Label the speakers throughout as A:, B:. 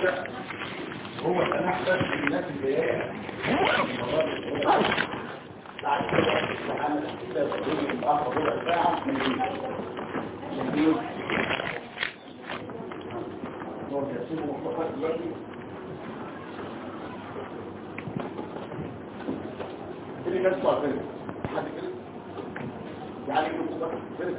A: كده هو تنحدث الناس اللي هي بعد كده استعانة الكتاب يجي الآخر ربع ساعة من الجديد هو ترسيم مخططات دلوقتي اللي كان سؤال فين حد كده يعني ايه مخططات فين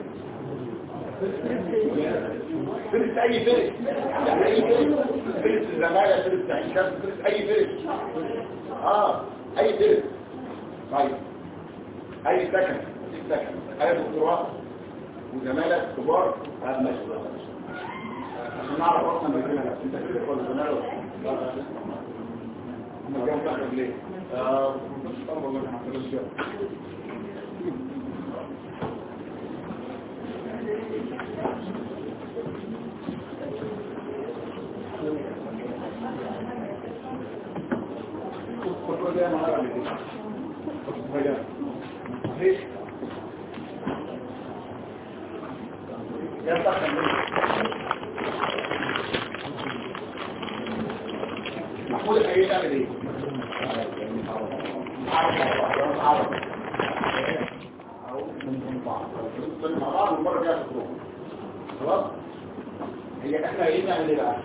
A: فرس اي فرس يعني اي فرس فرس الزمالة فرس عيشان فرس اي فرس اه اي فرس طيب اي سكن اي سكن اي دكتوراه وزمالة كبار هذا ماشي عشان نعرف اصلا بيجينا نفس انت كده كل زمالة هم جاوا تاخد ليه؟ اه مش طبعا والله احنا هنفرش محمود الحقيقي تعمل ايه؟ المرة الجاية تخرج خلاص؟ هي احنا ايه نعمل ايه بقى؟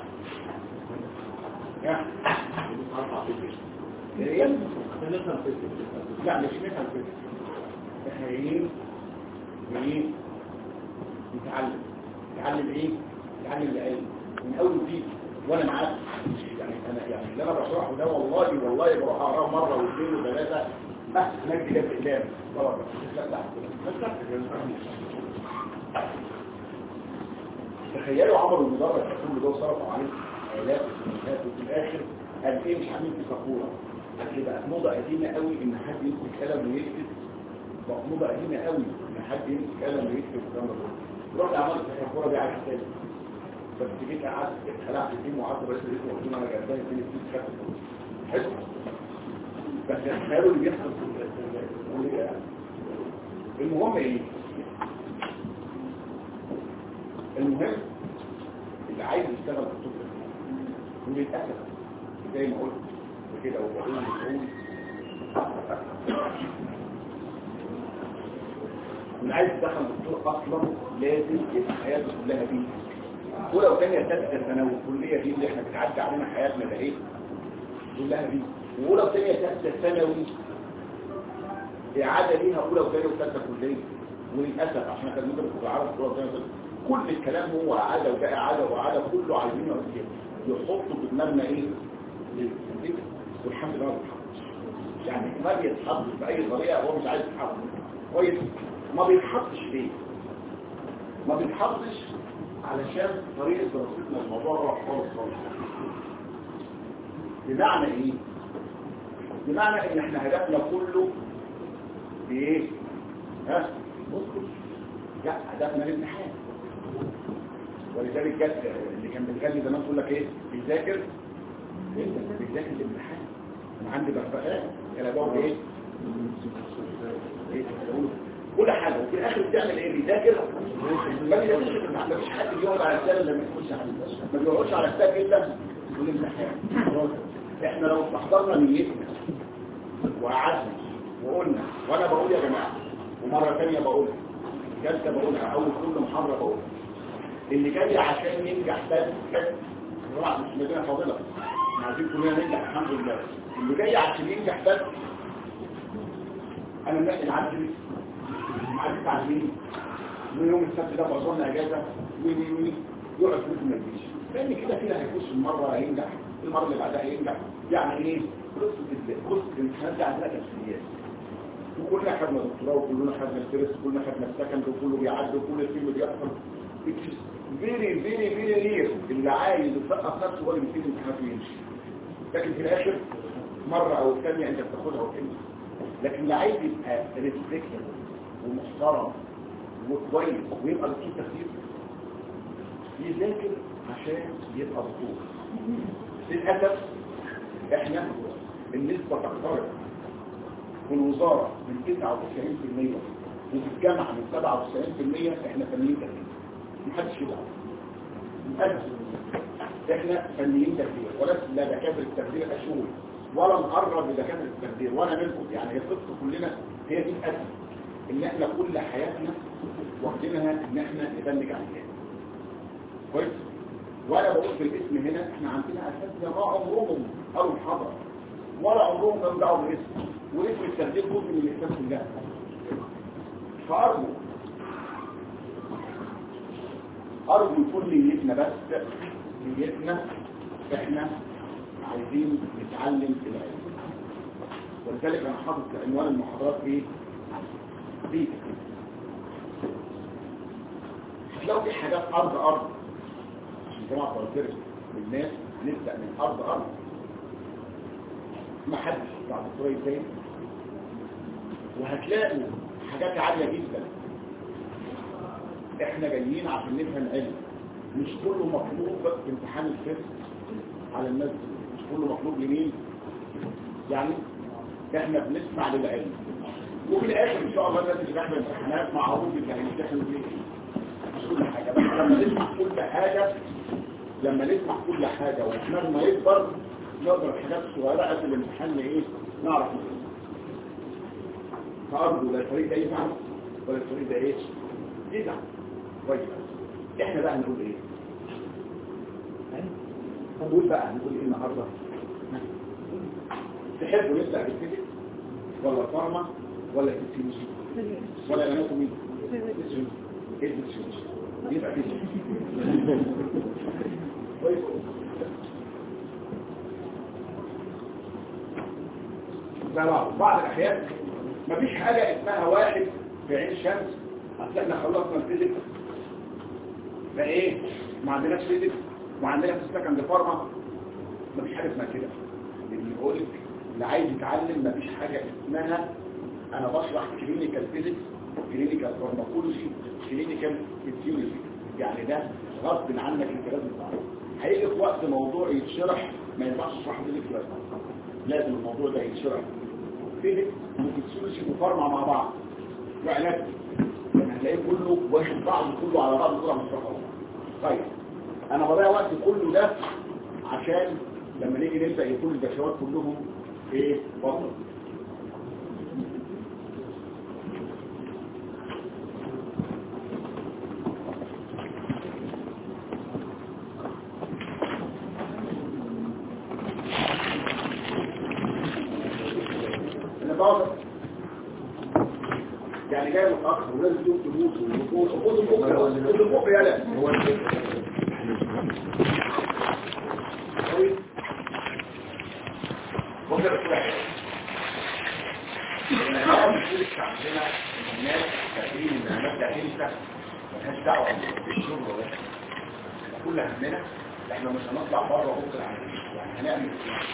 A: يا لا مش نفهم كده احنا جايين جايين نتعلم نتعلم ايه نتعلم العلم من اول وجديد وانا معاك يعني انا يعني اللي انا بشرحه ده والله والله بروح اقراه مره واثنين وثلاثه بس نجي ده باقلام طبعا تخيلوا عمرو المدرج كل ده صرفوا عليه الاف وسنوات وفي الاخر قال ايه مش عاملين في كفوره قال بقت موضه قديمه قوي ان حد يمسك قلم ويكتب بقت موضه قديمه قوي ان حد يمسك قلم ويكتب والكلام ده رحت عملت الكفوره دي عكس تاني بس جيت قعدت خلعت الدين وقعدت بس لقيت وقلت انا جبان فين الفلوس خدت الفلوس حلو بس تخيلوا اللي بيحصل في المهم ايه المهم اللي عايز يشتغل في الطب وللاسف زي ما قلت وكده وبقول وبقول اللي عايز يدخل الدكتور اصلا لازم يبقى حياته كلها دي ولو كان يرتكز ثانوي الكليه دي اللي احنا بتعدي علينا حياتنا ده ايه كلها دي ولو كان يرتكز ثانوي اعاده ليها اولى وثانيه وثالثه كليه وللاسف عشان كان ممكن تبقى عارف اولى وثانيه كل الكلام هو اعاده وده اعاده واعاده كله عايزين يحطوا في دماغنا ايه والحمد لله ما بيتحطش يعني ما بيتحطش باي طريقه هو مش عايز يتحط كويس ما بيتحطش ليه ما بيتحطش علشان طريقه دراستنا الموضوع راح خالص خالص بمعنى ايه بمعنى ان احنا هدفنا كله بايه ها بصوا لا هدفنا الامتحان ولذلك جت اللي كان بيتغني زمان تقول لك ايه بيذاكر انت بتذاكر الامتحان انا عندي بغبغاء انا بقول ايه كل حاجه وفي الاخر بتعمل ايه بيذاكر ما بيذاكرش الامتحان مفيش حد بيقعد على السلم لما يخش على ما بيقعدش على السلم الا والامتحان احنا لو استحضرنا نيتنا وقعدنا وقلنا وانا بقول يا جماعه ومره ثانيه بقولها ثالثه بقولها اول كل محاضره بقولها اللي جاي عشان ينجح بس بس طبعا مش مدينه فاضله احنا عايزين كلنا ننجح الحمد لله اللي جاي عشان ينجح بس انا الناس اللي عندي عايز تعليم من يوم السبت ده بظن اجازه وي وي وي يقعد فلوس ما يجيش لان كده كده هيخش المره هينجح المره اللي بعدها هينجح يعني ايه قصه قصه الامتحانات دي عندنا تفسيريات وكلنا خدنا دكتوراه وكلنا خدنا الفيرست وكلنا خدنا السكند وكله بيعدي وكل الفيلم بيحصل فيري فيري فيري رير اللي عايز يسقط نفسه هو اللي بيسيب الامتحانات ويمشي لكن في الاخر مره او الثانيه انت بتاخدها وتمشي لكن اللي عايز يبقى ريسبكتد ومحترم وكويس ويبقى دكتور تخدير يذاكر عشان يبقى دكتور للاسف احنا النسبه تقترب في الوزاره من 99% وفي الجامعه من 97% احنا فنيين تخدير محدش يبقى محدش احنا فنيين تخدير ولا لا دكاتره التخدير اشهر ولا نقرب لدكاتره التخدير وانا منكم يعني هي القصه كلنا هي دي الاسم ان احنا كل حياتنا واخدينها ان احنا نبلج عمليات كويس ولا بقول في الاسم هنا احنا عندنا اساتذه ما عمرهم قالوا محاضره ولا عمرهم كانوا دعوا بالاسم واسم التخدير جزء من الاسلام كلها فارجو ارجو يكون نيتنا بس نيتنا احنا عايزين نتعلم العلم ولذلك انا حاطط عنوان المحاضرات ايه بيت لو في حاجات ارض ارض عشان جماعه فلسفه للناس نبدا من ارض ارض ما حدش بعد شويه تاني وهتلاقوا حاجات عاليه جدا احنا جايين عشان نفهم علم مش كله مطلوب في امتحان الفقه على الناس مش كله مطلوب لمين يعني احنا بنسمع للعلم وفي الاخر ان شاء الله الناس اللي بتعمل امتحانات معروف اللي هيمتحنوا فيه مش كل حاجه بس لما نسمع كل حاجه لما نسمع كل حاجه ودماغنا يكبر نقدر الحاجات الصغيره قبل الامتحان ايه نعرف نفهم فارجو لا الفريق ده يفهم ولا الفريق ده ايه يزعل كويس احنا بقى نقول ايه نقول بقى نقول ايه النهارده تحبوا نبدا بالفيزيك ولا فارما ولا فيسيولوجي ولا اناتومي فيسيولوجي ايه الفيسيولوجي يبقى فيزيك كويس بعض الاحيان مفيش حاجه اسمها واحد في عين شمس اصل احنا خلصنا الفيزيك فايه ما عندناش فيزيك وعندنا في السكند فارما مفيش حاجه اسمها كده اللي يقول لك اللي عايز يتعلم مفيش حاجه اسمها انا بشرح كلينيكال فيزيكس كلينيكال فارماكولوجي كلينيكال فيزيولوجي يعني ده غصب عنك انت لازم تعرف هيجي في وقت موضوع يتشرح ما ينفعش تشرحه فيزيكس بس لازم الموضوع ده يتشرح فيزيكس وفيزيولوجي وفارما مع بعض وعلاج يعني هتلاقيه كله واخد بعض كله على بعض كله مشرحه طيب انا بضيع وقت كله ده عشان لما نيجي نبدا يكون البشوات كلهم ايه بطل يعني جاي متاخر ولازم تقوم تبوس وخد البكره خد البكره يلا هو بكره كل حاجه انا مش عندنا الناس فاكرين ان الناس داخلين سهل ملهاش دعوه بالشغل ولا كل همنا احنا مش هنطلع بره بكره يعني هنعمل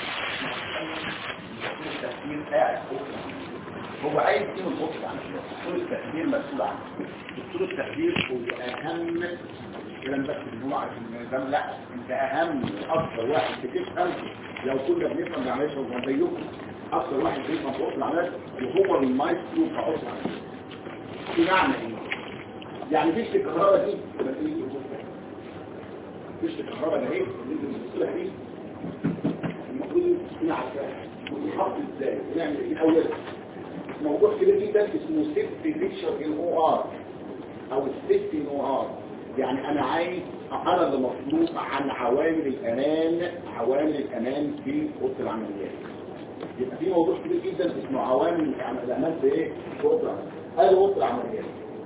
A: التفكير قاعد بكره هو عايز ايه من الخطب عن دكتور التخدير مسؤول عنه دكتور التخدير هو اهم الكلام بس ان هو عشان النظام لا انت اهم اكثر واحد بتفهم لو كنا بنفهم العمليه هو زيكم اكثر واحد بيفهم في العمليات وهو المايسترو في عصر العمليات بمعنى ايه؟ يعني فيش الكهرباء دي بس ايه فيش الكهرباء ده ايه اللي انت بتوصلها دي المفروض تكون عارفاها وتتحط ازاي ونعمل ايه الاول موضوع كبير جدا اسمه سيفتي فيكشر ان او ار او السيفتي ان او ار يعني انا عايز انا اللي مطلوب عن عوامل الامان عوامل الامان في اوضه العمليات يبقى في موضوع كبير جدا اسمه عوامل الامان في ايه في اوضه العمليات هذه اوضه العمليات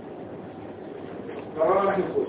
A: قررنا احنا نخش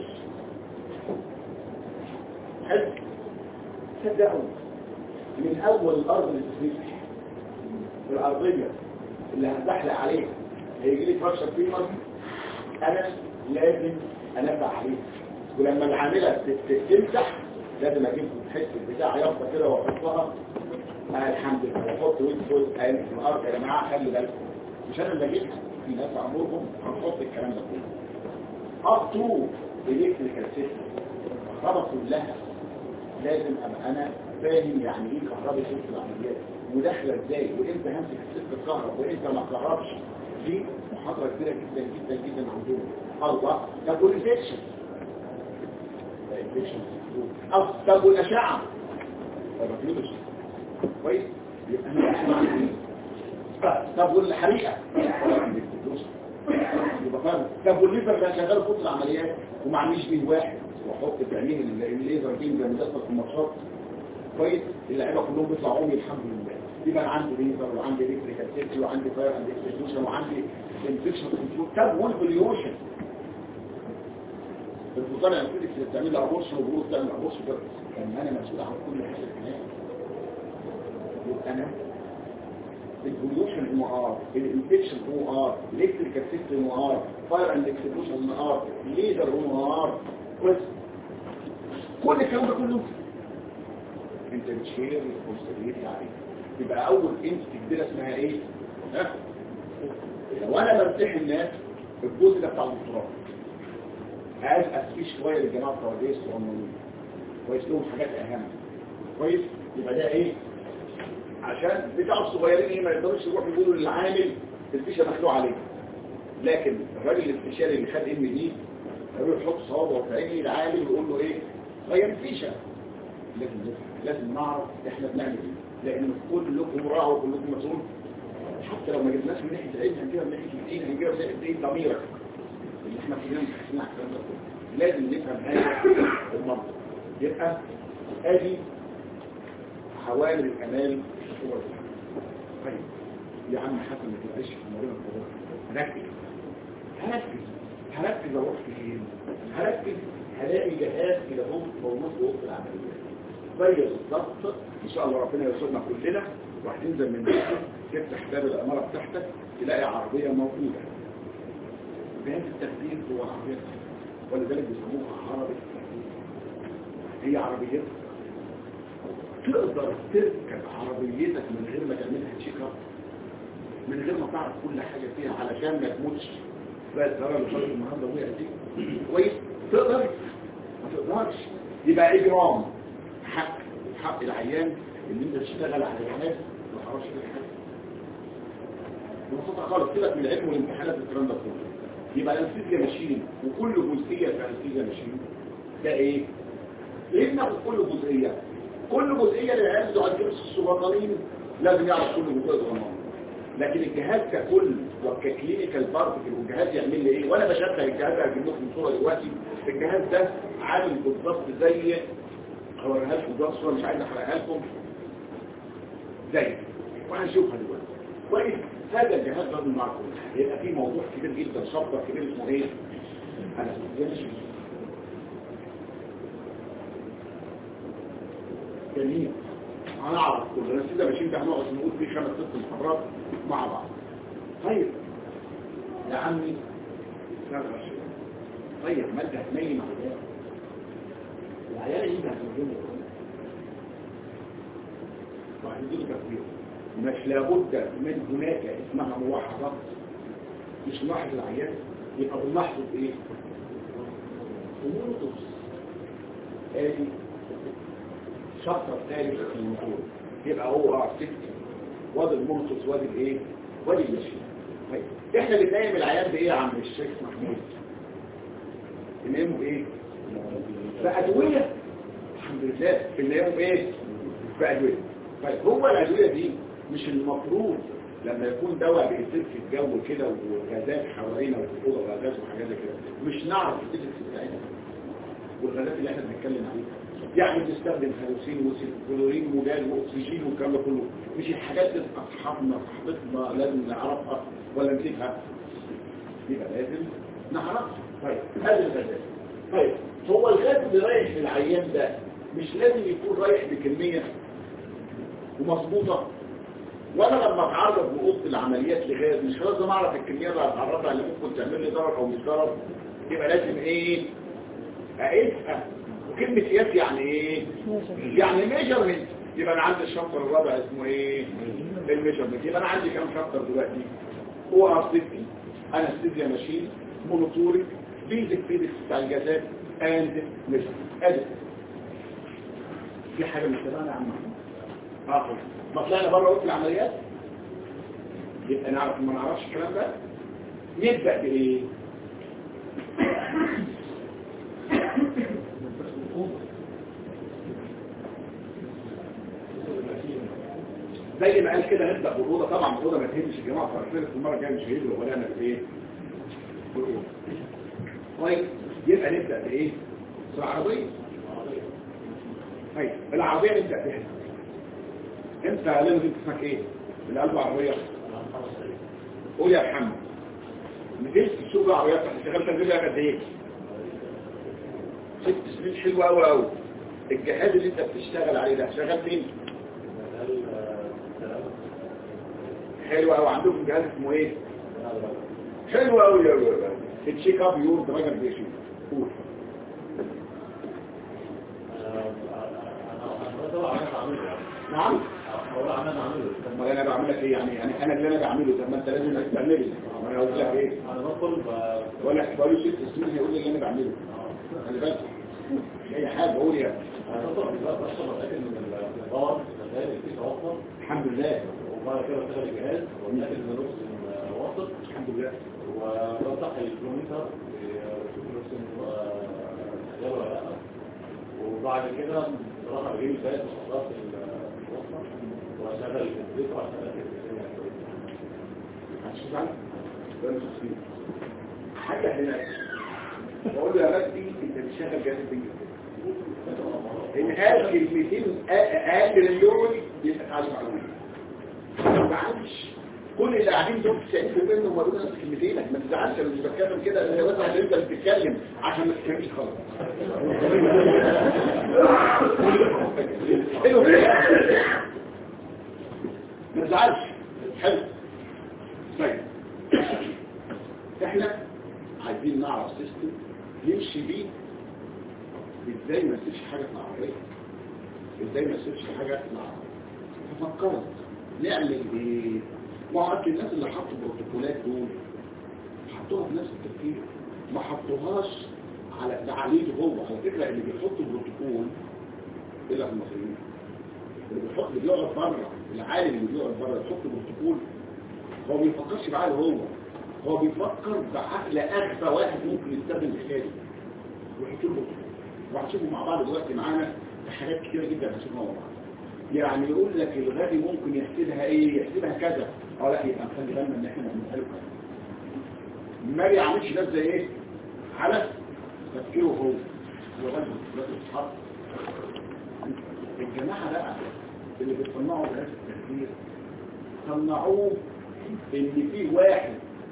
A: حلو صدقوا من اول الارض اللي تفتح الارضيه اللي هتزحلق عليه هيجي لي فرشه فيمر انا لازم انبه عليه ولما العامله تمسح لازم اجيب حته بتاع يافطه كده واحطها آه الحمد لله واحط ويت فوت في الارض يا جماعه خلي بالكم مش انا اللي اجيبها في ناس عمرهم هنحط الكلام ده كله اب تو الكتريكال سيستم الكهرباء كلها لازم ابقى انا فاهم يعني ايه كهرباء سيستم العمليات وداخله ازاي وامتى همسك السلك الكهرب وامتى ما اتكهربش دي محاضره كبيره جدا جدا جدا عندنا الله طب والانفكشن الانفكشن المفروض او طب والاشعه البكتيريوس كويس يبقى انا اسمع ايه طب والحريقه يبقى فاهم طب والليزر ده شغال في العمليات وما عنديش بيه واحد واحط في عينيه الليزر بين زي ما بيحصل في الماتشات كويس اللعيبه كلهم بيطلعوا عمي الحمد لله يبقى انا عندي ليزر وعندي الكتريكال سيفتي وعندي فاير اند اكسبلوشن وعندي انفكشن كنترول طب والبليوشن الفطار يعني كده اللي بتعمل لها ابورشن وبروز تعمل ابورشن كده كان انا مسؤول عن كل حاجه هناك يبقى انا البوليوشن ام ار الانفكشن ام ار الكتريكال سيستم ام ار فاير اند اكسبلوشن ام ار ليزر ام ار كويس كل الكلام ده كله انت بتشير ريسبونسبيلتي عليك يبقى اول انت كبيره اسمها ايه ها لو انا بمتحن الناس الجزء ده بتاع الدكتوراه عايز اسفيه شويه للجماعه بتوع الجيش الصغننين كويس لهم حاجات اهم كويس يبقى ده ايه عشان بتاع الصغيرين ايه ما يقدروش يروحوا يقولوا للعامل الفيشه مخلوع عليه لكن الراجل الاستشاري اللي خد ام دي يروح يحط صوابعه في عيني العامل ويقول له ايه غير الفيشه لازم نفهم لازم نعرف احنا بنعمل ايه لان كلكم راعوا وكلكم مسؤول حتى لو ما جبناش من ناحيه العلم هنجيبها من ناحيه الدين هنجيبها من ناحيه ايه ضميرك اللي احنا فينا مش على الكلام ده كله لازم نفهم هذا المنطق يبقى ادي حوالي الامال صور طيب يا عم حسن ما تبقاش في مريض القضاء ركز هركز هركز اروح فين هركز هلاقي جهاز كده هو موجود في وسط العمليات زي بالظبط ان شاء الله ربنا يرزقنا كلنا وهتنزل من بيتك تفتح باب الاماره بتاعتك تلاقي عربيه موجوده جهاز التخدير هو عربيه ولذلك بيسموها عربيه التخدير هي عربيتك تقدر تركب عربيتك من غير ما تعملها تشيك اب من غير ما تعرف كل حاجه فيها علشان ما تموتش بقى ترى اللي خرج النهارده وقع دي كويس تقدر ما تقدرش يبقى اجرام حق حق العيان ان انت تشتغل على الجهاز ما تعرفش كل حاجه ببساطه خالص سيبك من العلم والامتحانات والكلام ده كله يبقى الانستيزيا ماشين وكل جزئيه في الانستيزيا ماشين ده ايه؟ ليه بناخد كل جزئيه؟ كل جزئيه للعيال بتوع الجبس الصغيرين لازم يعرف كل جزئيه صغيره لكن الجهاز ككل وككلينيكال بارتكل والجهاز يعمل لي ايه وانا بشبه الجهاز هجيب لكم صوره دلوقتي الجهاز ده عامل بالظبط زي هوريها لكم ده صوره مش عايز احرقها لكم زي وهنشوفها دلوقتي كويس هذا الجهاز لازم نعرفه يبقى فيه موضوع كبير جدا شابتر كبير اسمه ايه انا جميل هنعرف كل الناس كده ماشيين ده هنقعد نقول فيه خمس ست محاضرات مع بعض طيب يا عمي لا طيب ما انت هتنيم على العيال ايه ده هتنيم وهنجيب تكوير مش لابد من هناك اسمها ملاحظة مش نلاحظ العيان يبقى بنلاحظه بايه؟ ومنطقس ادي شطر ثالث في الموضوع يبقى هو اه ست وادي المنطقس وادي الايه؟ وادي المشي طيب احنا بننام العيان بايه يا عم الشيخ محمود؟ بننامه بايه؟ بأدوية الحمد لله بننامه بايه؟ بأدوية طيب هو الأدوية دي مش المفروض لما يكون دواء بيصير في الجو كده وغازات حوالينا وفي الأوضة وغازات وحاجات كده مش نعرف الفيزيكس بتاعتها والغازات اللي احنا بنتكلم عليها يعني بنستخدم هالوسين وكلورين وجاز واكسجين والكلام ده كله مش الحاجات اللي اصحابنا صاحبتنا لازم نعرفها ولا نسيبها يبقى لازم نعرفها طيب هذا الغازات طيب هو الغاز اللي رايح للعيان ده مش لازم يكون رايح بكميه ومظبوطه وانا لما اتعرض بوسط العمليات لغاز مش لازم اعرف الكميه اللي هتعرضها اللي ممكن تعمل لي ضرر او مش ضرر يبقى لازم ايه اقيسها وكلمه قياس يعني ايه يعني ميجرمنت يبقى انا عندي الشابتر الرابع اسمه ايه الميجرمنت يبقى انا عندي كام شابتر دلوقتي هو ار 60 انستيزيا ماشين مونوتوريك بيزك فيزيكس بتاع الجازات اند ميجرمنت ادي في حاجه مش تمام يا عم اه ما طلعنا بره وقت العمليات يبقى نعرف ما نعرفش الكلام ده نبدأ بإيه زي ما قال كده نبدا بالاوضه طبعا الاوضه ما تهمش الجماعه فرنسا المره الجايه مش هيدوا ولا انا بايه بالاوضه طيب يبقى نبدا بايه بالعربيه طيب العربيه نبدا بها انت لازم اسمك ايه اللي قلبه عربيه قول يا محمد نزلت تشوف العربيات اشتغلت تنزل قد ايه ست سنين حلوه قوي قوي الجهاز اللي انت بتشتغل عليه ده شغال فين حلو قوي عندكم جهاز اسمه ايه حلو قوي يا ولد التشيك اب يور ده راجل بيشوف قول نعم طب ما انا بعمل لك ايه يعني يعني انا اللي انا بعمله طب ما انت لازم تعمله ما انا قلت لك ايه
B: انا بدخل
A: ولا بقول ست سنين هيقول لي اللي انا بعمله خلي بالك مش اي حاجه بقول يعني
B: بدخل بشرب اتاكد من الباور شغال في توفر
A: الحمد لله
B: وبعد كده بشتغل الجهاز واتاكد ان الرسم واصل
A: الحمد لله
B: وبفتح الكمبيوتر بشوف الرسم شغال ولا لا وبعد كده بصراحه بجيب الفايز وخلاص الوصفه واشغل الكمبيوتر عشان اتاكد ان الدنيا كويسه
A: هتشوف عنك ده مش تصوير حاجه هنا بقول له يا مجدي انت بتشغل جهاز البنج ان قال كلمتين اقل من دول يبقى تعالوا معلومه ما عندش كل اللي قاعدين دول 90% منهم بيقولوا نفس كلمتينك ما تزعلش انا مش بتكلم كده انا بس عشان انت بتتكلم عشان ما تفهمش خالص حلو ما تزعلش حلو طيب احنا عايزين نعرف سيستم يمشي بيه ازاي ما نسيبش حاجه في العربيه ازاي ما نسيبش حاجه في العربيه ففكرت نعمل ايه ما هو أكل الناس اللي حطوا البروتوكولات دول حطوها بنفس التفكير ما حطوهاش على تعاليده هو على فكره اللي بيحط البروتوكول الا المصريين اللي بيحط اللي بيقعد بره العالم اللي بيقعد بره يحط البروتوكول هو ما بيفكرش بعقله هو هو بيفكر بعقل اغبى واحد ممكن يستخدم بخياله ويحط له بروتوكول وهنشوفه مع بعض دلوقتي معانا في حاجات كتيره جدا هنشوفها مع بعض يعني يقول لك الغبي ممكن يحسبها ايه يحسبها كذا اه لا يبقى نخلي بالنا ان احنا بنساله كذا ما يعملش ده زي ايه على تفكيره هو هو غبي لازم يتحط الجماعه بقى اللي بيصنعوا جهاز التفكير صنعوه ان في واحد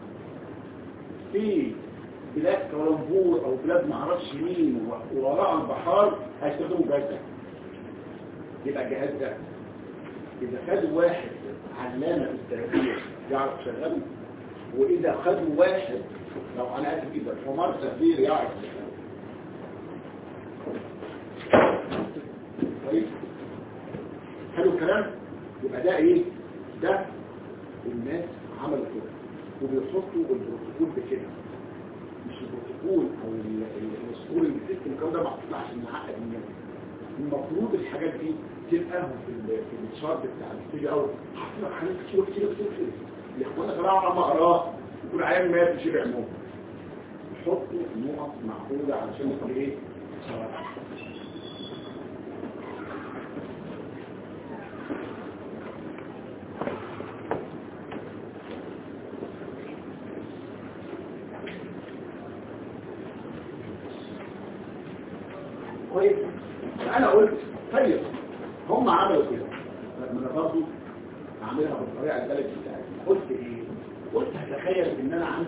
A: في بلاد كولمبور او بلاد معرفش مين وراء البحار هيستخدموا الجهاز ده يبقى الجهاز ده اذا خدوا واحد علامة في التهدير يعرف يشغله واذا خدوا واحد لو انا اسف جدا حمار تهدير يعرف يشغله طيب حلو الكلام يبقى ده ايه ده الناس عملوا كده وبيحطوا البروتوكول بكده مش البروتوكول او السكول السيستم الكلام ده محطوط عشان نعقد الناس المفروض الحاجات دي تبقى في ال- في الشارت بتاع الفيديو او حاطين حاجات كتير كتير كتير كتير الاخوان طلعوا عم اقراه يكون عيان مات يشيل عموم يحطوا نقط معقوله علشان يبقى ايه كويس انا قلت طيب هم عملوا كده طب ما انا برضه اعملها بالطريقه البلد بتاعتي قلت ايه قلت هتخيل ان انا عندي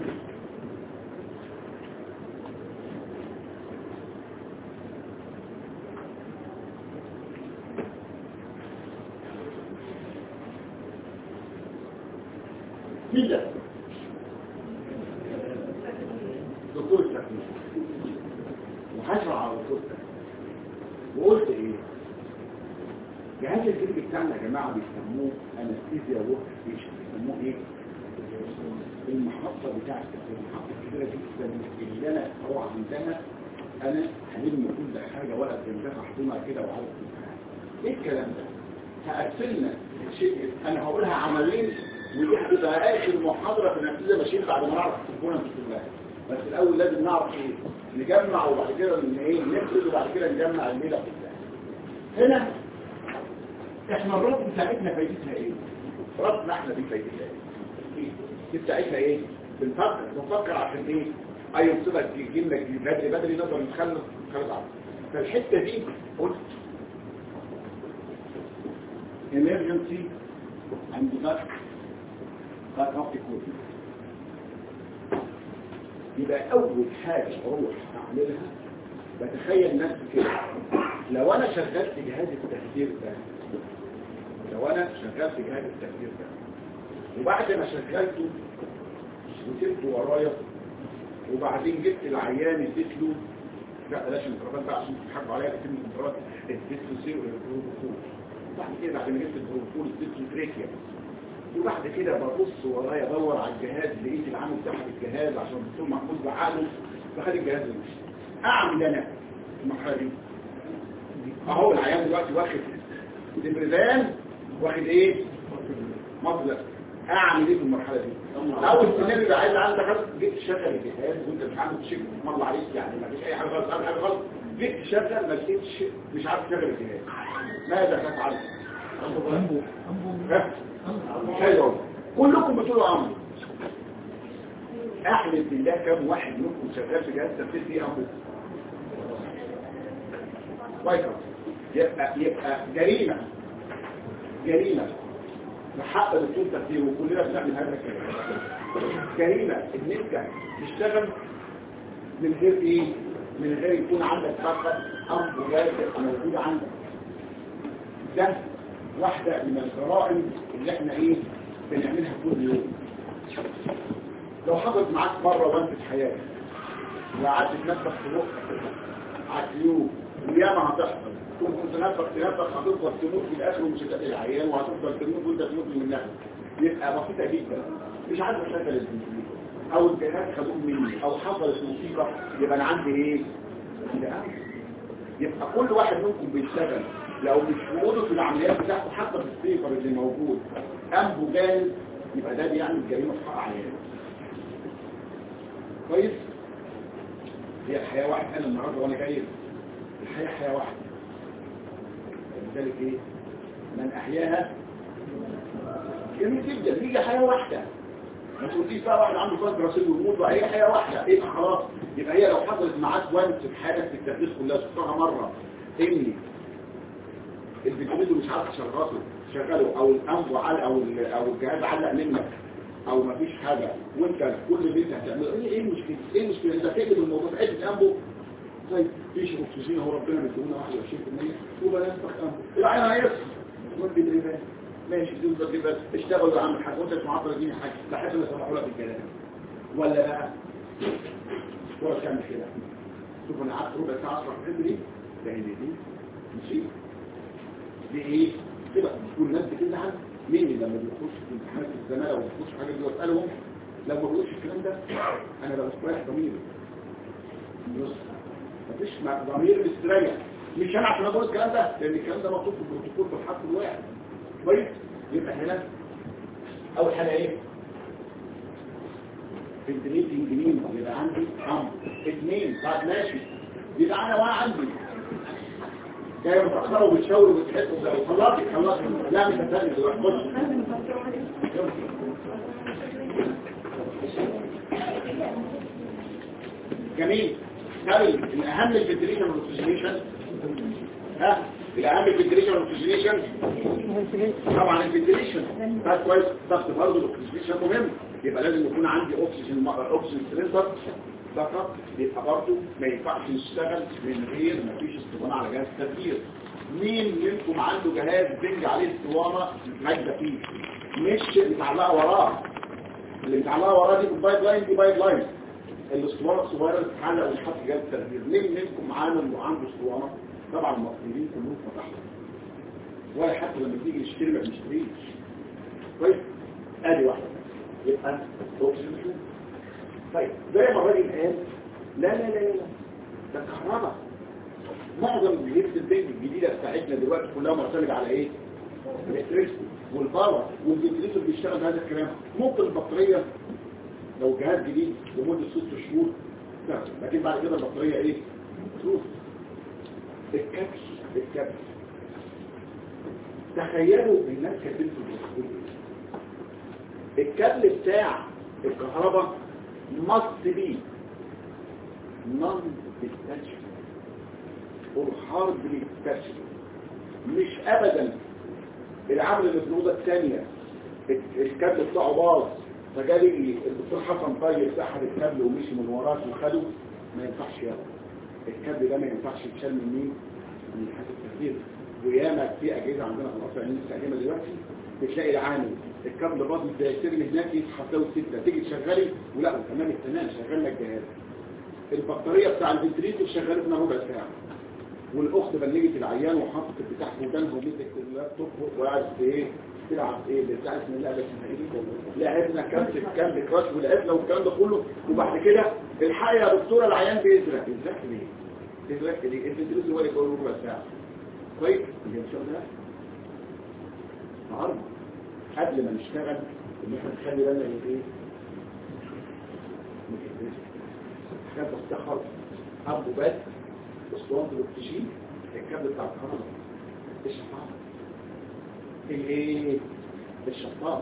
A: كده دكتور التكنيك وهشرع على دكتور التكنيك وقلت ايه جهاز الجلد بتاعنا يا جماعه بيسموه انستيزيا ورك ستيشن بيسموه ايه المحطه بتاعت المحطه الكبيره جدا اللي انا هو عندها انا هلم كل حاجه ورقه جنبها احطها كده وعارف كل حاجه ايه الكلام ده هقفلنا شيء انا هقولها عملين ودي هتبقى اخر محاضره في الانستيزيا ماشين بعد ما نعرف الكومبوننت كلها بس الاول لازم نعرف ايه نجمع وبعد كده ان ايه نفرد وبعد كده نجمع الميله كلها هنا احنا الرد بتاعتنا فايدتها ايه ردنا احنا دي فايدتها ايه دي بتاعتنا ايه بنفكر بنفكر عشان ايه اي مصيبه تجي لنا بدري بدري نقدر نخلص نخلص عنها فالحته دي قلت emergency and back back up equipment يبقى اول حاجه اروح اعملها بتخيل نفسي كده لو انا شغلت جهاز التخدير ده لو انا شغلت جهاز التخدير ده وبعد ما شغلته وسبته ورايا وبعدين جبت العيان اديت له لا بلاش الميكروفون بقى عشان تضحكوا عليا اديت له الميكروفون اديت له سيرو البروفول بعد كده بعد ما جبت البروفول اديت له تريكيا وبعد كده ببص ورايا ادور على الجهاز لقيت العامل سحب الجهاز عشان الدكتور محمود بعقله فخد الجهاز ومشي اعمل انا في المرحله دي اهو العيان دلوقتي واخد دبريزان واخد ايه مصدر اعمل ايه في المرحله دي اول سيناريو يبقى عايز عندك خلاص جيت تشغل الجهاز وانت مش عارف تشيك مر عليك يعني ما فيش اي حاجه غلط حاجه غلط جيت تشغل ما لقيتش مش عارف تشغل الجهاز ماذا تفعل ها؟ حلو كلكم بتقولوا امر احلف بالله كم واحد منكم شغال في جهاز تنفيذ دي امر كويس يبقى يبقى جريمه جريمه بحق دكتور تقدير وكلنا بنعمل هذا الكلام جريمه ان انت تشتغل من غير ايه من غير يكون عندك فقط امر راسخ موجود عندك ده واحده من الجرائم اللي احنا ايه بنعملها كل يوم لو حصلت معاك مره وانت في حياتك وقعدت تنفخ في بقك على اليوم وياما هتحصل تكون تنفخ تنفخ هتفضل تموت في الاخر ومش هتلاقي العيان وهتفضل تموت وانت تموت من النفس يبقى بسيطه جدا مش عارف اشغل الفنتليتر او الجهاز خدوه مني او حصلت مصيبه يبقى انا عندي ايه؟ عندي امر يبقى كل واحد منكم بيشتغل لو مش في اوضه العمليات بتاعته حتى في السيفر اللي موجود انبه جاهز يبقى ده بيعمل جريمه في حق عيان كويس هي الحياه واحده انا النهارده وانا جاي الحياه حياه واحده لذلك ايه من احياها جميل جدا هي حياه واحده ما تقوليش بقى واحد عنده فرد راسل ويموت وهي حياه واحده ايه خلاص يبقى هي لو حصلت معاك وانت في حاجه في التدريس كلها شفتها مره اني الفيديو مش عارف تشغله شغله او الانبو علق او ال- او الجهاز علق منك او مفيش حاجه وانت كل اللي انت هتعمله ايه ايه المشكله ايه المشكله انت تقلب الموضوع في حته انبو طيب فيش اكسجين اهو ربنا مديهولنا 21% وبلاش نفخ انبو العين هيصحى وانت بالرباط ماشي تفضل كده اشتغل يا عم الحاج وانت مش معطل الدنيا حاجه لحد ما يسمحوا لك الكلام ولا بقى ولا تعمل كده شوف انا قعدت ربع ساعه اشرح الحته دي ده هي دي ماشي دي ايه كده تكون الناس بتزعل مين اللي لما بيخش في امتحانات الزماله وبيخش حاجه دي واسالهم لما بقولش الكلام ده انا ببقى رايح ضميري بص مفيش مع- ضمير مستريح مش انا عشان اقول الكلام ده لان الكلام ده مكتوب في البروتوكول في الحرف الواحد كويس يبقى هنا اول حاجه ايه فنتليتنج مين يبقى عندي امر اثنين بعد ماشي يبقى انا وانا عندي جاي متأخرة وبتشاور وبتحس خلاص خلاص لا مش هتاني دلوقتي خش جميل طب الاهم الفنتليشن والاكسجينيشن ها الاهم الفنتليشن والاكسجينيشن طبعا الفنتليشن ده كويس ضغط برضه الاكسجينيشن مهم يبقى لازم يكون عندي اكسجين اكسجين سلندر فقط يبقى برضه ما ينفعش نشتغل من غير ما فيش اسطوانه على جهاز التفكير مين منكم عنده جهاز بنج عليه اسطوانه راكبه فيه مش متعلقه وراه اللي متعلقه وراه دي بايب لاين دي بايب لاين الاسطوانه الصغيره اللي بتتعلق وتحط جهاز التفكير مين منكم عامل وعنده اسطوانه طبعا المصريين كلهم فتحوا ولا حتى لما تيجي يشتري ما بيشتريش كويس ادي واحده يبقى اوكسجين طيب زي ما الراجل قال لا لا لا لا ده كهرباء معظم جهاز البنك الجديده بتاعتنا دلوقتي كلها معتمده على ايه؟ الالكتريسيتي والباور والفنتليتور بيشتغل بهذا الكلام ممكن البطاريه لو جهاز جديد لمده ست شهور لا لكن بعد كده البطاريه ايه؟ تروح الكبس الكبس تخيلوا الناس كاتبين في الدستور الكابل بتاع الكهرباء must be non detachable or hardly detachable مش ابدا العمل المفروضة الثانية الكابل بتاعه باظ فجالي الدكتور حسن طيب سحب الكابل ومشي من وراه وخده ما ينفعش يلا الكابل ده ما ينفعش يتشال من مين؟ من حاسة التخدير وياما في اجهزه عندنا في مصر يعني مستخدمه دلوقتي بتلاقي العامل الكابل باظ زي السرن هناك يتحطوا سته تيجي تشغلي ولا تمام التمام شغال لك جهاز البطاريه بتاع الفنتريتور شغاله لنا ربع ساعه والاخت بلغت العيان وحطت البتاع في ودانها ومسكت اللابتوب وقعدت ايه تلعب ايه بتاع اسم اللعبه اسمها ايه لعبنا كام كام كراش ولعبنا والكلام ده كله وبعد كده الحق يا دكتوره العيان بيزرق ازرق ليه؟ ازرق ليه؟ الفنتريتور هو اللي بيقول ربع ساعه كويس اللي مش ده عرض قبل ما نشتغل ان احنا نخلي بالنا من ايه من الريسك حاجات بسيطه خالص انبوبات اسطوانه الاكسجين الكابل بتاع الكهرباء الشفاط الايه الشفاط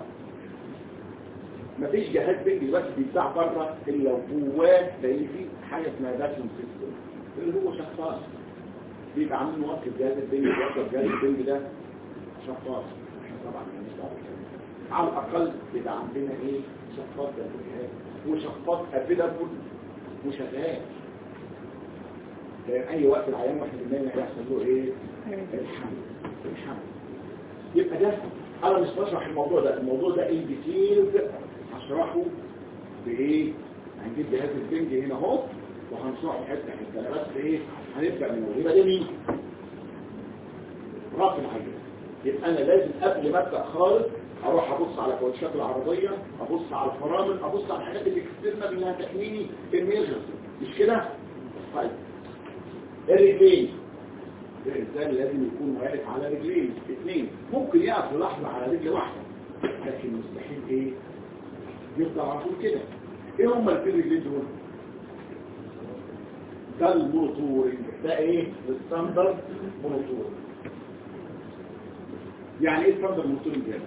A: مفيش جهاز بنج دلوقتي بيتباع بره الا جواه لان في حاجه اسمها فاكيوم سيستم اللي هو شفاط بيبقى عاملين موقف جهاز البنج موقف جهاز البنج ده شفاط احنا طبعا مش دعوه على الاقل يبقى عندنا ايه شفاط ده الجهاز وشفاط افيلابل وشغال لان اي وقت العيان واحد مننا هيحصل له ايه الحمل الحمل يبقى ده انا مش بشرح الموضوع ده الموضوع ده ان ديتيلز هشرحه بايه هنجيب جهاز البنج هنا اهو وهنشرحه حته حته انا بس ايه هنبدا من اول يبقى ده مين رافع العيان يبقى انا لازم قبل ما ابدا خالص اروح ابص على كوتشات العربيه ابص على الفرامل ابص على الحاجات اللي الاكسترنال اللي هتحميني الميرجنسي مش كده طيب الرجلين الانسان لازم يكون واقف على رجلين اثنين ممكن يقف لحظه على رجل واحده لكن مستحيل ايه يفضل على طول كده ايه هم الاثنين رجلين دول ده الموتورنج ده ايه الستاندرد موتور يعني ايه ستاندرد موتورنج هنا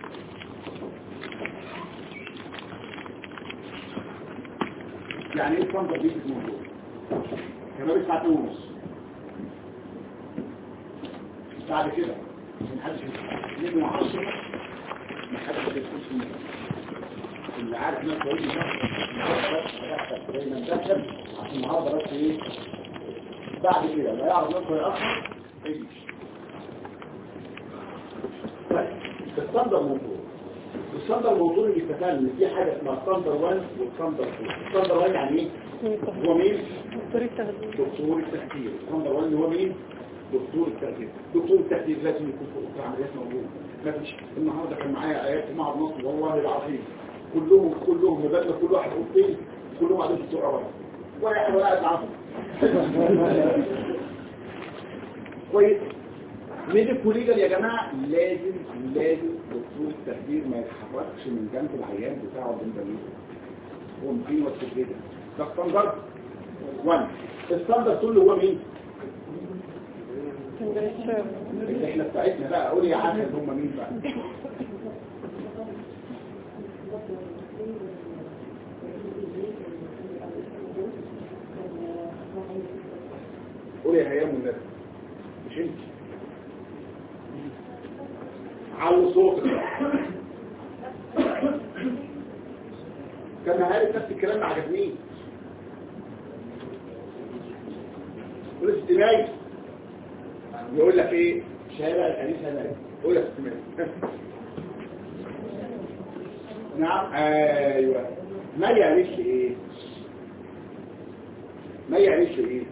A: يعني ايه ستاندرد بيت موتور كمان ساعتين ونص بعد كده ما حدش يجي عشرة ما حدش يخش منه اللي عارف ناس كويس ده دايما دخل عشان النهارده بس ايه بعد كده لا يعرف نفسه يأخر يجيش الستاندر موتور الستاندر موتور اللي اتفقنا ان في حاجه اسمها ستاندر 1 والستاندر 2 الستاندر 1 يعني ايه هو مين
C: دكتور التغذية
A: دكتور التخدير ستاندر 1 هو مين دكتور التخدير دكتور التخدير لازم يكون في اوضه عمليات موجود ما فيش النهارده كان معايا ايات في معهد مصر والله العظيم كلهم كلهم مبادئ كل واحد اوضتين كلهم قاعدين في السوق عوام واحد ولا قاعد معاهم كويس ميديكو ليجل يا جماعه لازم لازم دكتور التخدير ما يتحركش من جنب العيان بتاعه بالبنيه هو ممكن وقت كده ده ستاندرد 1 الستاندرد 2 اللي هو مين اللي احنا بتاعتنا بقى قول يا عم هم مين بقى قول يا هيام الناس مش انت على صوتك كان عارف نفس الكلام ما عجبنيش قول استماعي يقول لك ايه شارع الكنيسه مالك قول يا استماعي نعم ايوه ما يعنيش ايه ما يعنيش ايه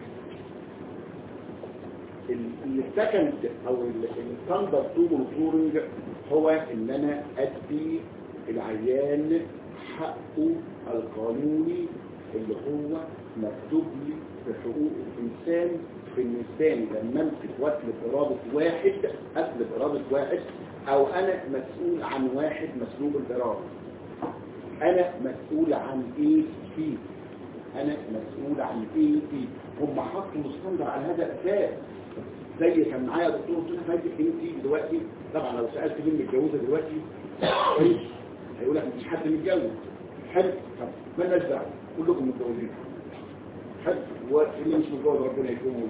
A: السكند او الستاندرد تو مونيتورنج هو ان انا ادي العيان حقه القانوني اللي هو مكتوب لي في حقوق الانسان في الانسان لما امسك واسلب اراده واحد اسلب اراده واحد او انا مسؤول عن واحد مسلوب الاراده انا مسؤول عن ايه فيه انا مسؤول عن ايه فيه هم حطوا الستاندر على هذا الاساس زي كان معايا دكتور قلت له فايتك مين تيجي دلوقتي طبعا لو سالت مين متجوزه دلوقتي كويس هيقول لك مفيش حد متجوز حلو طب مالناش دعوه كلكم متجوزين حلو واللي مش متجوز ربنا يكرمه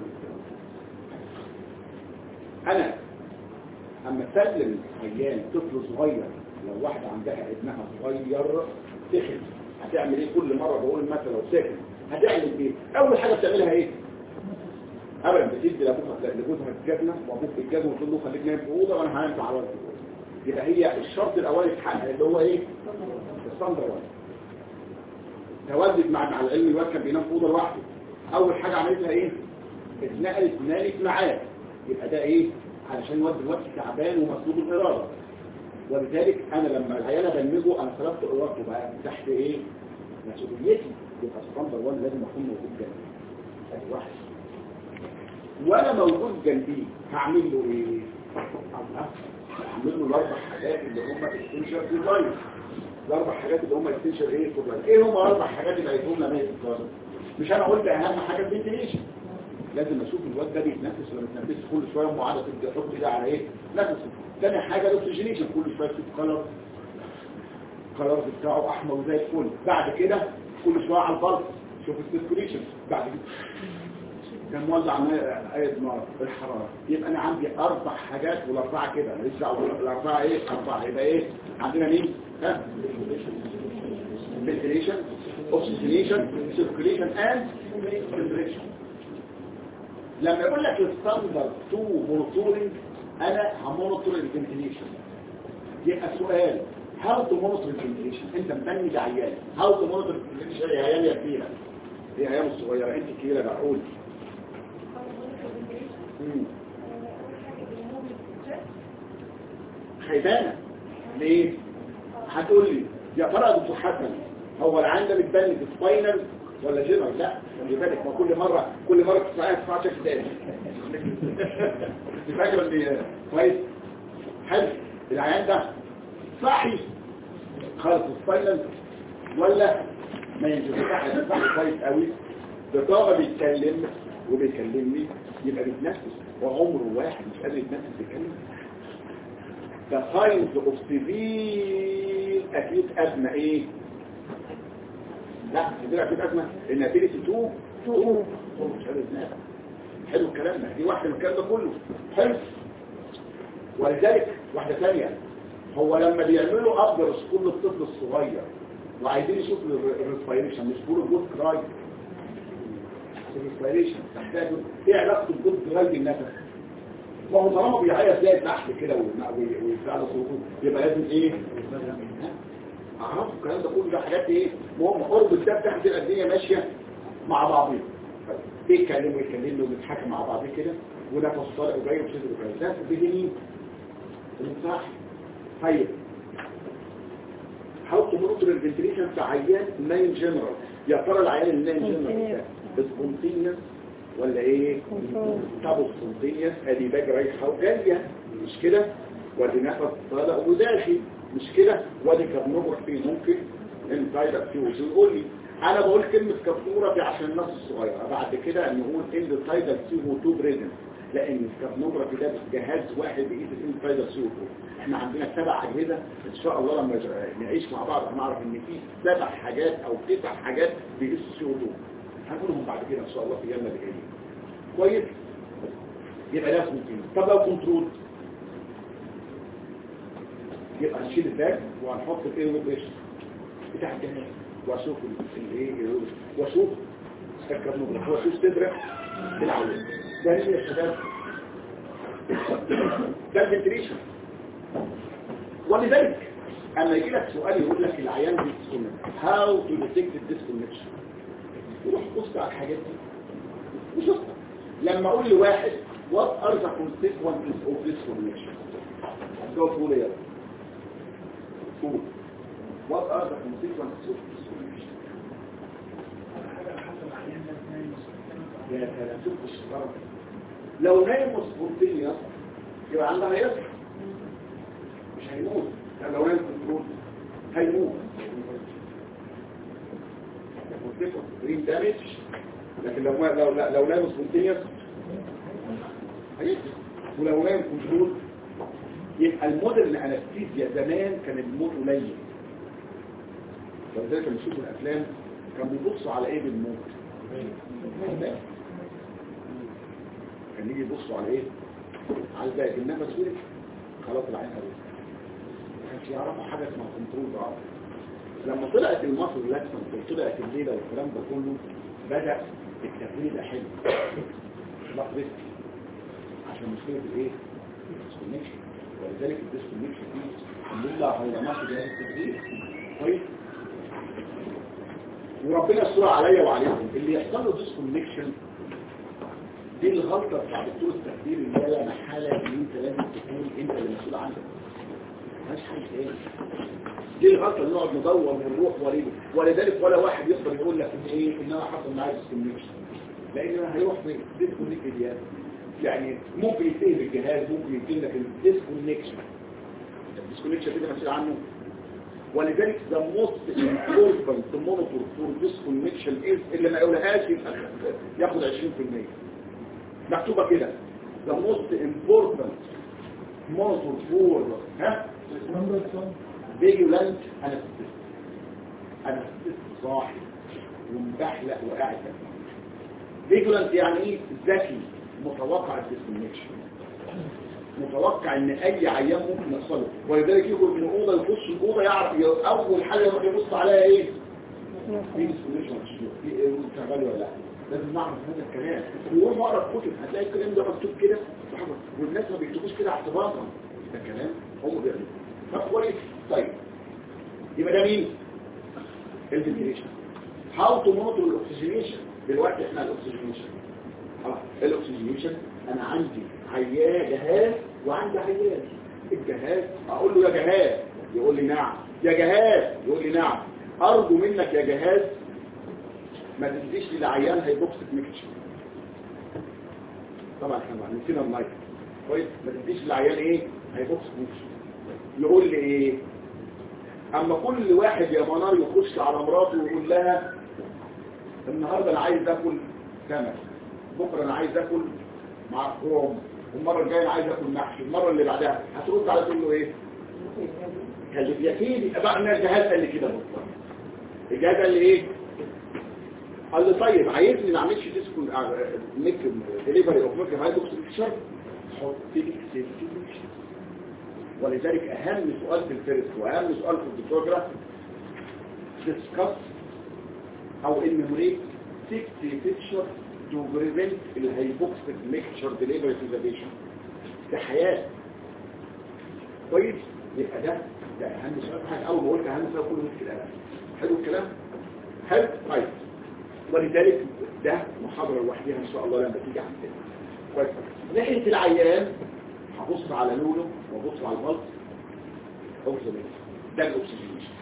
A: انا اما تسلم عيان طفل صغير لو واحده عندها ابنها صغير سخن هتعمل ايه كل مره بقول مثلا لو سخن هتعمل ايه اول حاجه بتعملها ايه ابدا بتدي لابوها لجوزها الجبنه وابوك الجبنه وتقول له خليك نايم في اوضه وانا هنام على الارض يبقى هي الشرط الاولي يتحقق اللي هو ايه الستاندر وان تولد مع مع العلم الواد كان بينام في اوضه لوحده اول حاجه عملتها ايه اتنقلت نامت معاه يبقى ده ايه علشان الواد دلوقتي تعبان ومسلوب الاراده ولذلك انا لما العيال بنمجه انا خلقت ارادته بقى تحت ايه مسؤوليتي يبقى ستاندر وان لازم اكون موجود جنبي ادي واحد وانا موجود جنبي هعمل له ايه هعمل له الاربع حاجات اللي هم استنشر في اللايف الاربع حاجات اللي هم استنشر ايه في اللايف ايه هم اربع حاجات اللي هيكون لنا في الكلام مش انا قلت اهم حاجه الفنتيليشن لازم اشوف الواد ده بيتنفس ولا بيتنفس كل شويه معادله تحط ده على ايه نفسه ثاني حاجه الاكسجينيشن كل شويه تشوف كلر الكلر بتاعه احمر وزي الفل بعد كده كل شويه على البلط شوف السيركوليشن بعد كده كان مولع آية نار الحرارة يبقى أنا عندي أربع حاجات والأربعة كده ماليش دعوة الأربعة إيه؟ أربعة يبقى إيه؟ عندنا مين؟ ها؟ ventilation, oxygenation, circulation and filtration لما يقول لك الستاندرد تو مونيتورنج انا همونيتور الفنتيليشن يبقى السؤال هاو تو مونيتور الفنتيليشن انت مبني عيان هاو تو مونيتور الفنتيليشن يا عيال يا كبيره دي عيال الصغيره انت كبيره بقى قول خيبانه ليه هتقول لي يا ترى يا دكتور حسن هو العين ده متبني في سباينال ولا جنرال لا خلي بالك ما كل مره كل مره تسمعها تسمع شكل تاني انت فاكر ان كويس حلو العيان ده صحي خالص سباينال ولا ما ينزلش صحي ده صحي كويس قوي ده طاقه بيتكلم وبيكلمني يبقى بيتنفس وعمره واحد مش قادر يتنفس بيتكلم ده signs of severe acute asthma ايه لا severe acute asthma النتيجة 2 2 مش قادر يتنفس حلو الكلام ده دي واحدة من الكلام ده كله حلو ولذلك واحدة ثانية هو لما بيعملوا ابجر سكول للطفل الصغير وعايزين يشوفوا الريسبيريشن مش بيقولوا جود كراي الريسبيريشن تحتاج ايه علاقه الجود كراي بالنفس ما هو طالما بيعيط زي النحل كده ويفعل صوته يبقى لازم ايه اعرفوا الكلام ده كله ده حاجات ايه مهم قرب الدم تحت الدنيا ماشيه مع بعضها يتكلموا يتكلموا ويضحكوا مع بعض كده ونفس طالع وجاي وصدر وجاي ده في مين المفتاح طيب حاول تمرط الفنتريشن في عيان ناين جنرال يا ترى العيان الناين جنرال ده سبونتينيوس ولا ايه طب سبونتينيوس ادي باج رايحه وجايه مش كده وادي نفس طالع وداخل مش كده وادي كارنوجرافي ممكن انتايلر فيه ويقول لي انا بقول كلمة كابنورافي عشان الناس الصغيرة بعد كده نقول اندوتايدال سي او 2 بريزنت لان الكابنوجرافي ده جهاز واحد بيقيس الاندوتايدال سي او 2 احنا عندنا سبع اجهزة ان شاء الله لما نعيش مع بعض هنعرف ان في سبع حاجات او تسع حاجات بيقيسوا سي او 2 هنقولهم بعد كده ان شاء الله في ايامنا اللي جايه كويس يبقى ده ممكن طب لو كنترول يبقى نشيل الباك وهنحط الايه والبريشر بتاع الجهاز واشوف الايه واشوف الكرنوجراف واشوف صدره بالعوده ده هي يا شباب ده الفنتريشن ولذلك اما يجي لك سؤال يقول لك العيان ديسكونكت هاو تو ديتكت الديسكونكشن روح بص على الحاجات دي وشوف لما اقول لواحد what are the consequences of discrimination هتجاوب تقول ايه قول what are the consequences of discrimination يا كلام شوف الشطارة لو نايم سبونتينيوس يبقى عندها يصحى مش هيموت لو نايم كنترول هيموت برين دامج لكن لو لو لو نايم سبونتينيوس هيكتب ولو نايم كنترول يبقى المودرن انستيزيا زمان كان الموت قليل ولذلك لما يشوفوا الافلام كان بيبصوا على ايه بالموت كان يجي يبصوا على ايه على الباقي النفس وقف خلاص العين قوي ما كانش يعرفوا حاجه اسمها كنترول بقى لما طلعت المصر لاتسون وطلعت الليله والكلام ده كله بدا التغيير ده حلو لا ريسك عشان مشكله الايه الديسكونكشن ولذلك الديسكونكشن دي الحمد لله هو ماشي جهاز التغيير كويس وربنا يستر عليا وعليكم اللي يحصل له ديسكونكشن دي الغلطه بتاع دكتور التخدير اللي هي لا محاله ان انت لازم تكون انت اللي مسؤول عنها مش حاجه تاني دي الغلطه اللي نقعد ندور ونروح وليه ولذلك ولا واحد يقدر يقول لك ان ايه ان انا حصل معايا ديسكونكشن لان انا هيروح فين ديسكونكت دي يعني ممكن يتهم الجهاز ممكن يتهم لك الديسكونكشن الديسكونكشن كده مسؤول عنه ولذلك the most important monitor for disconnection is اللي ما يقولهاش يبقى ياخد 20% مكتوبة كده the most important monitor for ها vigilant anesthetic anesthetic صاحي ومبحلق وقاعد vigilant يعني ايه ذكي متوقع الديسكونكشن متوقع ان اي عيان ممكن يحصله ولذلك يخرج من الاوضه يخش الاوضه يعرف ي- اول حاجه يروح يبص عليها ايه في ديسكونكشن في ايه شغال ولا لا لازم نعرف هذا الكلام ويروح اقرا الكتب هتلاقي الكلام ده مكتوب كده والناس ما بيكتبوش كده اعتباطا ده كلام هم بيعملوا فكويس طيب يبقى ده مين الفنتيليشن هاو تو مونيتور الاكسجينيشن دلوقتي احنا الاكسجينيشن اه الاكسجينيشن انا عندي عيان جهاز وعندي عيان الجهاز اقول له يا جهاز يقول لي نعم يا جهاز يقول لي نعم ارجو منك يا جهاز ما تديش للعيان هيبوكسك ميكتشر طبعا احنا نسينا المايك كويس ما تديش للعيان ايه هيبوكسك ميكتشر يقول لي ايه اما كل واحد يا منار يخش على مراته ويقول لها النهارده انا عايز اكل سمك بكره انا عايز اكل مع كروم والمره الجايه انا عايز اكل محشي المره اللي بعدها هترد على تقول له ايه كلف يكيد يبقى بقى الناس جهاز قال لي كده بالظبط الجهاز قال لي ايه قال لي طيب عايزني ما اعملش ديسكو ميك ديليفري اوف ميك هايدروكس بيكشر حط لي سيفتي بيكشر ولذلك اهم سؤال في الفيرست واهم سؤال في الدكتوراه ديسكاس او انموليت سيفتي بيكشر to prevent الهيبوكسيك ميكشر ديليفري تو ذا بيشنت ده حياه كويس يبقى ده ده اهم سؤال حاجه اول ما قلت اهم سؤال كله مثل الالم حلو الكلام حلو طيب ولذلك ده محاضره لوحدها ان شاء الله لما تيجي عندنا كويس ناحيه العيان هبص على لونه وابص على البلط اوكسجين ده الاكسجينيشن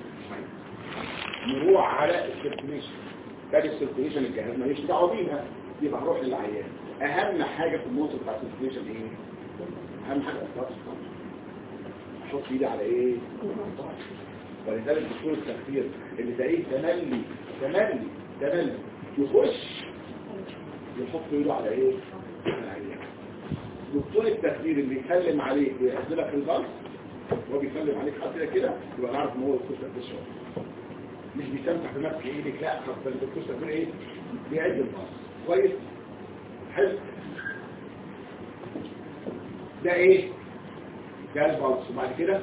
A: نروح على السيركيليشن ده السيركيليشن الجهاز ماليش دعوه بيها يبقى هروح للعيان اهم حاجه في النقطه بتاعت السيركيليشن ايه اهم حاجه الضغط احط ايدي على ايه ولذلك دكتور التخدير اللي تلاقيه تملي تملي تملي يخش يحط ايده على ايه على العيان دكتور التخدير اللي يسلم عليك ويحط لك الضغط وهو بيسلم عليك حط لك كده يبقى نعرف ان هو دكتور تخدير شاطر مش بيسامح في نفسك ايدك لا خاصة الدكتور تخدير ايه بيعد الضغط كويس حلو ده ايه ده البلس وبعد كده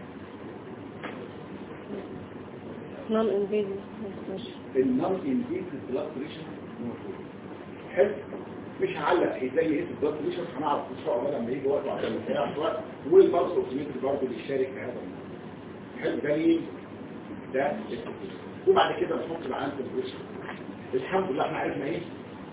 C: نون انفيزيف
A: النون انفيزيف بلاد بريشر موجود حلو مش هعلق ايه زي ايه البلاد بريشر هنعرف ان شاء الله لما يجي وقته عشان نتابع وقت والبلس اوكسيمتري برضه بيشارك في هذا الموضوع حلو ده مين ده وبعد كده نحط العام في البريشر الحمد لله احنا عرفنا ايه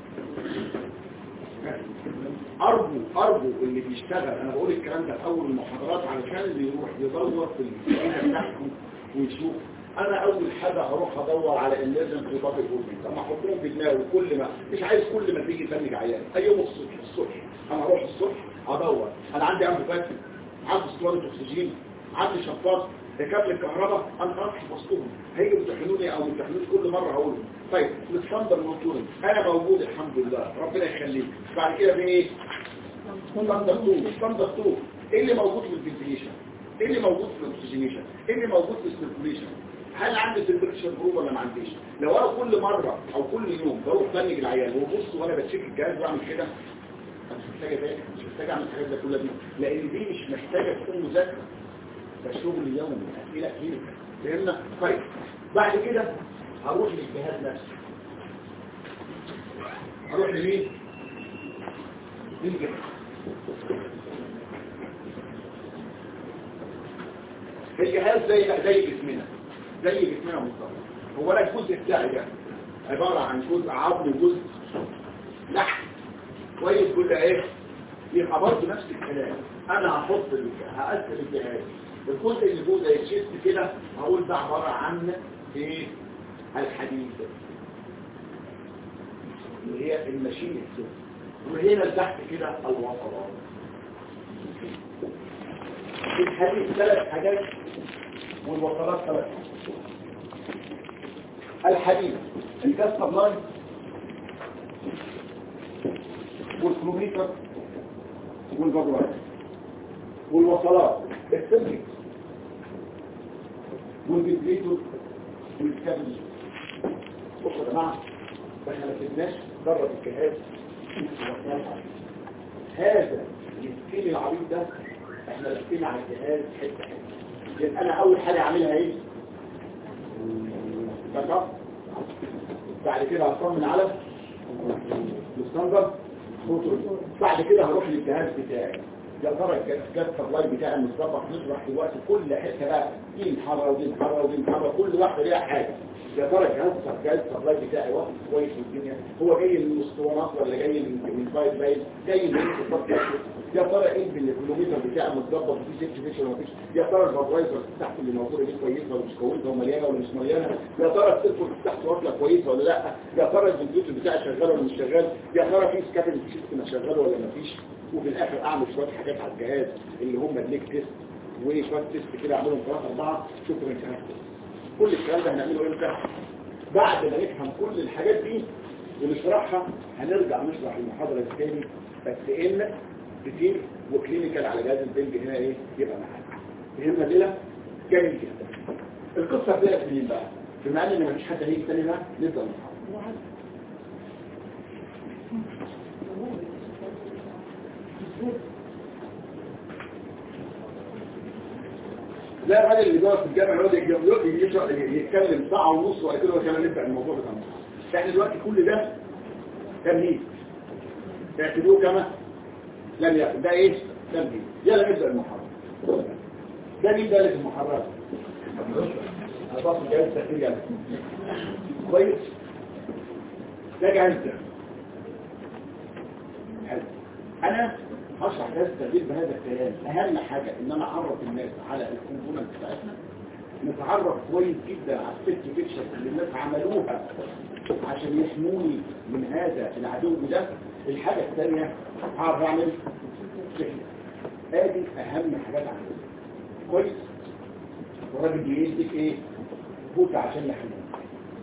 A: ارجو ارجو اللي بيشتغل انا بقول الكلام ده في اول المحاضرات علشان اللي يروح يدور في الكلام بتاعكم ويشوف انا اول حاجه هروح ادور على الليزم في باب الجورنال اما احطهم في دماغي كل ما مش عايز كل ما تيجي تفنج عيان اي يوم الصبح الصبح انا اروح الصبح ادور انا عندي انفوفاتي عندي اسطوانه اكسجين عندي شفاط كابل الكهرباء انا خلاص حفظتهم هيجوا يمتحنوني او يمتحنوني كل مره هقولهم طيب الستاندر موتورنج انا موجود الحمد لله ربنا يخليك بعد كده في ايه ستاندرد 2 ستاندرد 2 ايه اللي موجود في الفنتيليشن ايه اللي موجود في الاكسجينيشن ايه اللي موجود في السيركوليشن هل عندي تمبريتشر جروب ولا ما عنديش لو انا كل مره او كل يوم بروح بنج العيان وبص وانا بتشيك الجهاز واعمل كده انا مش محتاج اذاكر مش محتاج اعمل الحاجات دي كلها دي لان دي مش محتاجه تكون مذاكره ده شغل يومي اسئله كتير فهمنا طيب بعد كده هروح للجهاز نفسه هروح لمين للجهاز الجهاز زي زي جسمنا زي جسمنا بالظبط هو انا الجزء بتاعي ده عباره عن جزء عظمي وجزء لحم كويس جزء ايه يبقى برضه نفس الكلام انا هحط ال- هقسم الجهاز الجزء اللي فوق زي الشيست كده هقول ده عباره عن ايه الحديد اللي هي الماشين السوق وهنا تحت كده الوصلات الحديد ثلاث حاجات والوصلات ثلاث حاجات الحديد الجاز سبلاي والكلوميتر والبابوات والوصلات السلك والفيبريتور والكابل بصوا يا جماعه احنا ما سيبناش جرب الجهاز هذا السكين العريض ده احنا لفينا على الجهاز حته حته يبقى انا اول حاجه اعملها ايه بقى بعد كده هطمن على الستاندرد بعد كده هروح للجهاز بتاعي يا ترى الجهاز سبلاي بتاعي المسبق نشرح دلوقتي كل حته بقى دي محرره ودي محرره ودي محرره كل واحده ليها حاجه يا ترى الجهاز الجهاز السبلاي بتاعي واقف كويس في الدنيا هو جاي من الاسطوانات ولا جاي من من البايب لاين جاي من الخطوط يا ترى ايه الكيلومتر بتاعي متظبط وفي سيفتي فيشن ولا مفيش يا ترى الفابرايزر تحت اللي موجوده دي كويسه ولا مش كويسه ومليانه ولا مش مليانه يا ترى السيرفر تحت واصله كويسه ولا لا يا ترى الكمبيوتر بتاعي شغال ولا مش شغال يا ترى في سكابل سيستم شغال ولا مفيش وفي الاخر اعمل شويه حاجات على الجهاز اللي هم الليك تيست وشويه تيست كده اعملهم ثلاثه اربعه شكرا انتهى كل الكلام ده هنعمله امتى بعد ما نفهم كل الحاجات دي ونشرحها هنرجع نشرح المحاضرة الثاني بس ان كتير وكلينيكال على جهاز البنج هنا ايه يبقى معانا فهمنا ليلة جميل جدا القصة بدأت منين بقى بما ان مفيش حد هيجي تاني بقى نبدأ المحاضرة لا الراجل اللي جوه في الجامعة يقعد يقعد يتكلم ساعة ونص وبعد كده كمان نبدأ الموضوع بتاع المحاضرة احنا دلوقتي كل ده تمهيد تعتبروه كما لم يكن ده ايه تمهيد يلا نبدأ المحاضرة ده مين ده اللي المحاضرة أضاف جهاز تحليل يلا كويس ده جهاز ده حلو انا هشرح جهاز التغيير بهذا الكلام اهم حاجة ان انا اعرف الناس على الكومبوننت بتاعتنا نتعرف كويس جدا على الست فيكشن اللي الناس عملوها عشان يحموني من هذا العدو ده الحاجة الثانية هعرف اعمل فكرة ادي اهم حاجات عندنا كويس والراجل بيديك ايه بوت عشان يحميك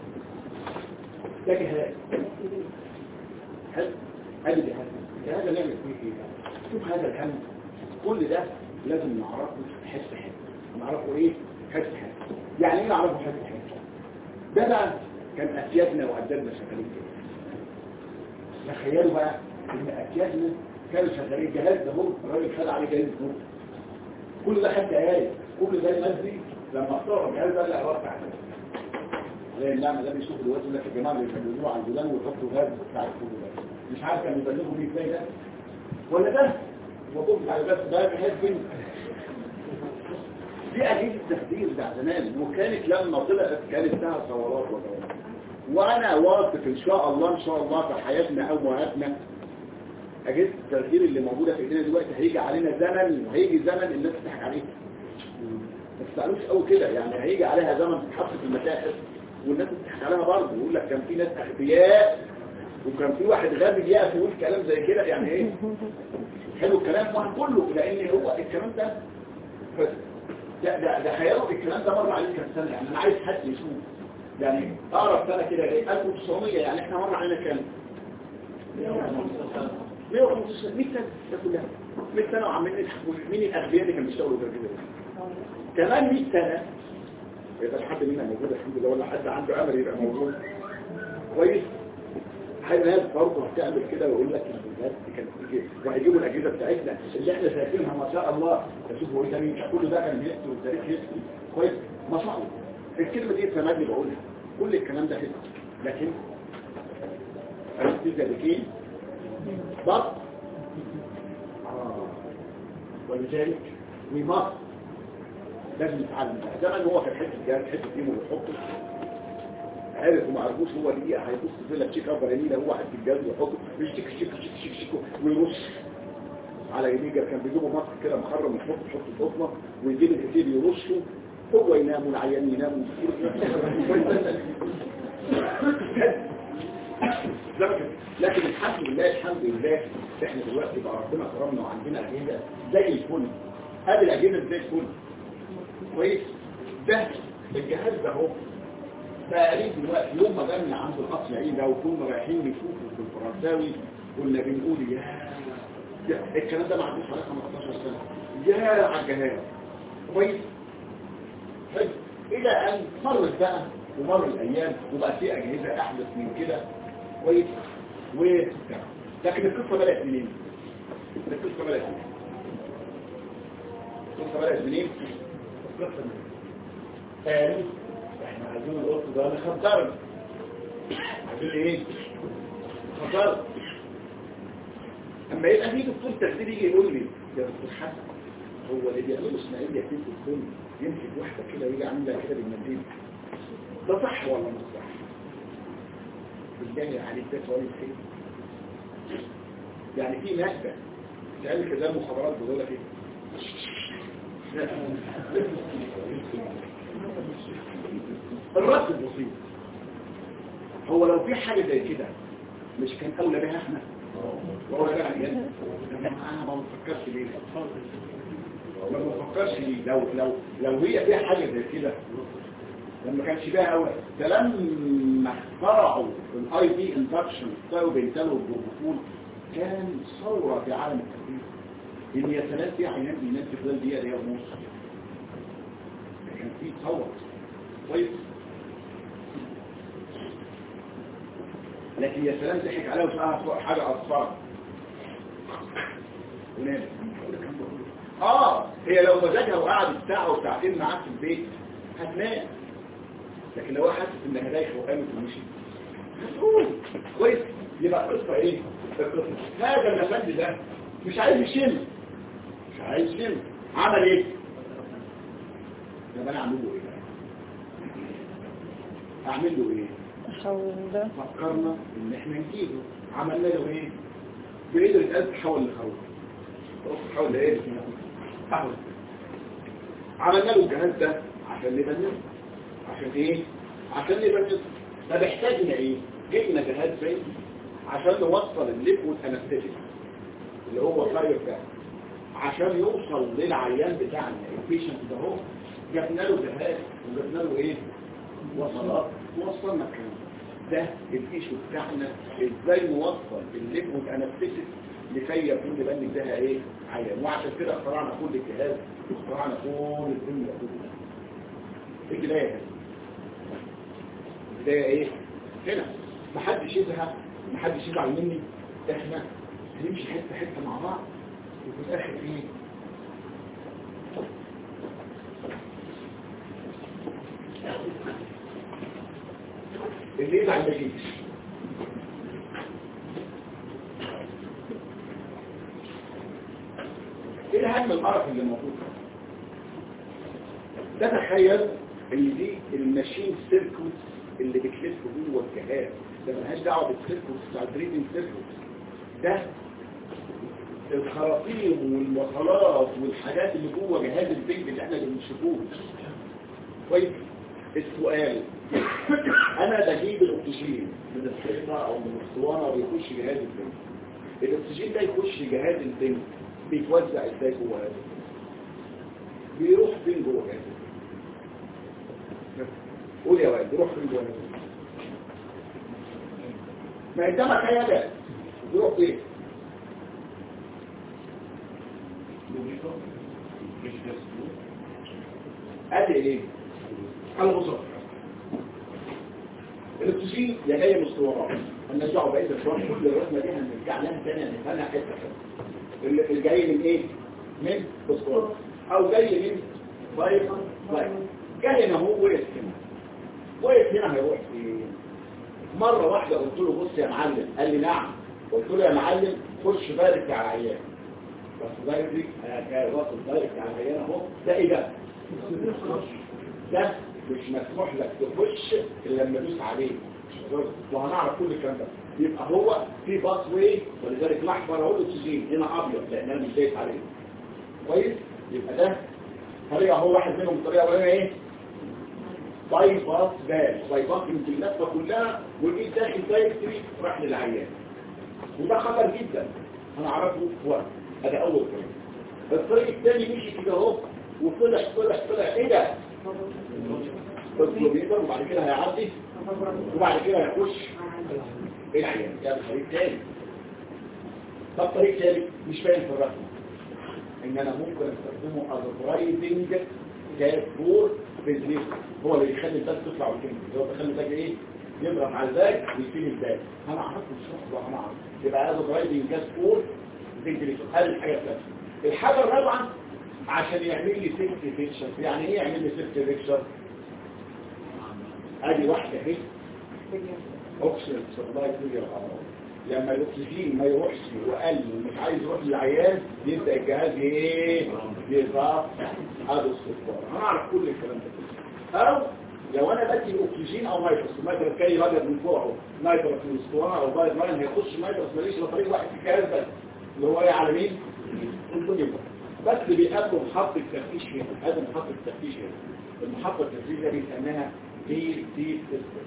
A: ده جهاز حلو ادي جهاز الجهاز نعمل فيه ايه شوف هذا الهم كل ده لازم نعرفه حس حس نعرفه ايه حس حس يعني ايه نعرفه حس حس ده بقى كان اسيادنا واجدادنا شغالين كده تخيلوا بقى ان اسيادنا كانوا شغالين الجهاز ده هو الراجل خد عليه جهاز هو كل ده خد دقايق كل ده الناس دي لما اختاروا الجهاز ده لا رفع زي النعمة ده بيشوف دلوقتي يقول لك يا جماعه بيبلغوه على الجولان ويحطوا غاز بتاع الكل ده مش عارف كانوا يبلغوا بيه ازاي ده ولا ده الموضوع بتاع الغاز ده بحيث بين دي أجهزة تخدير بتاع زمان وكانت لما طلعت كانت لها ثورات وجوات وانا واثق ان شاء الله ان شاء الله في حياتنا او مواتنا اجهزة التخدير اللي موجودة في ايدينا دلوقتي هيجي علينا زمن وهيجي زمن الناس تضحك عليه ما تسألوش قوي كده يعني هيجي عليها زمن تتحط في المتاحف والناس بتضحك عليها برضه يقول لك كان في ناس اغبياء وكان في واحد غبي يقف يقول كلام زي كده يعني ايه حلو الكلام واحد كله لان هو الكلام ده بس ده ده ده خياله الكلام ده مر عليه كام سنه يعني انا عايز حد يشوف يعني اقرب سنه كده ايه 1900 يعني احنا مر علينا كام 115 100 سنه ده كلها 100 سنة وعمالين يضحكوا مين الأغبياء اللي كانوا بيشتغلوا في كده كمان 100 سنة يبقى حد منا موجود الحمد لله ولا حد عنده أمل يبقى موجود كويس هل ناس برضه هتعمل كده ويقول لك الناس دي كانت تيجي وهيجيبوا الأجهزة بتاعتنا اللي احنا شايفينها ما شاء الله تشوفوا ايه تاني كل ده كان بيحكي والتاريخ يحكي كويس ما شاء الله الكلمة دي سمعني بقولها كل الكلام ده حلو لكن أنت ذلكين بط ولذلك we must لازم نتعلم ده زمان هو كان حته جهاز حته ديمو بيحطه عارف وما عرفوش هو دقيقه هيبص في لك شيك ابر يمين هو واحد في الجهاز ويحطه ويشتك شيك شيك شيك شيك ويرش على يميجر كان بيجيبوا ماسك كده محرم يحط يحط البطنه ويجيب الكتير يرشه هو ينام والعيان ينام لكن الحمد لله الحمد لله احنا دلوقتي بقى ربنا كرمنا وعندنا اجهزه زي الفل قبل اجهزه زي الفل كويس ده الجهاز ده اهو تقريبا دلوقتي يوم ما جالنا عند القصر العين ده وكنا رايحين نشوفه في الفرنساوي كنا بنقول يا يا الكلام ده ما عدوش على 15 سنه يا على الجهاز كويس طيب الى ان مرت بقى ومر الايام وبقى في اجهزه احدث من كده كويس و لكن القصه بدات منين القصه بدات منين القصه بدات منين القصه منين قالوا احنا عايزين القط ده نخدرنا عايزين ايه خطر اما يبقى في دكتور تخدير يجي يقول لي يا دكتور حسن هو اللي بيعمله اسماعيل يحتاج في الكل يمسك واحده كده ويجي عاملها كده بالمنديل ده صح ولا مش صح بالله عليك ده سؤال خير يعني في مادة تعمل كده المخابرات بيقول لك ايه الرد البسيط هو لو في حاجة زي كده مش كان أولى بها احنا وأولى بها الجنة أنا ما بفكرش ليه ما بفكرش ليه لو لو لو هي فيها حاجة زي كده لما كانش بيها أولى ده لما اخترعوا الاي بي اندكشن ستايل بينتلوا البروتوكول كان ثورة في عالم التدريس ان يا سلام في عينات بينات في خلال دقيقة دقيقة ونص كان في ثورة كويس لكن يا سلام ضحك عليها وسألها حاجة أصفر ونام اه هي لو مزاجها وقعدت ساعة وساعتين معاك في البيت هتنام لكن لو حاسس انها دايخه وقامت ومشي هتقول كويس يبقى القصه ايه القصه هذا النفذ ده مش عايز يشم مش عايز يشم عمل ايه طب انا اعمل له ايه بقى؟ اعمل له ايه
C: أحول ده
A: فكرنا ان احنا نجيبه عملنا له ايه بقدر القلب تحول لخروف تحول لايه تحول عملنا له الجهاز ده عشان نبنيه عشان ايه عشان نبنيه طب احتاجنا ايه جبنا جهاز زي عشان نوصل الليكويد انستيتيك اللي هو فاير ده عشان يوصل للعيان بتاعنا البيشنت ده هو جبنا له جهاز وجبنا له ايه وصلات وصلنا الكلام ده الايشو بتاعنا ازاي نوصل الليكويد انستيتيك لكي يكون لبني ده ايه عيان وعشان كده اخترعنا كل الجهاز واخترعنا كل الدنيا كلها البدايه البدايه ايه هنا محدش يزهق محدش يزعل مني احنا هنمشي حته حته مع بعض وفي الاخر ايه اللي يزعل ما يجيش ايه اهم القرف اللي موجود ده تخيل ان دي الماشين سيركوت اللي بتلف جوه الجهاز ده ملهاش دعوه بالسيركوت بتاع البريدنج سيركوت ده الخراطيم والوصلات والحاجات اللي جوه جهاز البنج اللي احنا بنشوفوه كويس السؤال انا بجيب الاكسجين من الحيطه او من الاسطوانه ويخش جهاز البنج الاكسجين ده يخش جهاز البنج بيتوزع ازاي جوه هذا بيروح فين جوه جهاز البنج قول يا واد بيروح فين جوه هذا ما انت ما خيالات بيروح فين ادي ايه الغصر الاكسجين يا جاي من الصورات الناس دعوه بقيه الصور كل الرسمه دي هنرجع لها تاني هنفهمها حته حته اللي اللي جاي من ايه من الصورات او جاي من بايب بايب جاي هنا هو وقف هنا وقف هنا هيروح فين مره واحده قلت له بص يا معلم قال لي نعم قلت له يا معلم خش بارك على العيان بس دايركت واصل دايركت على العيان اهو ده ايه ده ده مش مسموح لك تخش الا لما تدوس عليه وهنعرف كل الكلام ده يبقى هو في باس واي ولذلك الاحمر اهو الاكسجين هنا ابيض لان انا مش دايس عليه كويس يبقى ده طريقه هو واحد منهم الطريقه الاولانيه ايه باي باس بال باي باس من اللفه كلها والايد داخل دايركتري راح للعيان وده خطر جدا هنعرفه في وقت هذا اول طريق الطريق الثاني مشي كده اهو وطلع طلع طلع ايه ده الكمبيوتر وبعد كده هيعدي وبعد كده هيخش العيان يعني طريق تاني طب طريق تاني مش باين في الرسم ان انا ممكن استخدمه از درايفنج كافور بزنس هو اللي يخلي الباك تطلع وتنزل هو بيخلي الباك ايه يضرب على الباك ويشيل الباك انا عرفت الشخص ده انا عرفت يبقى از درايفنج كافور بزنس هذه الحاجه الثالثه الحاجه الرابعه عشان يعمل لي سيفت فيكشر يعني ايه يعمل لي سيفت فيكشر ادي واحده اهي اوكسجين سبلاي كلير لما الاكسجين ما يروحش وقل ومش عايز يروح للعيان يبدا الجهاز ايه يضغط هذا الصفار هنعرف كل الكلام ده كله او لو انا بدي اكسجين او نيتروس مثلا كي راجل من فوقه نيتروس من الاسطوانه او بايد لاين هيخش نيتروس ماليش الا طريق واحد في الجهاز بس اللي هو ايه على مين؟ الكونيوم بس بيقابلوا محطة تفتيش هنا هذا محطة تفتيش هنا المحطة التفتيش ده بيسميها بي تي سيستم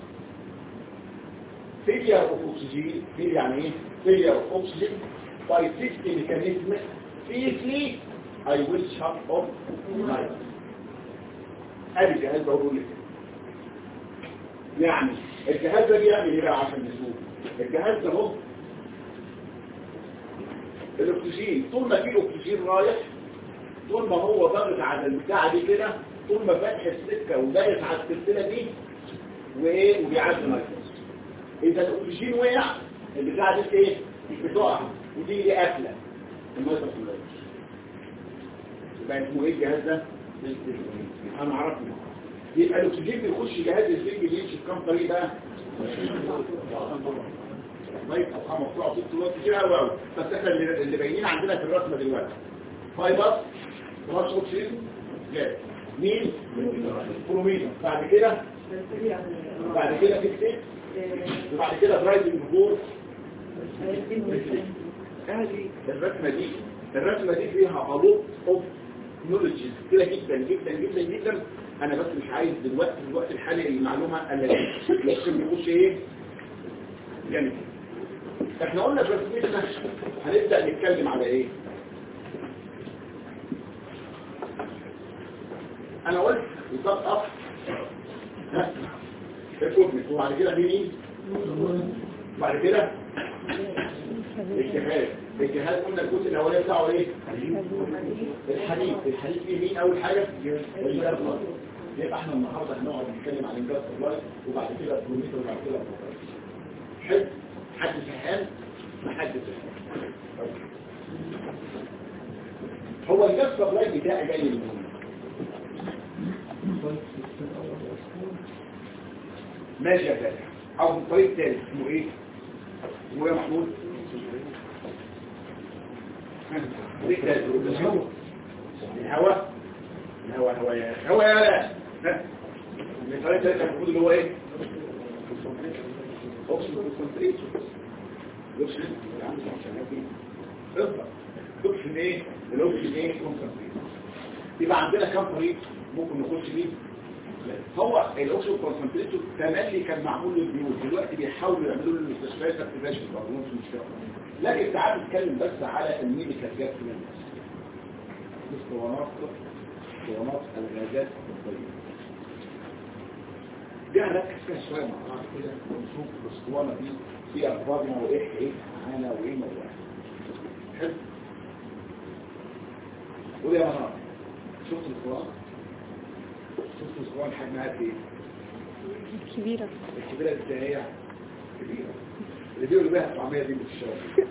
A: failure of oxygen failure يعني ايه failure of oxygen by safety mechanism safely I will shut off night ادي الجهاز ده بقول لك يعني الجهاز ده بيعمل ايه بقى عشان نشوف الجهاز ده هو الاكسجين طول ما في اكسجين رايح طول ما هو ضغط على البتاعه دي كده طول ما فاتح السكه ودايس على السلسله دي وايه وبيعدي نيتروس اذا الاكسجين وقع البتاعه دي ايه بتقع ودي دي قافله النيتروس ما يبقى اسمه ايه الجهاز ده انا عرفت يبقى الاكسجين بيخش جهاز الفيلم بيمشي في كام طريق بقى طيب ابقى مقطوع ست وقت كتير قوي قوي بس احنا اللي اللي باينين عندنا في الرسمه دلوقتي فايبر راس اوكسجين جاز مين برومين بعد كده بعد كده فيكسيت وبعد كده درايفنج فور هذه الرسمه دي الرسمه دي فيها خلوط اوف نولوجيز كتيره جدا جدا جدا جدا انا بس مش عايز دلوقتي في الوقت الحالي المعلومه اللي لازم يخش ايه جامد احنا قلنا في رسمتنا هنبدأ نتكلم على ايه انا قلت بالظبط اف الكوبنت وبعد كده في مين بعد كده الجهاز الجهاز قلنا الجزء الاولاني بتاعه ايه الحديد الحديد فيه مين اول حاجه الجلد يبقى احنا النهارده هنقعد نتكلم عن الجلد وبعد كده البروميتر وبعد كده البروميتر حلو حد سحان ما حد سحان هو الجاز سبلاي بتاعي جاي من ماشي يا فاتح او الطريق تاني اسمه ايه اسمه ايه يا محمود طريق تاني الهواء الهواء الهواء هواء يا هواء يا لا الطريق تاني المفروض اللي هو ايه اوكسجين كونسنتريشن اوكسجين عندي عشان ايه اوكسجين ايه الاوكسجين ايه كونسنتريشن يبقى عندنا كام طريق ممكن نخش بيه هو الاوكسجين كونسنتريشن تملي كان معمول للبيوت دلوقتي بيحاولوا يعملوا له المستشفيات اكتيفيشن برضه مش مشكله لكن تعال نتكلم بس على الميديكال جاز اسطوانات اسطوانات الغازات الطبيه دي هنركز فيها شويه مع بعض كده ونشوف الاسطوانه دي فيها اخبارنا وايه ايه معانا وايه موضوعنا حلو قول يا مهار شفت القرآن شفت القرآن حجمها قد ايه
C: كبيرة
A: الكبيرة الثانية كبيرة اللي بيقولوا بيها الطعمية دي مش الشارع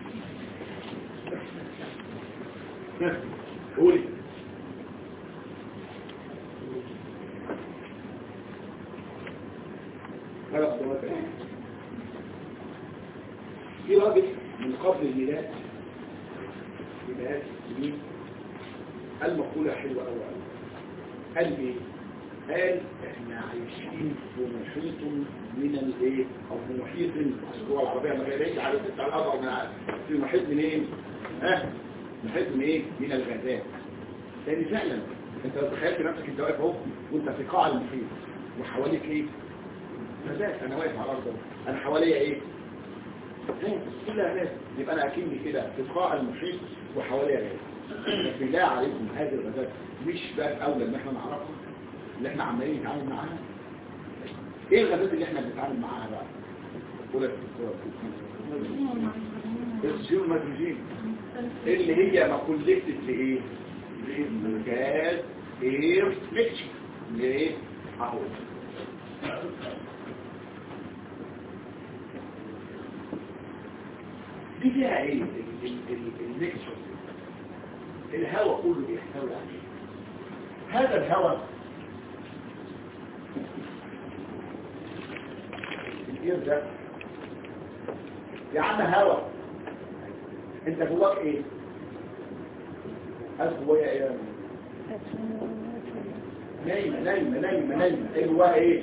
A: قولي ثلاث سنوات في راجل من قبل الميلاد بمئات السنين قال مقولة حلوة أوي أوي قال ايه؟ قال احنا عايشين في محيط من الايه او في محيط الجوه العربيه ما جايش على بتاع الارض من عارف. في محيط من ايه ها محيط من ايه من الغازات لان فعلا انت لو تخيلت نفسك انت واقف اهو وانت في قاع المحيط وحواليك ايه غازات انا واقف على الارض أهو. انا حواليا ايه غاز كلها غاز يبقى انا اكني كده في قاع المحيط وحواليا غاز لكن لا عليكم هذه الغازات مش باب اولى ان احنا نعرفها اللي احنا عمالين نتعامل معاها ايه الغازات اللي احنا بنتعامل معاها بقى قولك السيول المدرجين اللي هي ما كولكتد لايه للغاز اير ميكشر لايه اهو دي فيها ايه الميكشر الهواء كله بيحتوي عليه هذا الهواء الاير ده يا عم هوا انت جواك ايه قال جوايا ايه نايمه نايمه نايمه نايمه ايه جواها ايه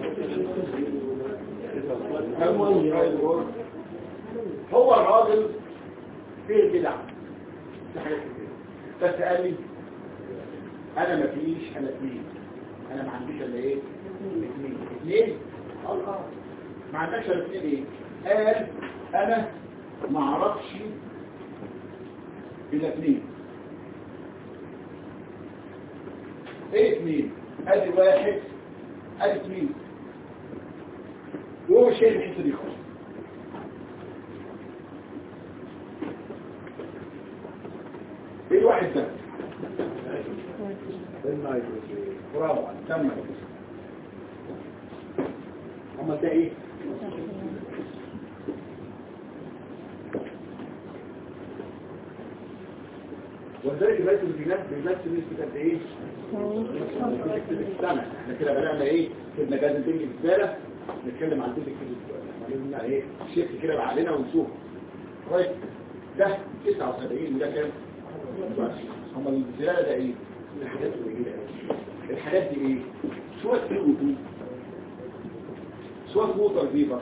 A: هو الراجل فيه بدع في حاجات كتير بس قال لي انا ما فيش انا اثنين انا ما عنديش الا ايه اثنين اثنين الله ما عندكش الا اثنين ايه قال انا ما اعرفش الا اثنين ايه اثنين ادي واحد ادي اثنين وهو مش شايف الحته دي خالص ايه الواحد ده برافو تم اما ده ايه ولذلك الرئيس في ناس بيمثل نسبة قد ايه؟ نسبة السنة احنا كده بدأنا ايه؟ في المجال البنجي بالزالة نتكلم عن البنجي في قلنا ايه؟ شيفت كده بعقلنا ونشوف كويس ده 79 وده كام؟ هم الزلالة ده ايه؟ الحاجات القليلة الحاجات دي ايه؟ شوية سي او 2 شوية ووتر فيبر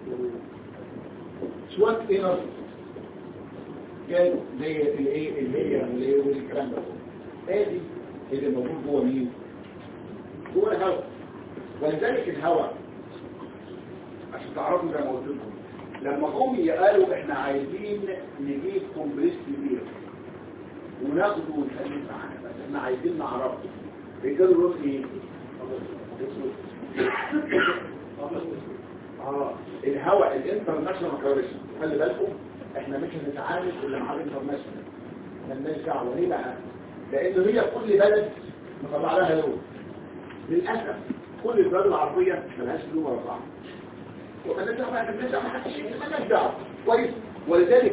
A: شوية انر كان زي الايه اللي هي اللي والكلام ده ادي اللي موجود جوه مين جوه الهواء ولذلك الهواء عشان تعرفوا زي ما قلت لكم لما هم قالوا احنا عايزين نجيب كومبريس كبير وناخده ونخليه معانا بس احنا عايزين نعرفه بيقولوا لون ايه اه الهواء الانترناشونال كوريشن خلي بالكم احنا مش هنتعامل الا مع الانترناشونال مالناش دعوه ليه بقى لان هي كل بلد مطلع لها لون للاسف كل البلاد العربيه ملهاش لون ولا طعم ومالناش دعوه بقى مالناش دعوه محدش مالناش دعوه كويس ولذلك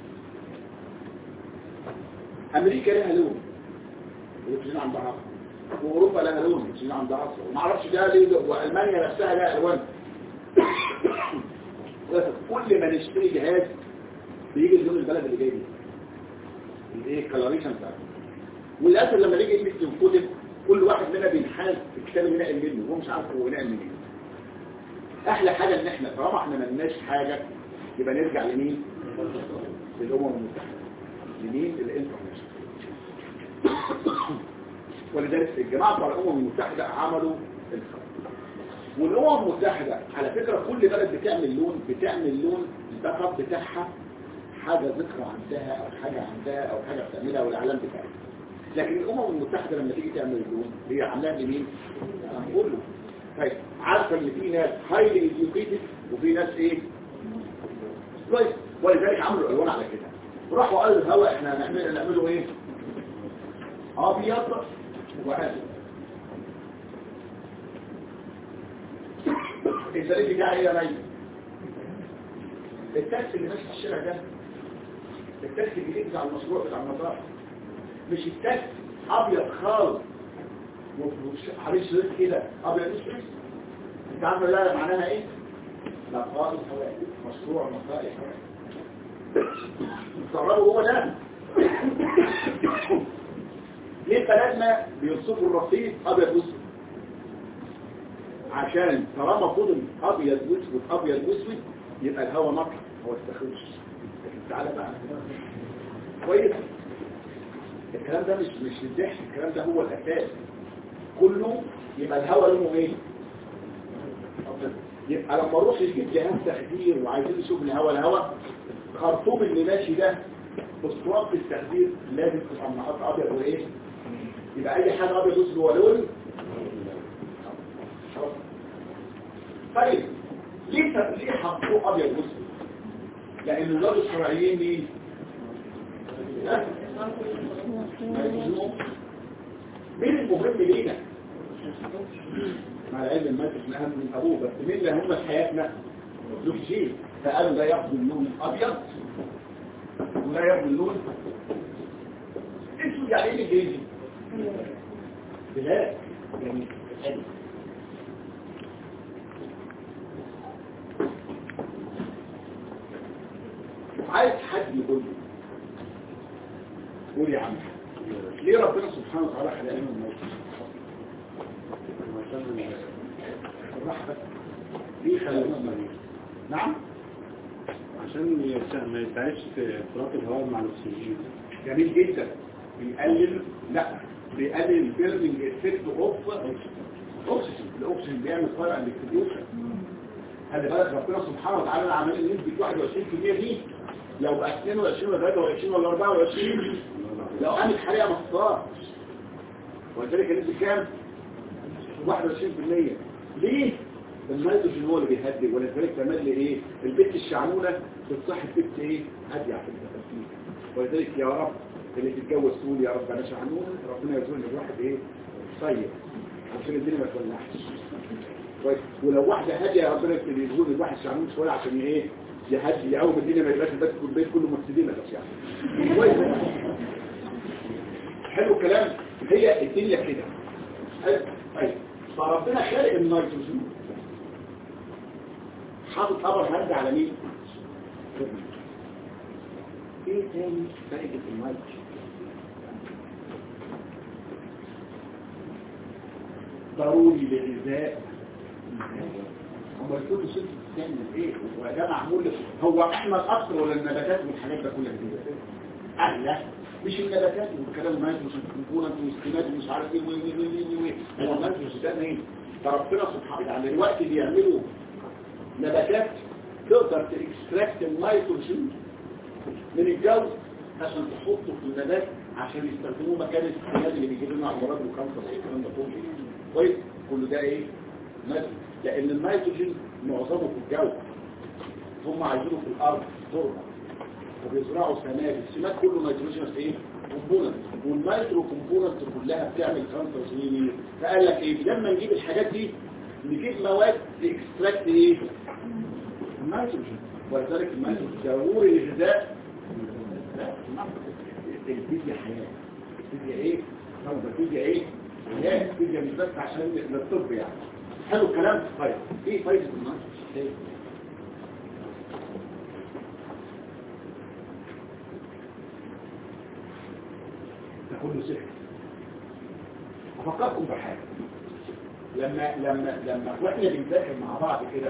A: امريكا لها لون والصين عندها اصفر واوروبا لها لون والصين عندها اصفر وما اعرفش ده ليه والمانيا نفسها لها الوان كل ما نشتري جهاز بيجي لون البلد اللي جاي بيه الايه الكالوريشن بتاعته وللاسف لما نيجي نكتب كتب كل واحد منا بينحاز في الكتاب اللي نقل منه وهو مش عارف هو نقل منين احلى حاجه ان احنا طالما احنا ملناش حاجه يبقى نرجع لمين للامم المتحده لمين الانترناشونال ولذلك الجماعه بتاع الامم المتحده عملوا الخط والامم المتحده على فكره كل بلد بتعمل لون بتعمل لون الباك اب بتاعها حاجه ذكرى عندها او حاجه عندها او حاجه بتعملها والاعلام بتاعها لكن الامم المتحده لما تيجي تعمل اللون هي عاملاها لمين؟ كله طيب عارفه ان في ناس هايلي ايديوكيتد وفي ناس ايه؟ كويس ولذلك عملوا الالوان على كده راحوا قالوا الهواء احنا هنعمل نعمله ايه؟ ابيض واسود الدليل بتاعي ايه يا مي التاكسي اللي ماشي في الشارع ده التاكسي الجديد بتاع المشروع بتاع المطار مش التاكسي ابيض خالص وحريص شريط كده ابيض اسود انت عارف لا معناها ايه لقاء الهواء مشروع لقاء الهواء استغربوا هو ده ليه البلدنا بيوصفوا الرصيف ابيض واسود عشان طالما فضل ابيض واسود ابيض واسود يبقى الهواء نقي هو استخرج لكن تعالى بقى كويس الكلام ده مش مش الضحك الكلام ده هو الاساس كله يبقى الهواء لونه ايه يبقى لما اروح يجيب جهاز تخدير وعايزين نشوف الهواء الهواء خرطوم اللي ماشي ده اسطوانه التخدير لازم تبقى منحط ابيض وايه يبقى اي حاجه ابيض واسود هو لون طيب ليه ليه حطوه ابيض واسود لان الولاد الشرعيين مين ها؟ مين المهم لينا مع العلم المادة اهم من ابوه بس مين اللي هم في حياتنا الاكسجين فقالوا لا ياخذوا اللون الابيض ولا ياخذوا اللون اسود يعني ايه الانجليزي بلاد يعني حلو عايز حد يقول لي قول يا عم ليه ربنا سبحانه وتعالى خلق لنا الموت الراحه بس ليه خلق لنا الموت نعم
D: عشان يس- ما يتعيش في اختلاط الهواء مع الاكسجين
A: جميل جدا بيقلل لا بيقلل البيرنج افكت اوف اوكسجين الاكسجين بيعمل فرق الاكسديوشن خلي بالك ربنا سبحانه وتعالى عمل نسبه 21% دي لو بقى 22 ولا 23 ولا 24 لو قامت حريقه ما تطلعش ولذلك النسبه كام 21% ليه النيتروجين هو اللي بيهدي ولذلك كمان لي ايه البت الشعمونه بتصحي البت ايه هاديه على التفكير ولذلك يا رب اللي تتجوز تقول يا رب انا شعمونه ربنا يرزقني الواحد ايه طيب عشان الدنيا ما تولعش كويس ولو واحده هاديه يا ربنا يرزقني الواحد شعمون شويه عشان ايه يهدي يعوم الدنيا ما يبقاش البيت كل البيت كله مفسدين بس يعني كويس حلو الكلام هي الدنيا كده حلو طيب فربنا خالق النيتروجين حاطط قبر هرد على مين ايه تاني فائدة النيتروجين ضروري لغذاء هم يكونوا ست بتعمل ايه وده معمول هو احنا الاكثر ولا النباتات والحاجات ده كلها كده اهلا مش النباتات والكلام ما يدرس الكومبوننت والاستناد ومش عارف ايه وي وي وي وي وي هو ما يدرس ده مين فربنا سبحانه يعني الوقت بيعملوا نباتات تقدر تكستراكت النيتروجين من الجو عشان تحطه في النبات عشان يستخدموه مكان الاستناد اللي بيجيب لنا امراض وكانسر ايه الكلام ده كله كويس كل ده ايه نيتروجين لان النيتروجين معظمه في الجو هم عايزينه في الارض تربه وبيزرعوا سماد السماد كله نيتروجين في ايه كومبوننت والنيترو كومبوننت كلها بتعمل كانسر فقال لك ايه لما نجيب الحاجات دي نجيب مواد اكستراكت ايه النيتروجين ولذلك النيتروجين ضروري للغذاء لا الفيزياء حياه الفيزياء ايه طب الفيزياء ايه حياه الفيزياء مش بس عشان للطب يعني حلو الكلام طيب ايه فايده النيتروجين ده كله سحر افكركم بحاجه لما لما لما واحنا بنذاكر مع بعض كده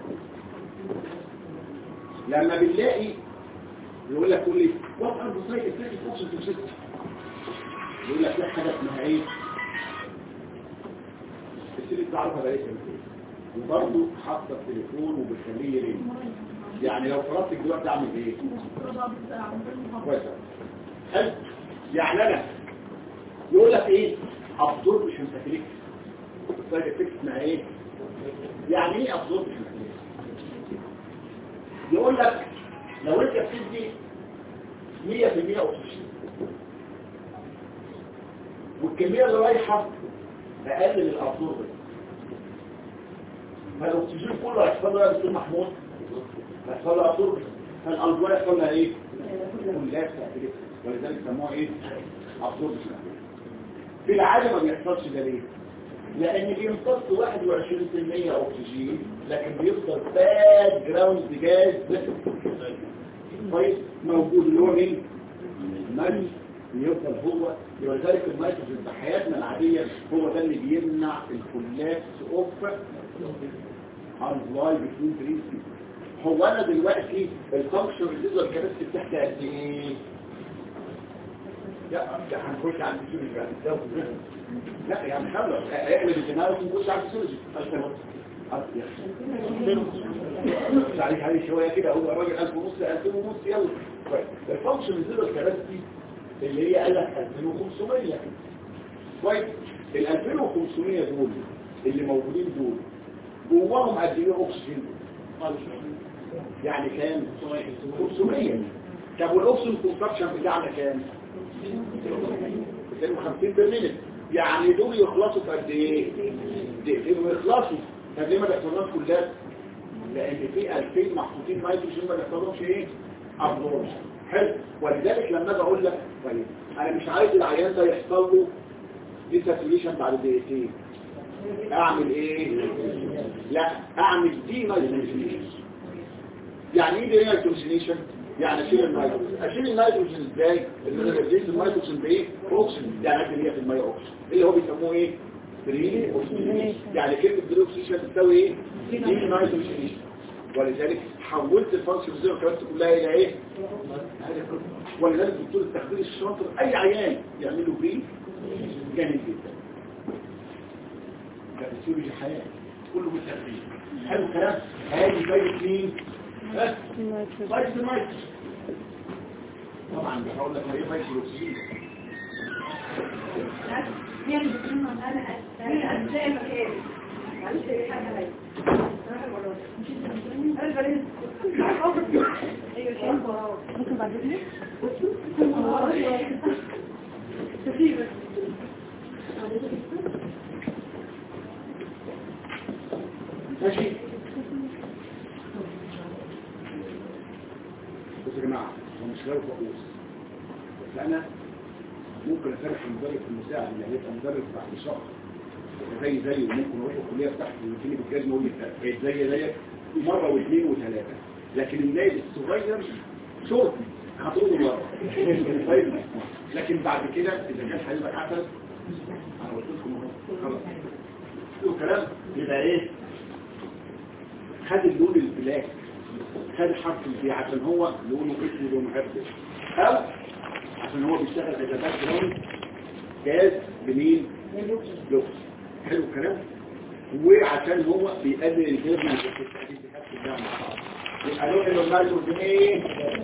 A: لما بنلاقي يقول لك قول لي وات ار ذا سايد افكتس اوف اوكسجين سيستم يقول لك في حاجه اسمها ايه السيري بتعرفها بقى ايه وبرضه حاطه التليفون وبتخليه يرن يعني لو فرضت دلوقتي اعمل ايه كويس حلو يعني انا يقول لك ايه ابزوربشن تكليك طيب افكت مع ايه يعني ايه ابزوربشن تكليك يقول لك لو انت بتدي 100% اكسجين والكميه اللي رايحه اقل من الابزوربنت فالاكسجين كله هيحصل له يا دكتور محمود هيحصل له ابزوربنت فالالجوال يحصل لها ايه؟ كلها بتاعتك ولذلك سموها ايه؟ ابزوربنت في العالم ما بيحصلش ده ليه؟ لان بيمتص 21% اكسجين لكن بيفضل باك جراوند جاز كويس موجود اللي هو مين؟ النيتروجين بيفضل هو ولذلك النيتروجين في حياتنا العادية هو ده اللي بيمنع الكولابس اوف انفلاي بتوين تريسي هو انا دلوقتي الفانكشن ريزيدوال كاباسيتي بتاعتي قد ايه؟ لا ده هنخش على الفسيولوجي بقى لا يعني خلص اعمل الجناوي ونخش على الفسيولوجي بس عليك عليه شوية كده هو الراجل 1000 ونص 2000 ونص يلا كويس الفانكشن ريزيدوال كاباسيتي اللي هي قال لك 2500 كويس ال 2500 دول اللي موجودين دول جواهم قد ايه اكسجين يعني كام 500 طب والاكسجين كونسبشن بتاعنا كام 250 بالمينت يعني دول يخلصوا في قد ايه دقيقتين ويخلصوا طب ليه ما بيحصلناش كلها لان في 2000 محطوطين نيتروجين ما بيحصلهمش ايه ابنورمال حلو ولذلك لما اجي اقول لك طيب انا مش عايز العيان ده يحصل له ديساتوريشن بعد دقيقتين اعمل ايه لا اعمل دي نيتروجينيشن يعني ايه دي نيتروجينيشن يعني اشيل النيتروجين اشيل النيتروجين ازاي اللي انا بديت النيتروجين بايه اوكسجين يعني اكل هي في الميه اوكسجين اللي هو بيسموه ايه فري اوكسجين يعني كلمه فري اوكسجين بتساوي ايه دي نيتروجينيشن ولذلك حولت الفانكشن زي ما كلها الى ايه ولذلك دكتور التخدير الشاطر اي عيان يعملوا فيه جامد جدا ده فسيولوجي حياه كله بالتخدير حلو الكلام هادي فايده مين ها فايده المايك طبعا بقول لك ايه فايده الاكسجين
E: هي اللي بتقول انا انا ازاي مكان معلش ايه حاجه عليا
C: ممكن بعد اذنك
A: ماشي بصوا يا جماعه هو مش غير فقوس بس انا ممكن افرح المدرب المساعد اللي هيبقى مدرب بعد شهر زي زي وممكن اروح الكليه بتاعتي ويجيني بالجزمه ويقول لي بقيت زي زيك مره واثنين وثلاثه لكن النادي الصغير شرطي هتقوله مره طيب لكن بعد كده اذا كان حبيبك عسل انا قلت لكم اهو خلاص له كلام يبقى ايه خد اللون البلاك خد حرف البي عشان هو لونه اسود ومهبب او عشان هو بيشتغل زي باك جراوند جاز بمين لوكس حلو الكلام وعشان هو بيقلل الجاز من التحديد بحث الله مع بعض يبقى لون المالو بايه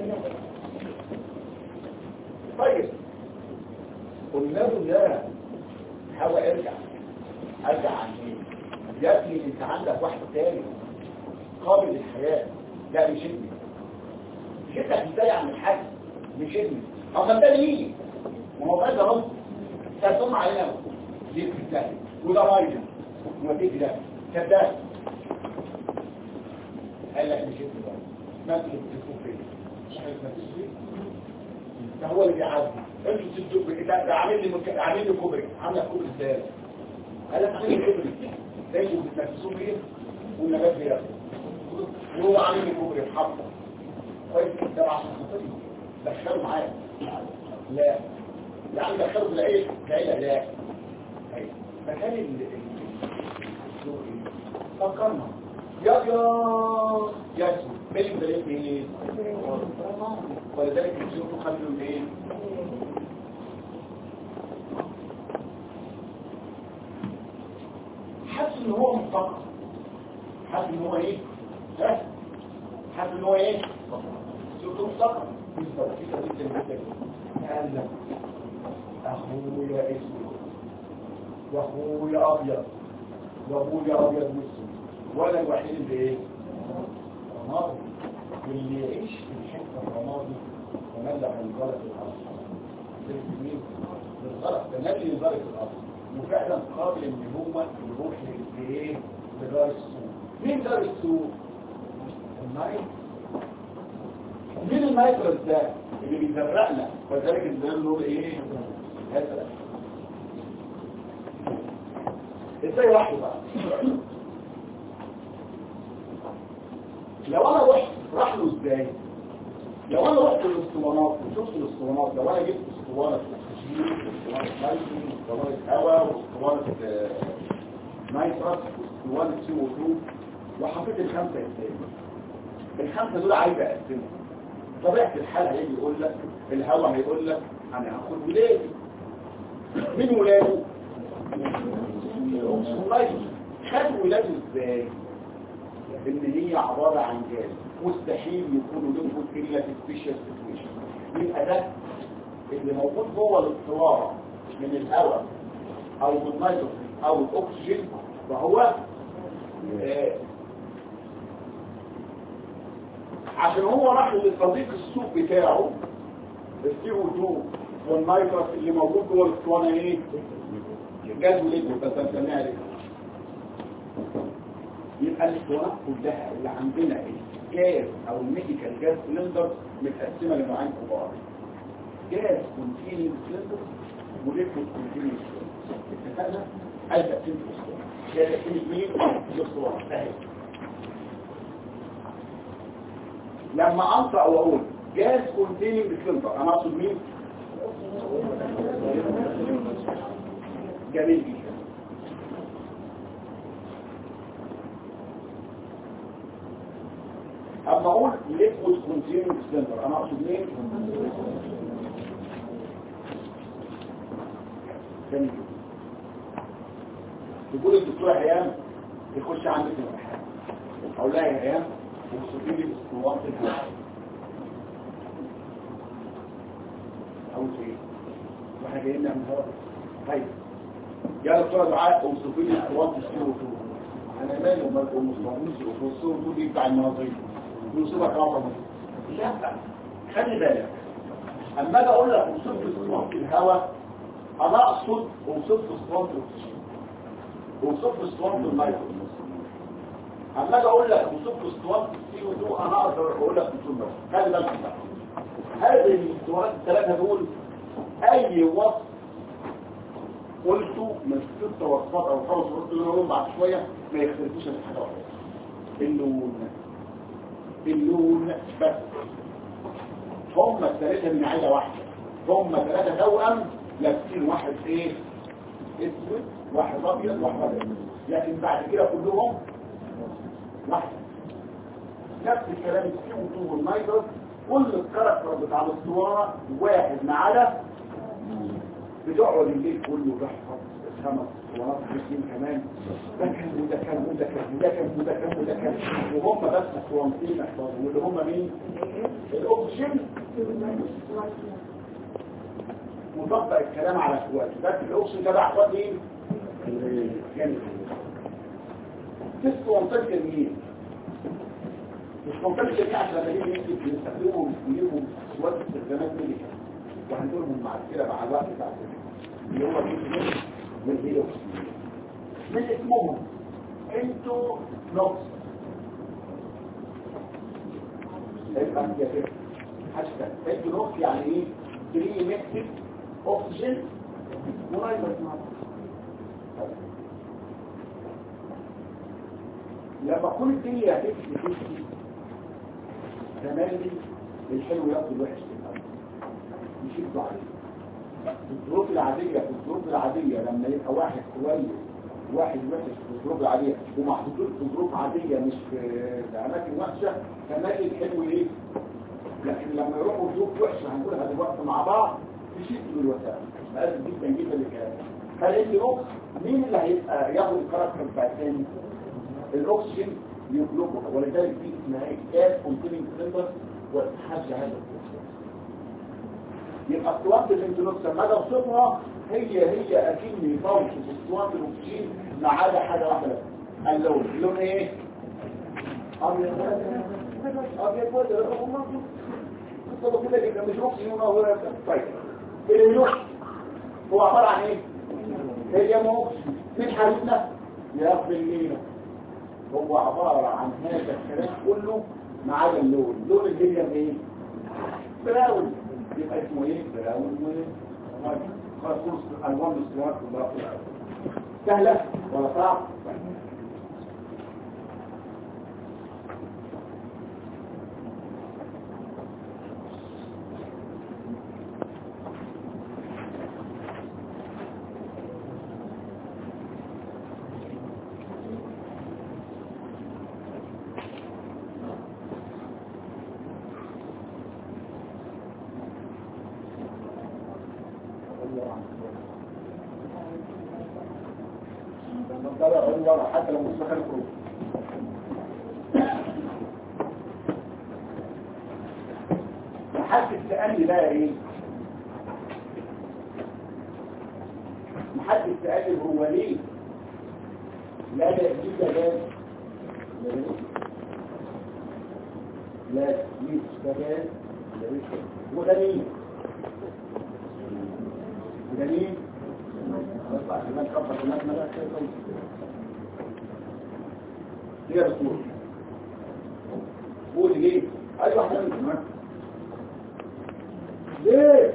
A: طيب قلنا له يا حاول ارجع ارجع عن ايه يا ابني انت عندك واحد تاني قابل للحياة لا مش ابني مش انت هتتضايق عن الحاج مش ابني اما ده ليه ما هو بقى اهو تقوم علينا ليه بتتضايق وده رايجل وتيجي ده كذاب قال لك مش ابني بقى ما انتوا بتكتبوا فين مش عارف ما تسوي ده هو اللي بيعدي انتوا تدوا ده عامل لي مك... عامل لي كوبري عامل كوبري ازاي قال لك عامل لي كوبري انتوا بتنفسوه ايه والنبات بياخد وهو عامل لي كوبري محطه كويس ده عشان خاطري دخلوا معايا لا يعني دخلوا في العيله العيله لا أيوة. فكان ال فكرنا يا يا يا اسود مين ده ايه ولذلك الشيوخ خلوا ايه حاسس ان هو مفكر حاسس ان هو ايه ها حاسس ان هو ايه شفت مفكر بسيطه جدا جدا قال لك اخويا اسود واخويا ابيض وابويا ابيض واسود وانا الوحيد اللي ايه رمادي واللي يعيش في الحته الرمادي وملح الغلط الارض مين غلط تملي لدرجة الأصل وفعلا قابل ان هو يروح لايه لدار السوق مين دار السوق المايك مين المايكروس ده اللي بيزرقنا فذلك الزرق له ايه هذا ازاي وحده بقى لو انا رحت راح له ازاي لو انا رحت للاسطوانات وشفت الاسطوانات لو انا جبت اسطوانه اكسجين واسطوانه نيتروجين واسطوانه هواء واسطوانه آه، نيترس واسطوانه سي او 2 وحطيت الخمسه قدامي الخمسه دول عايز اقسمهم طبيعه الحال هيجي يقول لك الهواء هيقول لك انا هاخد ولادي مين ولاده؟ الاكسجين نيتروجين خد ولاده ازاي؟ ان هي عبارة عن جاز مستحيل يكونوا لهم الا في سبيشال سيتويشن يبقى ده اللي موجود جوه الاضطرار من الهواء او من النيتروجين او الاكسجين فهو آه، عشان هو راح لصديق السوق بتاعه السي او 2 والنيتروس اللي موجود جوه الاسطوانه ايه؟ جاز وليكويد بس هنسميها ليه يبقى الاسطوانات كلها اللي عندنا الجاز او الميديكال جاز سلندر متقسمه لنوعين كبار جاز كونتيننج سلندر وليكويد كونتيننج سلندر اتفقنا؟ قال تقسيم الاسطوانه جاز تقسيم مين؟ الاسطوانه اهي لما انطق واقول جاز كونتيننج سلندر انا اقصد مين؟ جميل جدا اما اقول ليكويد كونتيننج سلندر انا اقصد مين جميل تقول الدكتوره هيام يخش عندك الامتحان اقول لها يا هيام وصفي لي اسطوانه الهواء اقول ايه واحنا جايين نعمل هواء طيب يا دكتوره دعاء اوصفي لي اسطوانه السي او 2 انا مالي ومال المصطلحين السي او 2 دي بتاع المناظير يوصفك رقم لا خلي بالك اما اجي اقول لك اوصف لي اسطوانه الهواء انا اقصد اوصف لي اسطوانه الاكسجين اوصف لي اسطوانه النيتروجين اما اجي اقول لك اوصف لي اسطوانه السي او 2 انا اقدر اقول لك اوصف لك خلي بالك بقى هذه الاسطوانات الثلاثه دول اي وصف قلته من ست وصفات او خمس وصفات اللي هنقولهم بعد شويه ما يختلفوش عن حاجه واحده اللون اللون بس هم الثلاثه من عيله واحده هم ثلاثه توأم لابسين واحد ايه اسود واحد ابيض واحد ابيض لكن بعد كده كلهم واحد نفس الكلام السي او 2 والنيتروس كل الكاركتر بتاع الاسطوانه واحد ما عدا بتقعد الليل كله تحفظ خمس اسطوانات اثنين كمان ده كان وده كان وده كان وده كان وده كان وده كان وهم بس اسطوانتين احفظهم واللي هم مين؟ الاكسجين وطبق الكلام على اخواته بس الاكسجين تبع اخوات مين؟ جميل في اسطوانتين جميل مش منطقة جميع عشان لما نيجي نكتب بنستخدمهم ونجيبهم شوية استخدامات ميديكال وهنقولهم بعد كده مع الوقت بعد كده اللي هو من من هي من اسمهم انتو نوكس يبقى يا كده هاشتاج انتو نوكس يعني ايه؟ تري ميكسيك اوكسجين ونايبر لما كل الدنيا هتكفي تكفي زمالي الحلو ياخد الوحش في الأرض يشدوا عليه في الظروف العادية في الظروف العادية لما يبقى واحد كويس واحد وحش في الظروف العادية ومحطوطين في ظروف عادية مش في في أماكن وحشة زمالي الحلو ايه؟ لكن لما يروحوا ظروف وحشة هنقولها دلوقتي مع بعض يشدوا الوسائل لازم جدا جدا للكلام هل انت نقص مين اللي هيبقى ياخد الكاركتر بتاع الثاني؟ الاكسجين يطلقها ولذلك دي اسمها اكتاف كونتيننج سلندر والحاجة هذا الكونتين يبقى اسطوانة الانتلوكس لما اجي اوصفها هي هي اكني فوق اسطوانة الاكسجين ما عدا حاجة واحدة بس اللون اللون ايه؟ ابيض ابيض وده طب كده يبقى مش اكسجين ولا هو طيب اللون هو عبارة عن ايه هي موكس من حالتنا يا لينا هو عبارة عن هذا الكلام كله ما عدا اللون اللون اللي هي ايه براون يبقى اسمه ايه براون و خلاص كل الوان الاستوار كلها سهلة ولا صعب طلع عمر حتى لو مش دخل كروب محدش سألني بقى ايه محدش سألني هو ليه لا لا دي ده جاز لا دي ده جاز وده مين وده مين نطلع كمان كفر الناس ما لا شيء ليه يا دكتور قول ليه اي واحده منكم ها ليه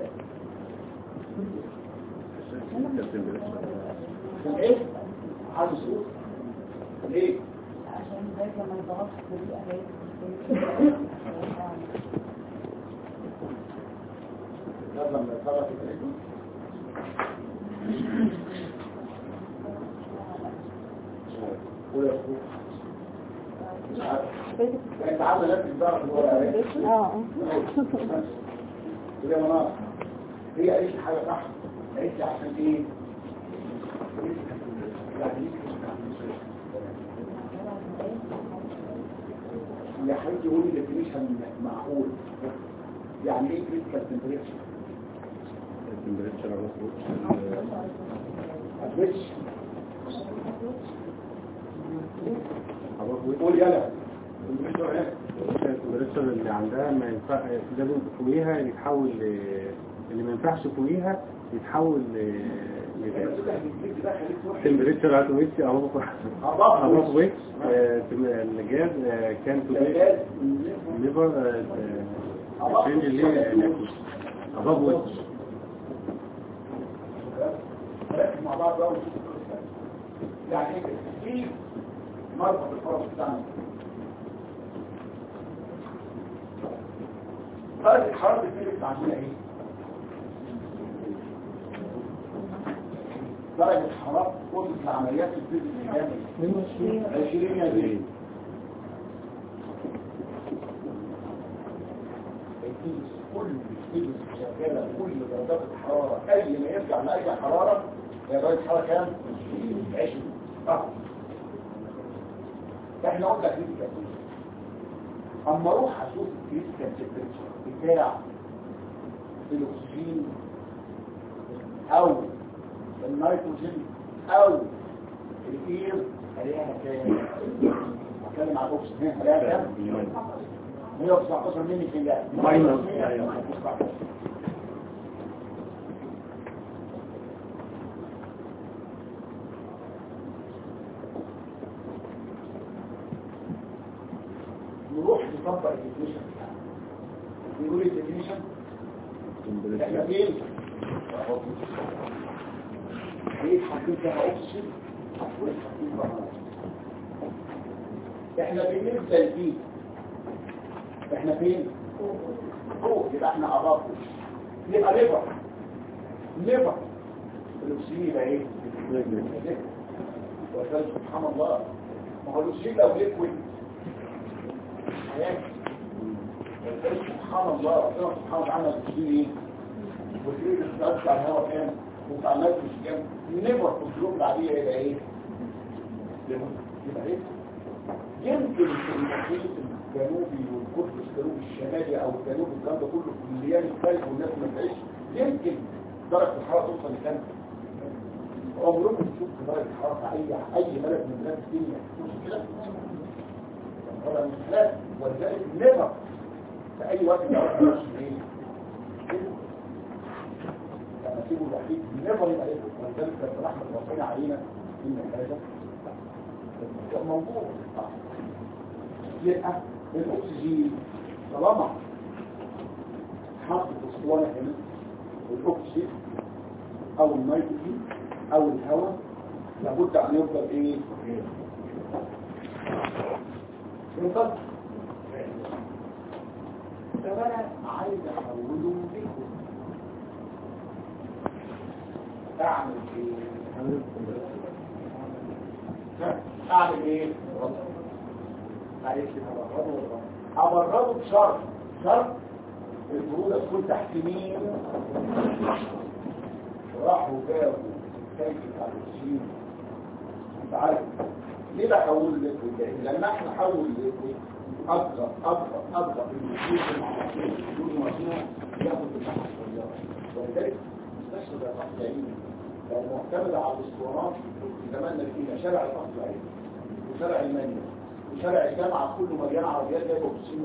A: عشان ايه حاسس صوت ليه
C: عشان زي لما يضغط في الرئة
A: يلا لما يتصرف في التليفون قول يا دكتور مش عارف انت عامله نفسك بقى في الورقه ايه
C: اه
A: يا منار هي قالت لي حاجه صح قالت لي عشان ايه يعني يا حبيبي قولي ديفينيشن معقول يعني ايه كريتيكال تمبريتشر
D: التمبريتشر على طول
A: هتبش
D: حضرتك
A: قول يلا تمبريتشر ايه
D: التمبريتشر اللي عندها ما ينفع لازم فوقيها يتحول ل- اللي ما ينفعش فوقيها يتحول ل- لجاز التمبريتشر على ويتش او اباف ويتش الجاز آه، كان تو ليفر تشينج اللي اباف ويتش
A: ركز مع بعض بقى ونشوف القصة. يعني ايه كده؟ في مرضى بالفرص بتاعنا درجة حرارة الفيلم عندنا ايه؟ درجة حرارة قوة العمليات الفيزيك كام؟ 20 يا بيه الفيزيك كل الفيزيك شغالة كل درجات الحرارة أي ما يرجع لأي حرارة هي درجة حرارة كام؟ 20 اه احنا قلنا كريتيكال اما اروح اشوف الكريتيكال تمبريتشر بتاع الاكسجين او النيتروجين او الاير الاقيها كام بتكلم على الاكسجين الاقيها كام 119 مللي كيلو
D: ماينس.
A: نروح نطبق الديفينيشن بتاعنا نقول الديفينيشن احنا فين؟ ايه حاطين فيها اكسجين وايه حاطين فيها نار. احنا بالنسبه لدي احنا فين؟ فوق يبقى احنا قربنا يبقى ليفر ليفر الاكسجين يبقى ايه؟ وذلك سبحان الله ما هو الاكسجين لو ليكويد هياكل وذلك سبحان الله ربنا سبحانه وتعالى الاكسجين ايه؟ وكيل الاختلاف بتاع الهواء كام وبتاع النيتروجين كام نيفر في الظروف العاديه يبقى ايه؟ يبقى ايه؟ يمكن في المحيط الجنوبي والقطب الجنوبي الشمالي او الجنوب الكلام ده كله مليان الثلج والناس ما تعيش يمكن درجه الحراره توصل لكام؟ عمركم تشوفوا درجه الحراره في اي اي بلد من بلاد الدنيا مش كده؟ طبعا المثلات ولذلك نيفر في اي وقت من الاوقات ايه؟ لما ترتيبه الوحيد نقدر يبقى ليكويد ولذلك كانت رحمه ربنا علينا ان هذا يبقى موجود يبقى الاكسجين طالما حط في اسطوانه هنا الاكسجين او النيتروجين او الهواء لابد ان يفضل ايه يفضل طب انا عايز احوله ليكويد اعمل ايه اعمل ايه معلش هبرده هبرده بشرط شرط البرودة تكون تحت مين راحوا جابوا كيف على الشيء انت عارف ليه بحول ليكويد لما احنا نحول ليكويد اضغط اضغط اضغط الجزء مع بدون مصنوع ياخد مساحه صغيره ولذلك مستشفى زي القصر العيني لو معتمدة على الاسطوانات في زماننا فينا شارع القصر العيني وشارع المانيا وشارع الجامعة كله مليان عربيات جايبه بسينة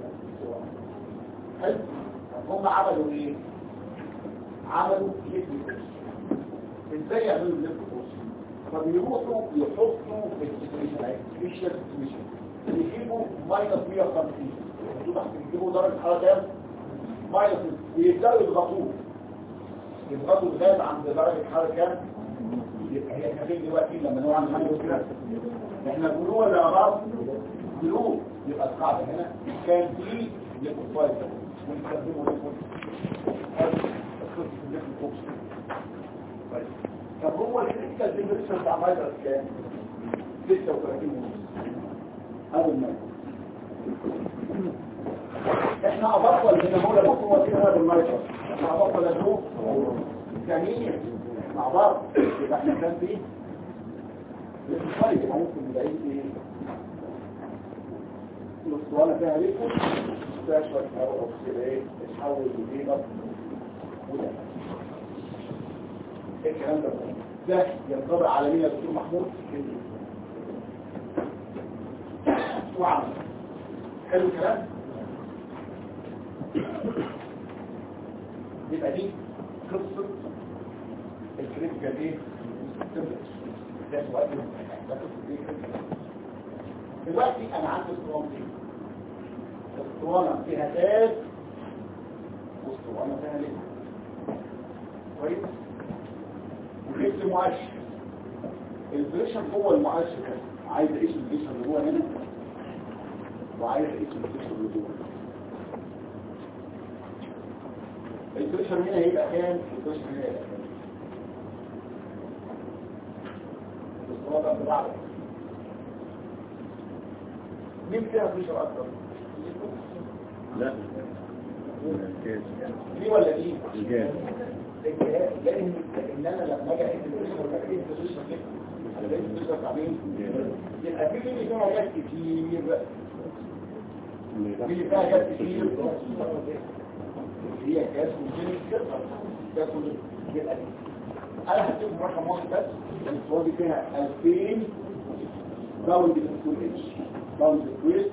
A: حلو طب هم عملوا ايه؟ عملوا ليك كورس ازاي يعملوا ليك كورس؟ فبيروحوا يحطوا في السيتويشن سبيشال سيتويشن يجيبوا ماينس 150 انتوا تحت بيجيبوا درجة حرارة كام؟ ماينس ويبدأوا يضغطوه يضغطوا لغاية عند درجة حرارة كام؟ يبقى هي احنا فين دلوقتي لما نوع عن حاجة كده احنا بلو ولا أراض بلو يبقى القاعدة هنا كان في ليكويد فايتر ونستخدمه ليكويد طب هو الكريتيكال تمبريتشر بتاع مايتر كام؟ 36 ونص اول ما احنا ابطل هنا هو لابد هو كده هذا المايتر احنا ابطل ادوه جميل مع بعض يبقى احنا كان فيه الخارج ممكن نلاقيه ايه الاسطوانه فيها ليكويد فيها شويه هواء اوكسيد ايه تتحول لفيبر وده ايه الكلام ده ده ينطبق على مين يا دكتور محمود وعمل حلو الكلام يبقى دي قصه الكريتيكال ايه ده سؤال ده قصه ايه دلوقتي انا عندي اسطوانه اسطوانه فيها غاز واسطوانه فيها ليكويد كويس وجبت مؤشر البريشر جوه المؤشر عايز اقيس البريشر اللي جوه هنا وعايز اقيس البريشر اللي جوه البريشر هنا هيبقى كام البريشر هنا هيبقى كام الاسطوانه بتاعتك مين فيها بريشر اكتر
D: لا
A: دي ولا دي
D: الجاز
A: الجهاز لان ان انا لما اجي اقيس البريشر بقيس البريشر كده انا بقيس البريشر بتاع مين يبقى في اللي فيها جاز كتير في اللي فيها جاز كتير هي جاز ممكن تقدر جاز ممكن يبقى دي انا هديكم رقم واحد بس الصوره دي فيها 2000 باوند سكوير اتش باوند سكوير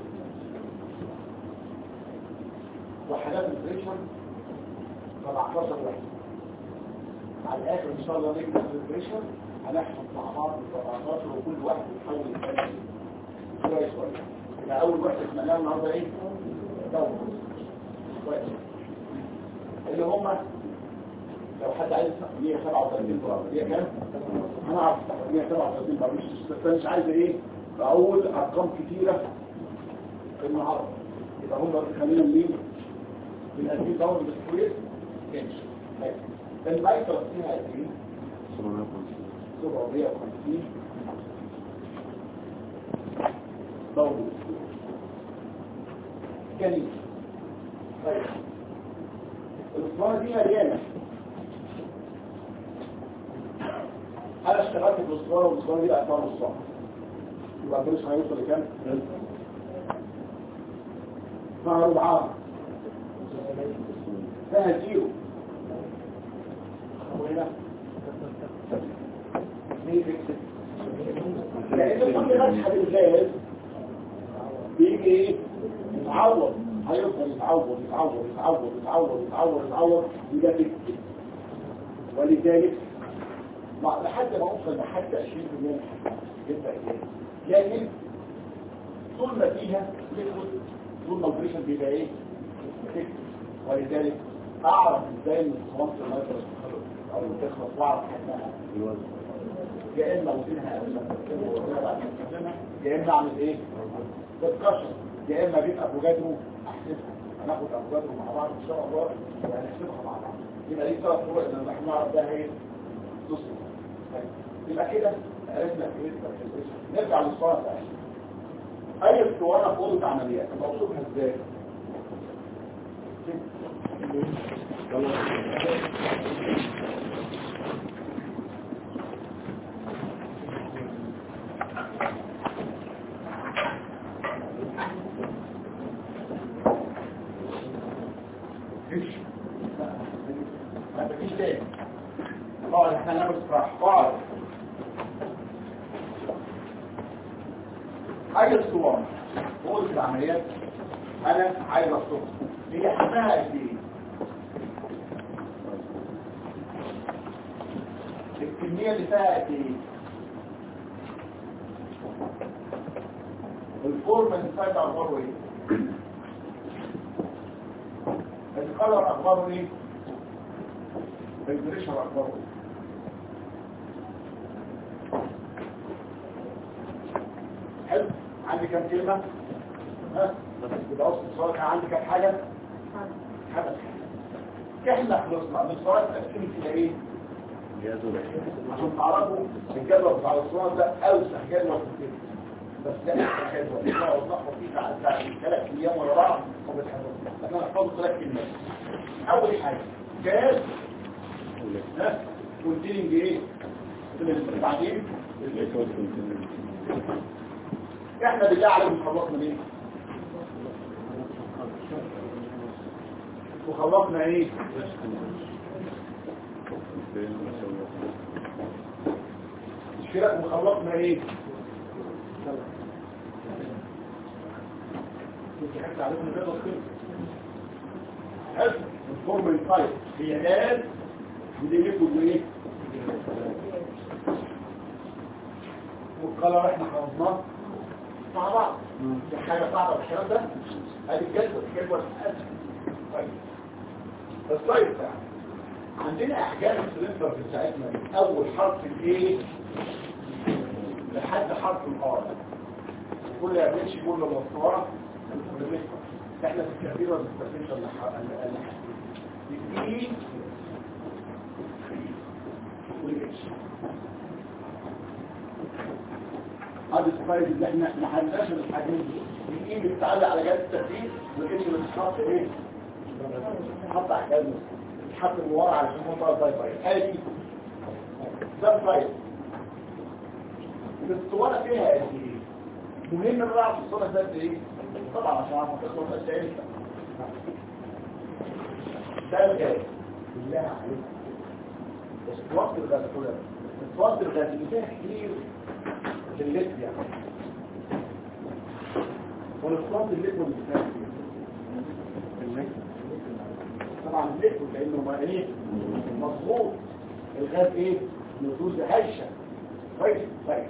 A: وحاجات البريشر 17 واحد على الاخر ان شاء الله نجمع البريشر هنحفظ مع بعض ال 17 وكل واحد يحول الثاني شويه شويه يبقى اول واحد اتمناه النهارده ايه؟ دور كويس اللي هم لو حد عايز 137 بار هي كام؟ انا اعرف 137 بار مش بس مش عايز ايه؟ اقول ارقام كتيره النهارده يبقى هم خلينا مين؟ من 2000 دور بالسكوير انش المايكرو فيها قد ايه 750 دور جميل طيب الاسطوانه دي مليانه انا اشتغلت في الاسطوانه والاسطوانه دي اعطاها نصها يبقى الفلوس هيوصل لكام؟ فيها ربعها فيها زيرو وهنا ليه فيكسد؟ لان كل مسحه الغاز بيجي ايه؟ يتعوض هيفضل يتعوض يتعوض يتعوض يتعوض يتعوض يتعوض يبقى فيكسد ولذلك ما- لحد ما اوصل لحد 20% يبقى ايه لكن طول ما فيها ليكويد طول ما البريشر بيبقى ايه فيكس. ولذلك اعرف ازاي ان الصوانت المايكروس او تخلص واعرف حجمها يا اما وزنها قبل ما تستخدمها وزنها بعد ما تستخدمها يا اما اعمل ايه بالكشر يا اما اجيب افوكادو احسبها هناخد افوكادو مع بعض ان شاء الله وهنحسبها مع بعض يبقى دي ثلاث طرق ان احنا نعرف ده ايه نص طيب. يبقى كده عرفنا ايه نرجع للصوره بتاعتنا اي اسطوانه في اوضه عمليات موصوفها ازاي مفيش ما مفيش تاني اقعد احنا هنعمل استراحه اقعد حاجه اسطوانه اوضه العمليات انا عايز اصطوها هي حجمها قد ايه الكميه اللي فيها قد ايه الفورم انسايد اخباره ايه القدر اخباره ايه البريشر اخباره ايه حلو عندي كام كلمة ها يبقى اصل الصلاة كان عندي كام حاجة حدث احنا خلصنا من الصلاة تقسيم الى ايه عشان تعرفوا الجدول بتاع الصلاة ده اوسع جدول في الكتاب بس ده احسن جدول احنا وضحنا فيه بعد بعد ثلاث ايام ورا بعض وبتحفظوا احنا نحفظه ثلاث كلمات اول حاجة جاز ها كونتيننج ايه بعدين احنا بالله عليكم خلصنا ايه وخلصنا ايه الشراء وخلصنا ايه كنت حكت عليكم كده خلص حلو الفورم الفايل هي قال ودي ليكم ايه والقلم احنا حفظناه مع بعض دي حاجة صعبة الكلام ده ادي الجدول الجدول اسهل طيب السلايد بتاعنا عندنا احجام السلندر بتاعتنا من اول حرف الايه لحد حرف الار كل ما بيمشي كل الاسطوانه احنا في الكبير ما بنستخدمش الا ح- الا الا حاجتين الاي والاتش هذا السلايد اللي احنا ما حلناش الحاجات دي الاي اللي بتعلق على جهاز الترتيب والاتش اللي بتتحط ايه بتتحط على الجهاز بتتحط من ورا علشان هو بقى باي باي ادي ده سلايد الاسطوانه فيها قد ايه مهم ان نعرف الاسطوانه ده قد ايه طبعا عشان اعرف تخلص قد ايه ده الجاي بالله عليك اسطوانه الغاز كلها اسطوانه الغاز اللي فيها كتير في الليل يعني والاسطوانه الليل اللي فيها كتير طبعا الليل لانه ما ايه مظبوط الغاز ايه نفوذ هشه كويس كويس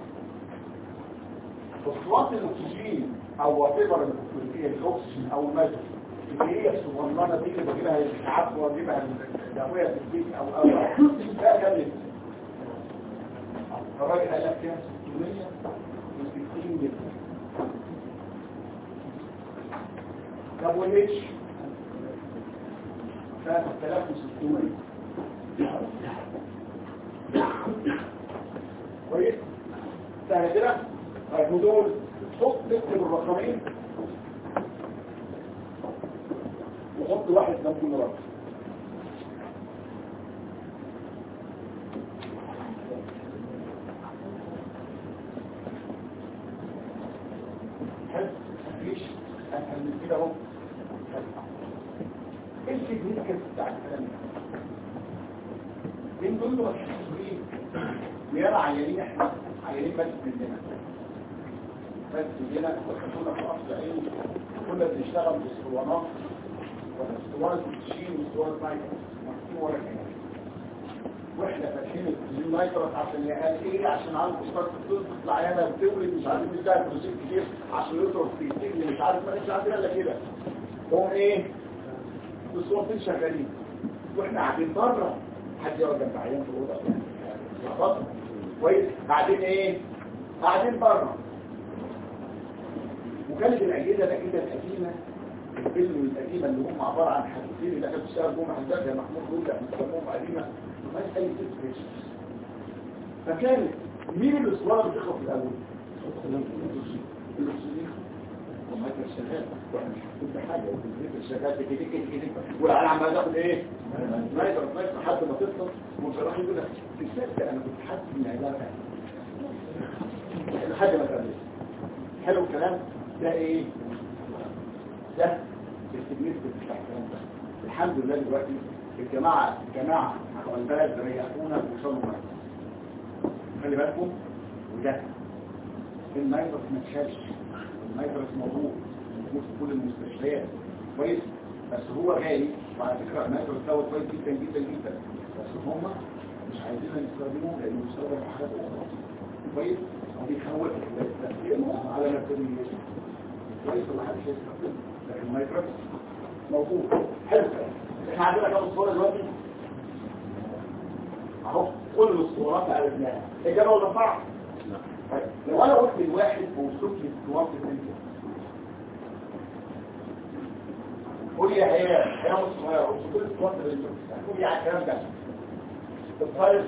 A: اسطوانه الاكسجين او واتيفر اللي فيها الاكسجين او الماده اللي هي الصغننه دي اللي بجيبها الاسعاف واجيبها الدمويه في البيت او او ده كام الراجل قال لك كام 660 جنيه طب والاتش 3600 كويس سهل كده طيب ودول حط تكتب الرقمين وحط واحد جنب كل رقم حلو مفيش اسهل من كده اهو ايه السيجنيفيكانس بتاع الكلام ده؟ انتوا انتوا ما تحسوا ايه؟ ويانا عيانين احنا عيانين بس مننا بس مننا وكنا في اصل عين كنا بنشتغل باسطوانات واسطوانات بتشيل واسطوانات مايكرو مكتوب ولا كلام واحنا فاتحين النايترس عشان يقال ايه عشان عارف اشتراك تطلع هنا بتولد مش عارف ايه ده بروسيس كتير عشان يصرف في السجن مش عارف ما مش عارف الا كده هو ايه الصوتين شغالين واحنا قاعدين بره حد يقعد جنب عيان في الاوضه لخبطه كويس قاعدين ايه قاعدين بره وكانت الاجهزه ده كده القديمه الفيلم القديمه اللي هم عباره عن حديثين اللي كانوا بيشتغلوا جوه محلات زي محمود روجا بيسموهم قديمه ما فيهاش اي ست فكانت مين الاسوار اللي بتخرج في الاول؟ الاكسجين وما كان شغال واحنا مش حاسين بحاجه والبيت شغال كده كده كده والعيال عماله تاخد ايه؟ ما يضرب ما يضرب لحد ما تفصل ومشرح يقول لك تصدق انا كنت حاسس ان عيالها فعلا لحد ما تقلل حلو الكلام ده ايه؟ ده التجميل بتاع الكلام ده الحمد لله دلوقتي الجماعه الجماعه على البلد ريحونا وصلوا معانا خلي بالكم وده النايترس ما اتشالش النايترس موجود موجود في كل المستشفيات كويس بس هو جاي وعلى فكره النايترس دوت كويس جدا جدا جدا بس هم مش عايزين نستخدمه لانه بيستخدم في حاجات اخرى كويس وبيخوف تاثيره على نفسيته كويس ولا حد يستخدمه لكن النايترس موجود حلو احنا عندنا كام صوره دلوقتي اهو كل الصورات اللي عرفناها اجابه ولا صح طيب لو انا قلت لواحد موصوف لي الصورات اللي انت قول يا عيال يا مصر اوصف لي الصورات اللي انت قول لي على الكلام ده الطيب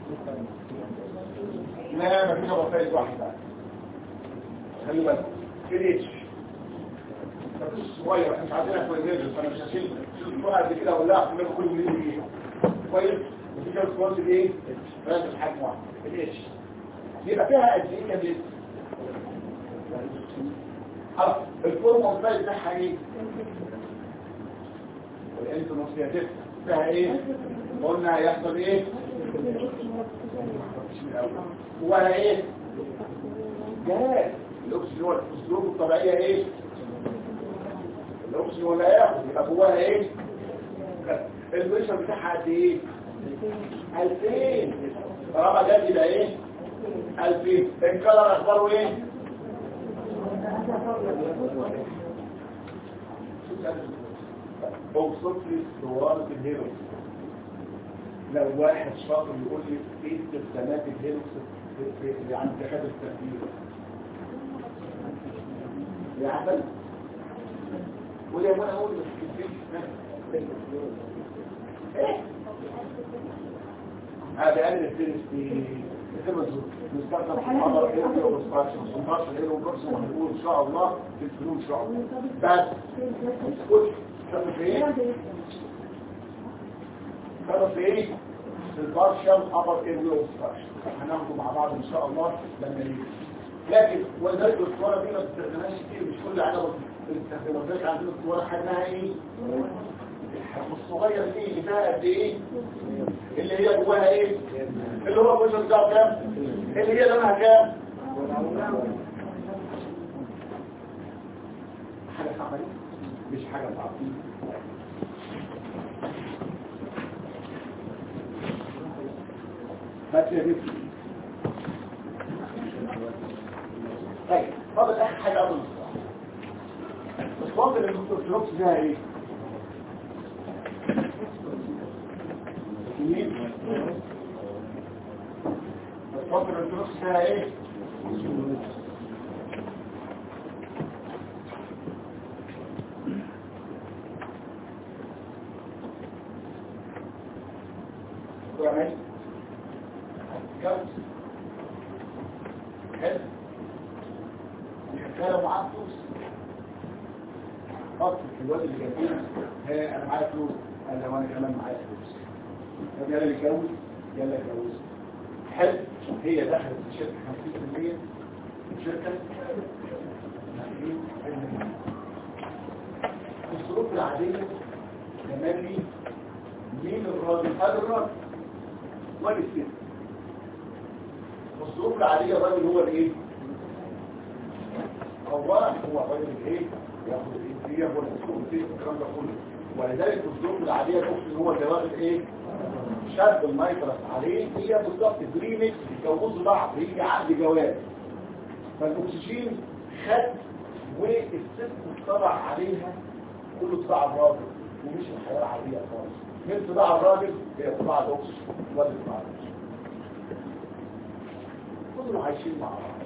A: لا مفيش غطايز واحده خلي بالك كريتش مفيش صغير احنا مش عندنا كويزيرز فانا مش هشيل شيل الصوره قد كده ولا اعمل كل مليون جنيه كويس وفي كام صوره الايه ثلاثه حجم واحد الاتش يبقى فيها قد ايه كام لتر خلاص الفورمه الفايل بتاعها ايه والانتونوسياتيف فيها ايه قلنا هيحصل ايه ولا ايه جاز الاكسجين هو الاسلوب الطبيعيه ايه الاكسجين ولا ياخد يبقى جواها ايه البريشر بتاعها قد ايه 2000 طالما جاز يبقى ايه 2000 الكلر اخباره ايه اوصف لي صورات الهيروس لو واحد شاطر يقول لي ايه استخدامات الهيروس في في عند اتخاذ التدبير يا عبد قول يا منى اقول هذا قال الفيرس في نستخدم في الحضر ايه وبسطاشن 16 ايه وبرسم هنقول ان شاء الله في الفلوس ان شاء الله بس اسكت خدوا في ايه خدوا في ايه في البارشل ابر ايه وبسطاشن هناخده مع بعض ان شاء الله لما يجي لكن ولذلك الصورة دي ما بتستخدمهاش كتير مش كل حاجة بتستخدمها ولذلك عندنا الصورة حجمها ايه الحجم الصغير دي اللي فيها قد ايه اللي هي جواها ايه اللي هو الوجه بتاعه كام اللي هي لونها كام حاجة صعبة دي؟ مش حاجة صعبة بس يا بيتي طيب فاضل اخر حاجه قبل الصلاه الصلاه اللي الدكتور فلوكس فيها ايه مين الصلاه اللي الدكتور فلوكس فيها ايه وعمل كم حلو كانوا معاه فلوس اصل الواد اللي جنبينا ها انا معايا فلوس قال لو انا كمان معايا فلوس طب يلا نتجوز يلا اتجوز حلو هي دخلت في شركه 50% شركه الظروف العاديه تملي مين الراجل هذا الراجل ولا الست الظروف العاديه الراجل هو الايه اولا هو الراجل الايه ياخد الانتيه هو المسؤول فيه الكلام ده كله ولذلك الظروف العاديه تقصد هو اللي واخد ايه شد النيترس عليه هي بالظبط بريمكس يتجوزوا بعض هي عقد جواز فالاكسجين خد والست طلع عليها كله طلع الراجل ومش الحياه العاديه خالص من طلع الراجل هي طلع الاكسجين ولا طلع الاكسجين كلهم عايشين مع بعض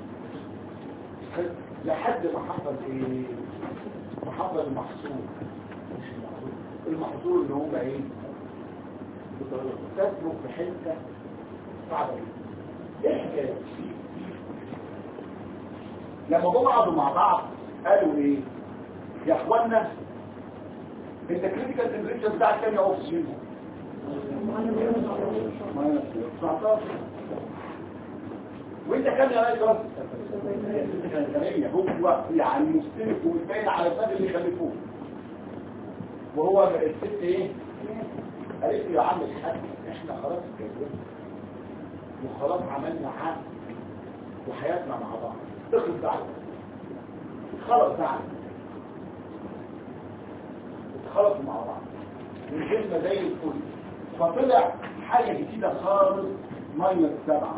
A: لحد ما حصل ايه ما حصل المحصول مش المحصول المحصول اللي هم ايه تسلك في حته صعبه جدا ايه الحكايه لما جم قعدوا مع بعض قالوا ايه يا اخوانا انت كريتيكال تمبريتشر بتاعك كام يا اوكسجين 19 وانت كام يا راجل هو يعني مستلف ومبين على الفاد اللي خلفوه وهو الست ايه قالت لي يا عم الحاج احنا خلاص اتجوزنا وخلاص عملنا عقد وحياتنا مع بعض اخلص بعد خلاص بعد خلاص مع بعض والجسم زي الفل فطلع حاجه جديده خالص ماينس سبعه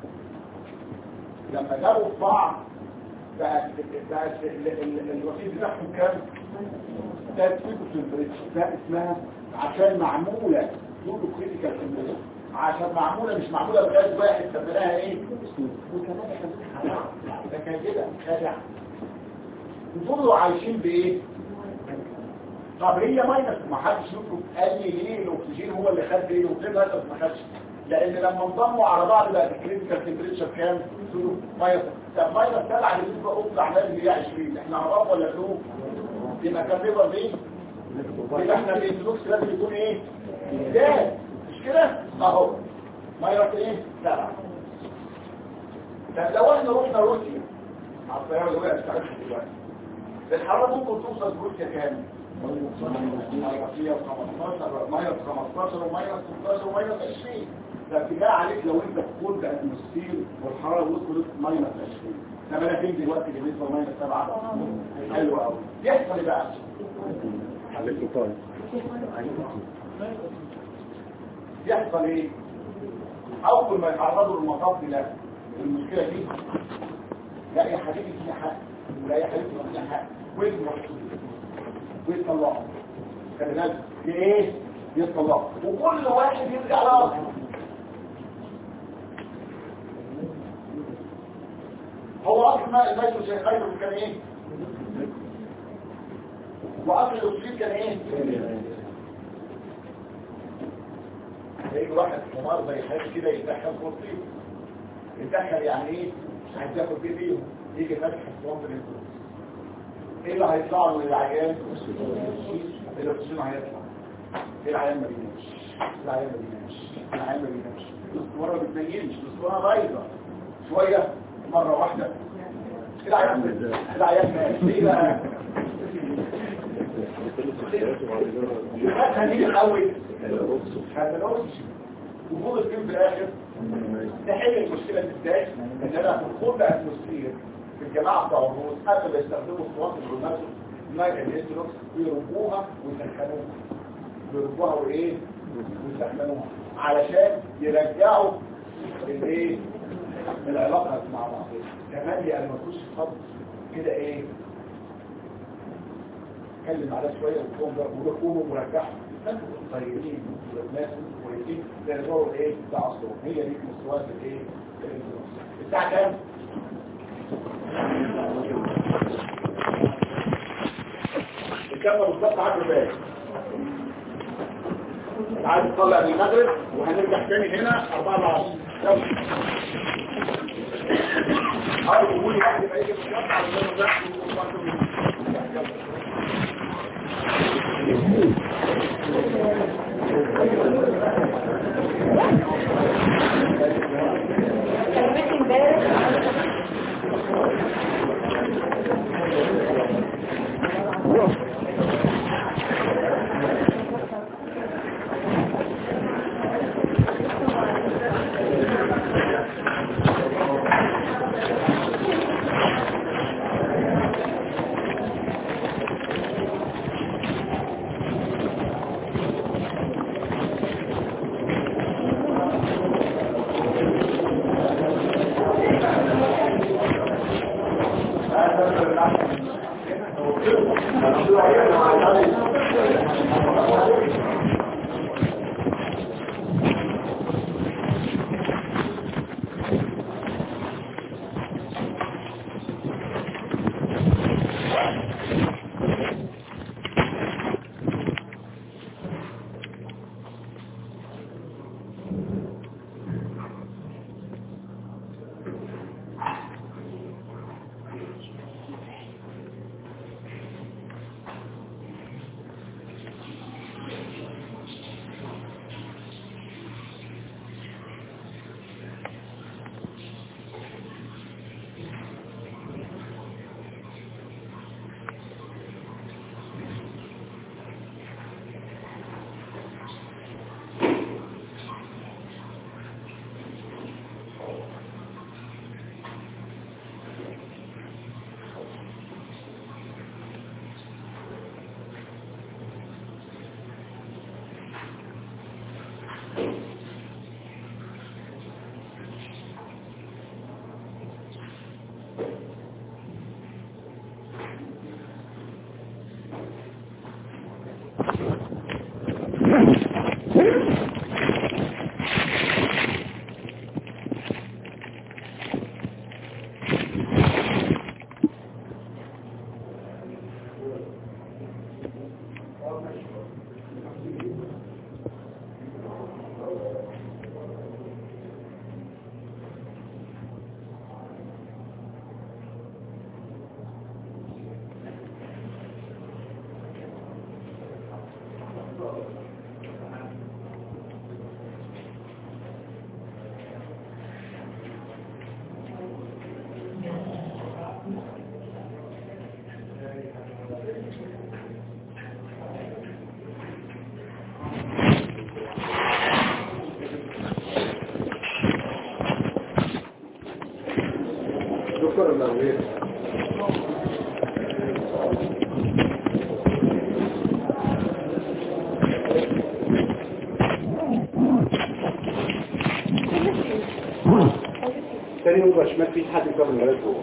A: لما جابوا في بعض بقت بقت الوسيط بتاعهم كام؟ ده ده اسمها عشان معمولة دول كريتيكال عشان معمولة مش معمولة بغاز واحد سميناها ايه؟ وكمان احنا ده كان كده خادع دول عايشين بايه؟ طب هي ماينس ما حدش يطلب قال لي ليه الاكسجين هو اللي خد ايه والاكسجين ماينس ما خدش لان لما انضموا على بعض بقى الكريتيكال تمبريتشر كام؟ ماينس طب ماينس 7 اللي بيبقى اطلع لازم هي 20 احنا عرب ولا فلوس؟ يبقى كان بيبقى مين؟ يبقى احنا الانفلوكس لازم يكون ايه؟ ده مش كده؟ اهو ماينس ايه؟ 7 طب لو احنا رحنا روسيا على الطياره اللي وقعت بتاعتها دلوقتي الحراره ممكن توصل روسيا كام؟ ماينس 15 ماينس 15 وماينس 16 وماينس 20 ده ابتداء عليك لو انت في كل اتموسفير والحراره وصلت ماينس 20 طب انا فين دلوقتي بالنسبه لماينس 7 حلو قوي يحصل ايه بقى
D: حلته طيب
A: يحصل ايه اول ما يتعرضوا للمطاف ده المشكله دي لا يا حبيبي في حق ولا يا حبيبي في حق وين ويطلعوا خلي بالك في ايه يطلعوا وكل واحد يرجع لارضه هو اصلا الميتو شيخايته كان ايه واصل الاكسجين كان ايه هيجي واحد حمار زي حاجه كده يتدخل في الطيب يتدخل يعني ايه مش عايز ياخد بايديه يجي فاتح الصوم بالانفلونزا ايه اللي هيطلع له للعيان الاكسجين هيطلع ايه العيان ما بينامش العيان ما بينامش العيان ما بينامش الاسطوره ما بتنيمش الاسطوره بايظه شويه مره واحده العيان العيان مات ليه بقى هنيجي الاول هتنوصل وجود الفيلم في الاخر تحل المشكله دي ازاي ان انا في كل اتموسفير في الجماعه بتوع الروس قبل ما يستخدموا صوات الرومات نايت الانتلوكس بيربوها ويسخنوها بيربوها وايه ويسخنوها علشان يرجعوا الايه العلاقه مع بعض كمان دي انا ما كنتش فاضي كده ايه اتكلم على شويه وتقوم وتقوموا مرجعهم انتوا طيبين والناس كويسين تقدروا ايه تعصروا هي دي مستويات الايه الساعه كام الكاميرا بالظبط 10 دقايق عايز تطلع المغرب وهنرجع تاني هنا 4 العصر يلا عايز تقول لي واحد يبقى يجي بالظبط علشان نرجع
C: كلمتي امبارح
A: دكتور الأولياء تاني يوم شمال في حد يكمل الولاد جوه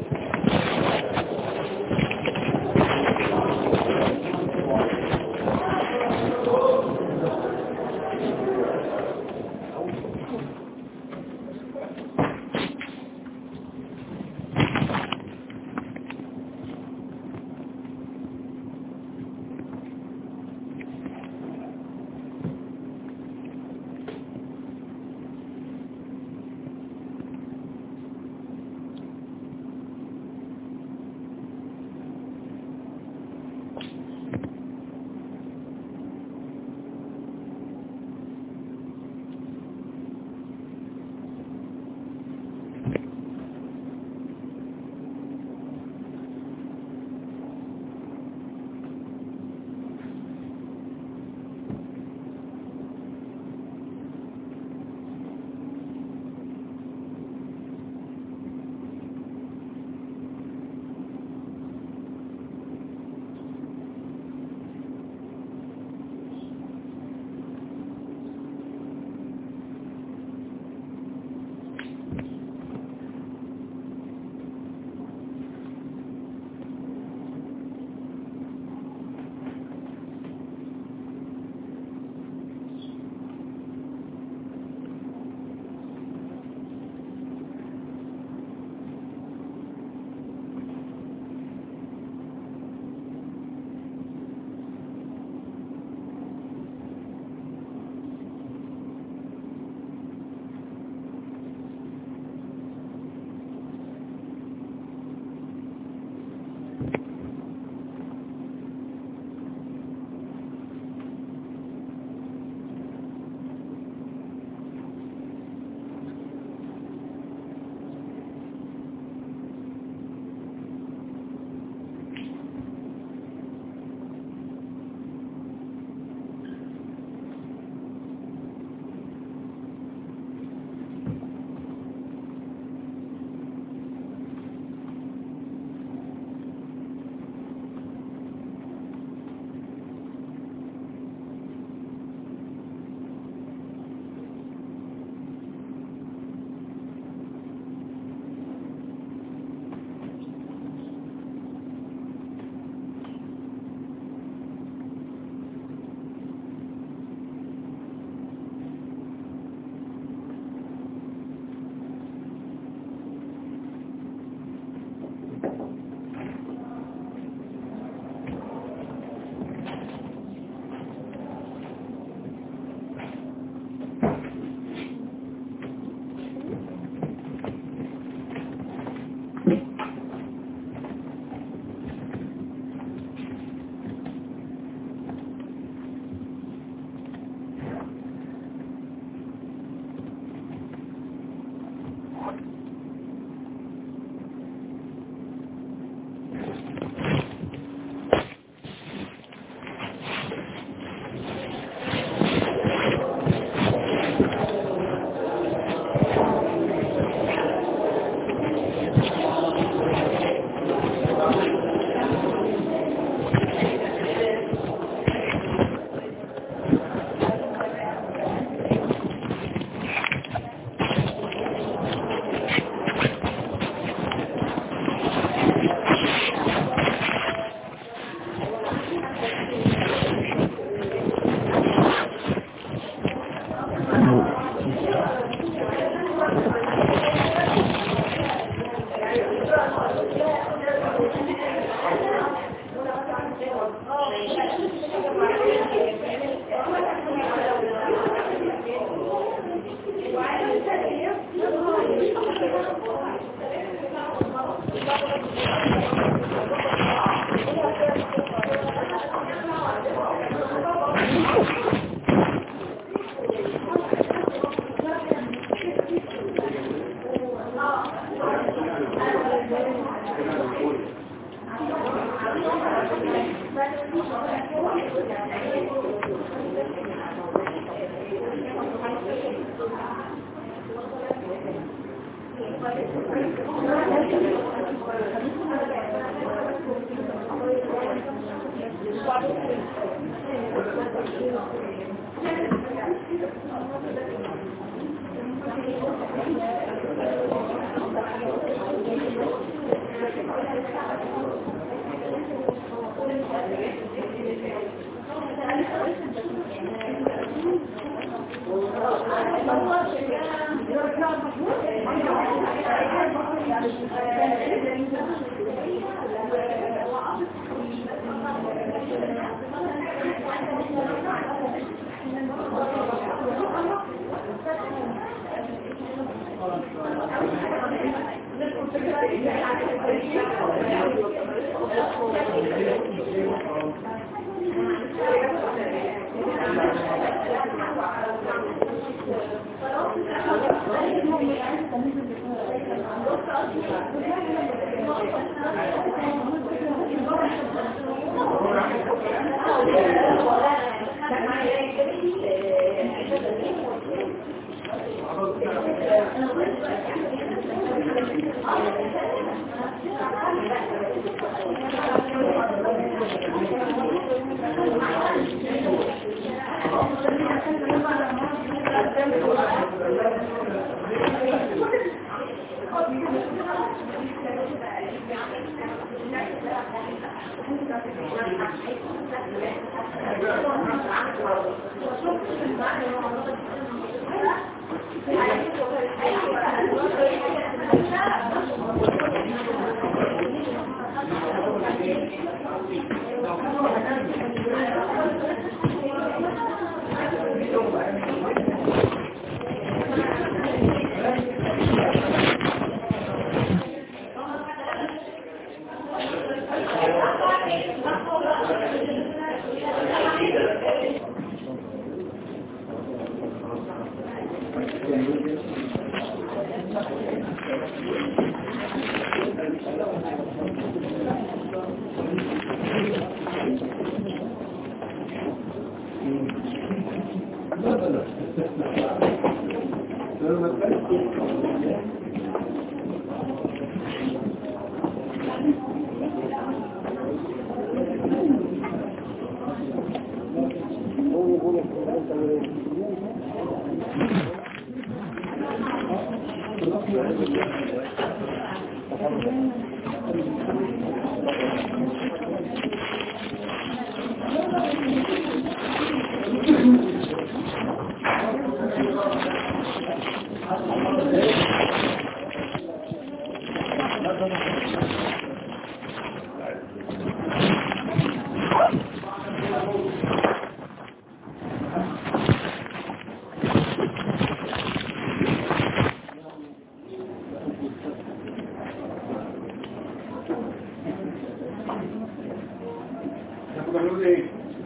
A: ايه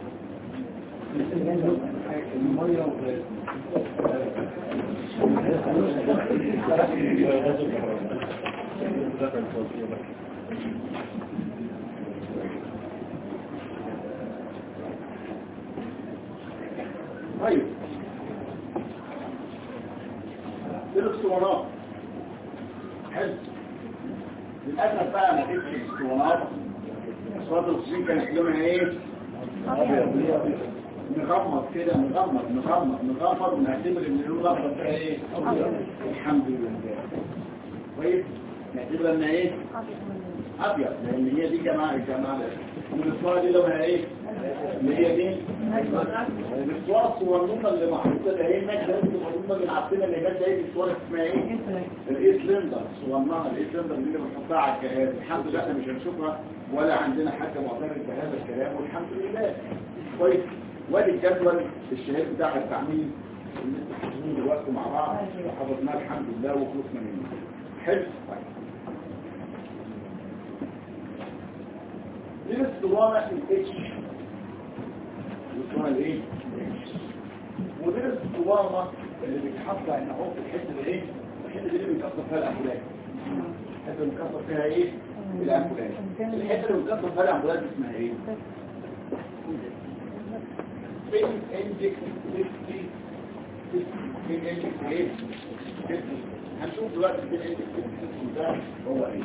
A: طيب دي الاسطوانات حلو للاسف بقى ما فيش اسطوانات اسطوانات الاكسجين كانت لونها ايه نغمض كده نغمض نغمض نغمض ونعتبر ان اللون الاخضر ده ايه الحمد لله كويس نعتبر ان ايه ابيض لان هي دي جماعه الجماعه والاسطوانه دي لونها ايه اللي هي دي الاسطوانه الصغنونه اللي محطوطه ده هي الماده الصغنونه اللي عارفينها اللي هي ايه الاسطوانه اسمها ايه الايه سلندر الصغننه الايه سلندر دي اللي بنحطها على الجهاز الحمد لله احنا مش هنشوفها ولا عندنا حاجه معترف بهذا الكلام والحمد لله كويس وادي الجدول الشهير بتاع التعميم اللي انتوا حافظينه دلوقتي مع بعض وحفظناه الحمد لله وخلصنا منه حلو طيب دي الاسطوانه الاتش الاسطوانه الايه ودي الاسطوانه اللي بيتحط هنا اهو في الحته دي ايه الحته دي اللي بيتكسر فيها الامبولات الحته اللي بيتكسر فيها ايه الامبولات الحته اللي بيتكسر فيها الامبولات اسمها ايه فين اندكس 60 فين اندكس ايه 60 هنشوف دلوقتي فين اندكس 60 ده هو ايه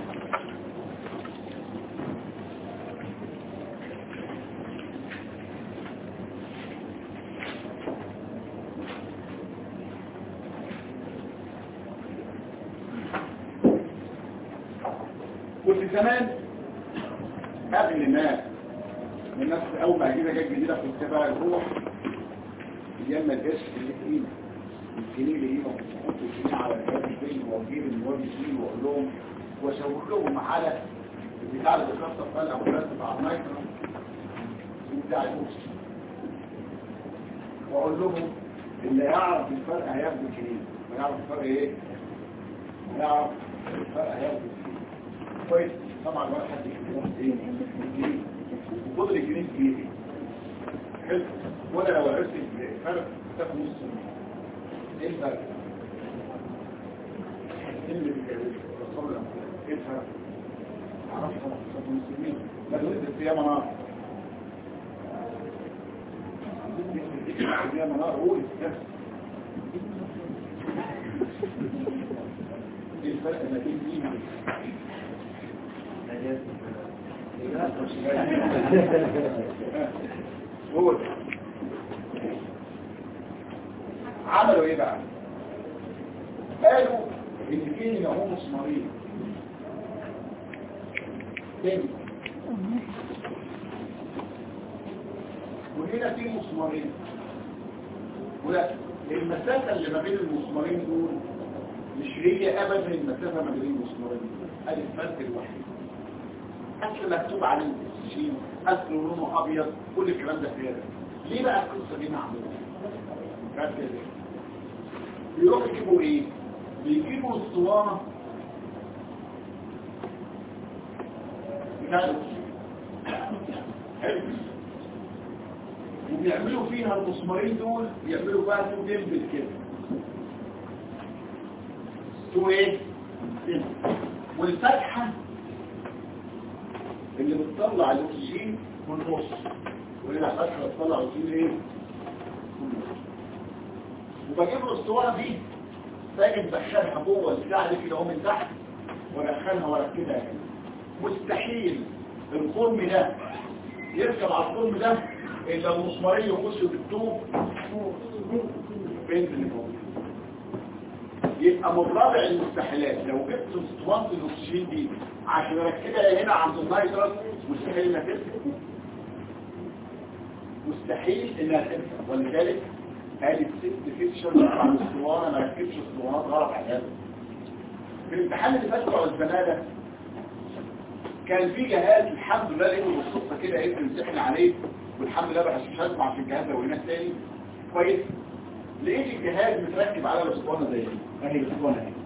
A: كنت زمان قبل ما الناس اول ما اجيبها جت جديده كنت بقى نروح ايام ما الجيش اللي قيمه الجنيه اللي قيمه كنت الجنيه على الجهاز الفيلم واجيب المواد فيه واقول لهم واشاور لهم على البتاع اللي بيخطط فيها الامبولانس بتاع المايكرو وبتاع البوست واقول لهم اللي يعرف الفرق هياخد الجنيه ما يعرف الفرق ايه؟ يعرف الفرق هياخد الجنيه كويس طبعا ولا حد يكتب ايه؟ الجنيه وفضل الجنيه في ايدي حلو ولا لو عرفت الفرق تاخد نص ايه الفرق؟ ايه اللي بيرسل لك ايه الفرق؟ عرفت طبعا تاخد نص مين لا تنزل فيها منار فيها منار قول بس ايه الفرق ما بين دي هو ده. عملوا ايه بقى قالوا ان في نعوم مسمارين تاني وهنا في مسمارين ولا المسافة اللي ما بين المسمارين دول مش هي ابدا المسافة ما بين المسمارين ادي الفرق الوحيد اصل مكتوب عليه الاكسجين اصل لونه ابيض كل الكلام ده كده ليه بقى القصه دي معموله كده بيروحوا يجيبوا ايه بيجيبوا اسطوانه بتاع الأكسجين. حلو وبيعملوا فيها المسمارين دول يعملوا بقى تو ديمبل كده تو ايه ديمبل. والفتحه اللي بتطلع الاكسجين من النص واللي فتحه بتطلع الاكسجين ايه من النص. وبجيب الاسطوانه دي باجي ادخلها جوه البتاع دي كده اهو من تحت وادخلها واركبها هنا مستحيل الخرم ده يركب على الخرم ده الا المسمارين يخشوا بالطوب بنت اللي فوق يبقى من رابع المستحيلات لو جبت اسطوانه الاكسجين دي عشان اركبها هنا عند النيترس مستحيل انها تركب مستحيل انها تركب ولذلك قالت ست فيكشر بتاع الاسطوانه ما ركبش اسطوانات غلط عليها في الامتحان اللي فات بتاع الزماله كان في جهاز الحمد لله لقيته بالصدفه كده ايه بنمسحنا عليه والحمد لله بقى مش هسمع في الجهاز لو هناك تاني كويس لقيت الجهاز متركب على الاسطوانه زي دي اهي الاسطوانه اهي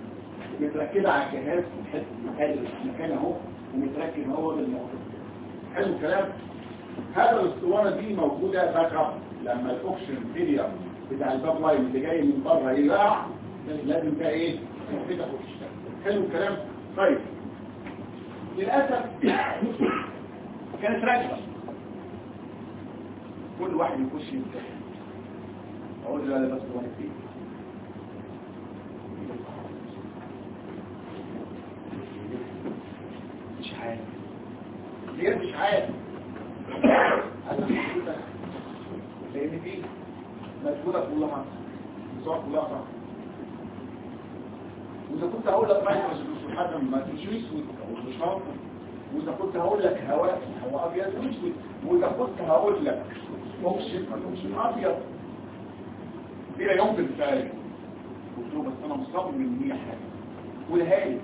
A: متركبه على الجهاز في الحته المكان اهو ومتركب هو بالموضوع حلو الكلام هذا الاسطوانه دي موجوده باك اب لما الاوكسجين فيلير بتاع الباب لاين اللي جاي من بره يقع لازم ده ايه كده وتشتغل حلو الكلام طيب للاسف كانت راكبه كل واحد يخش يمتحن اقول له انا بس واحد فيه مش عارف ليه مش عارف انا مشكلة لان دي مشهورة كلها الصور كلها صح واذا كنت هقول لك رايح مش حاجة ما تمشيش اسود او مش هقول واذا كنت هقول لك هواء هواء ابيض اسود واذا كنت هقول لك اوكسجين ما اوكسجين ابيض دي لا يمكن تفعل قلت له بس انا مصمم ان هي حاجه قولها لي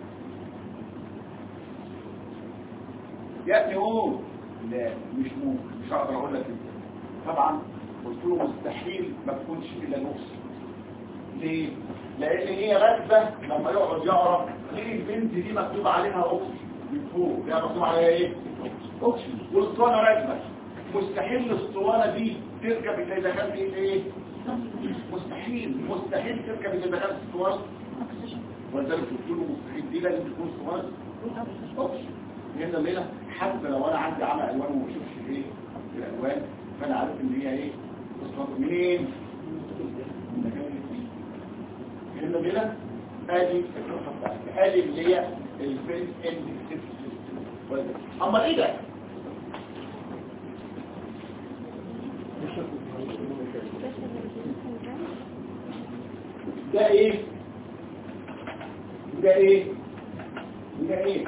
A: يا ابني قول لا مش ممكن مش هقدر اقول لك انت طبعا قلت له مستحيل ما تكونش الا نص ليه لان هي راكبه لما يقعد يقرا ليه البنت دي مكتوب عليها اوكسجين من فوق ده مكتوب عليها ايه اوكسجين والاسطوانه راكبه مستحيل الاسطوانه دي تركب الا اذا كان فيه ايه مستحيل مستحيل تركب اذا دخلت اسطوانه ولذلك قلت له مستحيل دي لازم تكون اسطوانه اوكسجين هنا الليله حتى لو انا عندي عمى الوان وما بشوفش ايه الالوان فانا عارف ان هي ايه اسطوانه منين من مكان اللي هنا الليله ادي القصه بتاعتي ادي اللي هي الفيلم اند اما ايه ده ده ايه ده ايه ده ايه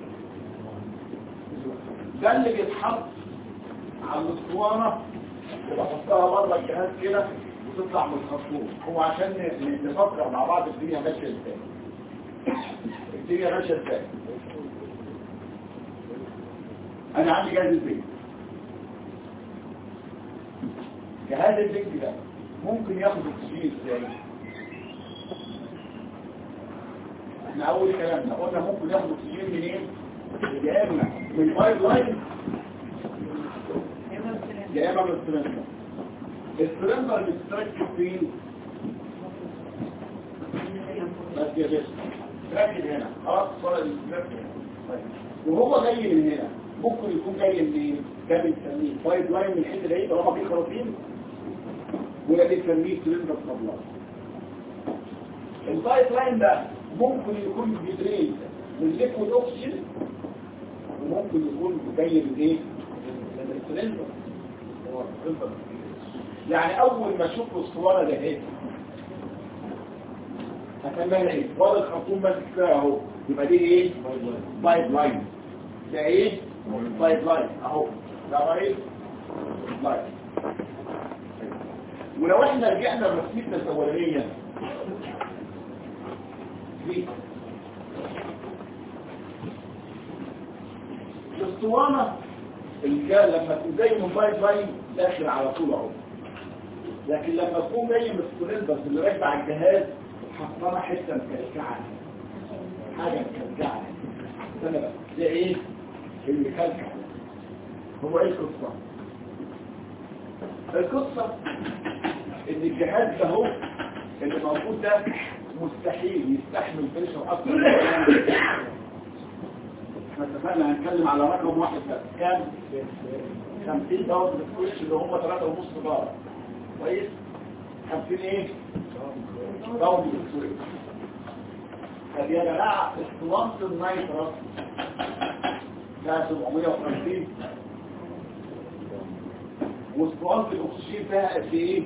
A: ده اللي بيتحط على الاسطوانه وبحطها بره الجهاز كده وتطلع من الخرطوم هو عشان نفكر مع بعض الدنيا ماشيه ازاي الدنيا ماشيه ازاي انا عندي جهاز البيت جهاز البيت ده ممكن ياخد اكسجين ازاي احنا اول كلامنا قلنا ممكن ياخد اكسجين منين يا اما من البايب لاين يا اما من السلندر السلندر اللي بتتركب فين بس يا باشا تركب هنا خلاص صار السلندر طيب وهو جاي من هنا ممكن يكون جاي منين ده بنسميه بايب لاين من الحته دي طالما في خراطيم وده بنسميه سلندر سبلاي البايب لاين ده ممكن يكون بيدريد من ليكويد اوكسجين وممكن يكون جاي من ايه من السلندر هو السلندر يعني اول ما اشوف الاسطوانه ده اهي هسميها ايه ولا الخرطوم ماسك فيها اهو يبقى دي ايه بايب لاين ده ايه بايب لاين اهو ده بايب لاين ولو احنا رجعنا لرسمتنا الاولانيه دي الاسطوانه اللي كان لما تكون جاي من بايب لاين داخل على طول اهو لكن لما تكون جاي من السلندر اللي راكبه على الجهاز حطنا حته مكلكعه حاجه مكلكعه استنى بقى ده ايه اللي كلكع هو ايه القصه القصه ان الجهاز ده هو اللي موجود ده مستحيل يستحمل بريشر اكتر من احنا اتفقنا هنتكلم على رقم واحد بس كام 50 دور بتخش اللي هم 3 ونص دولار كويس 50 ايه دور بتخش طب يا جماعه اسطوانه النيترس ده 750 واسطوانه الاكسجين فيها قد ايه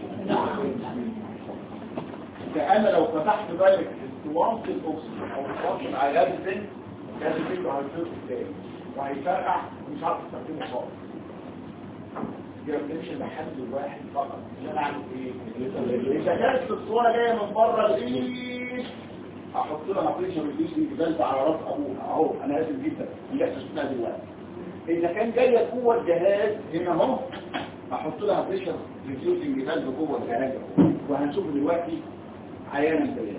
A: ده انا لو فتحت بالك اسطوانه الاكسجين او اسطوانه العيادات الزنك لازم يبقى هيصير ازاي وهيفرقع ومش عارف تستخدمه خالص يبقى بنمشي لحد الواحد فقط عشان اعمل ايه اذا كانت الصوره جايه من بره الايد احط لها بريشر ريديوس الجبال على راس ابوها اهو انا اسف جدا اللي احنا شفناها دلوقتي اذا كان جايه جوه الجهاز هنا اهو احط لها بريشر ريديوس الجبال جوه الجهاز اهو وهنشوف دلوقتي عيانا بيانا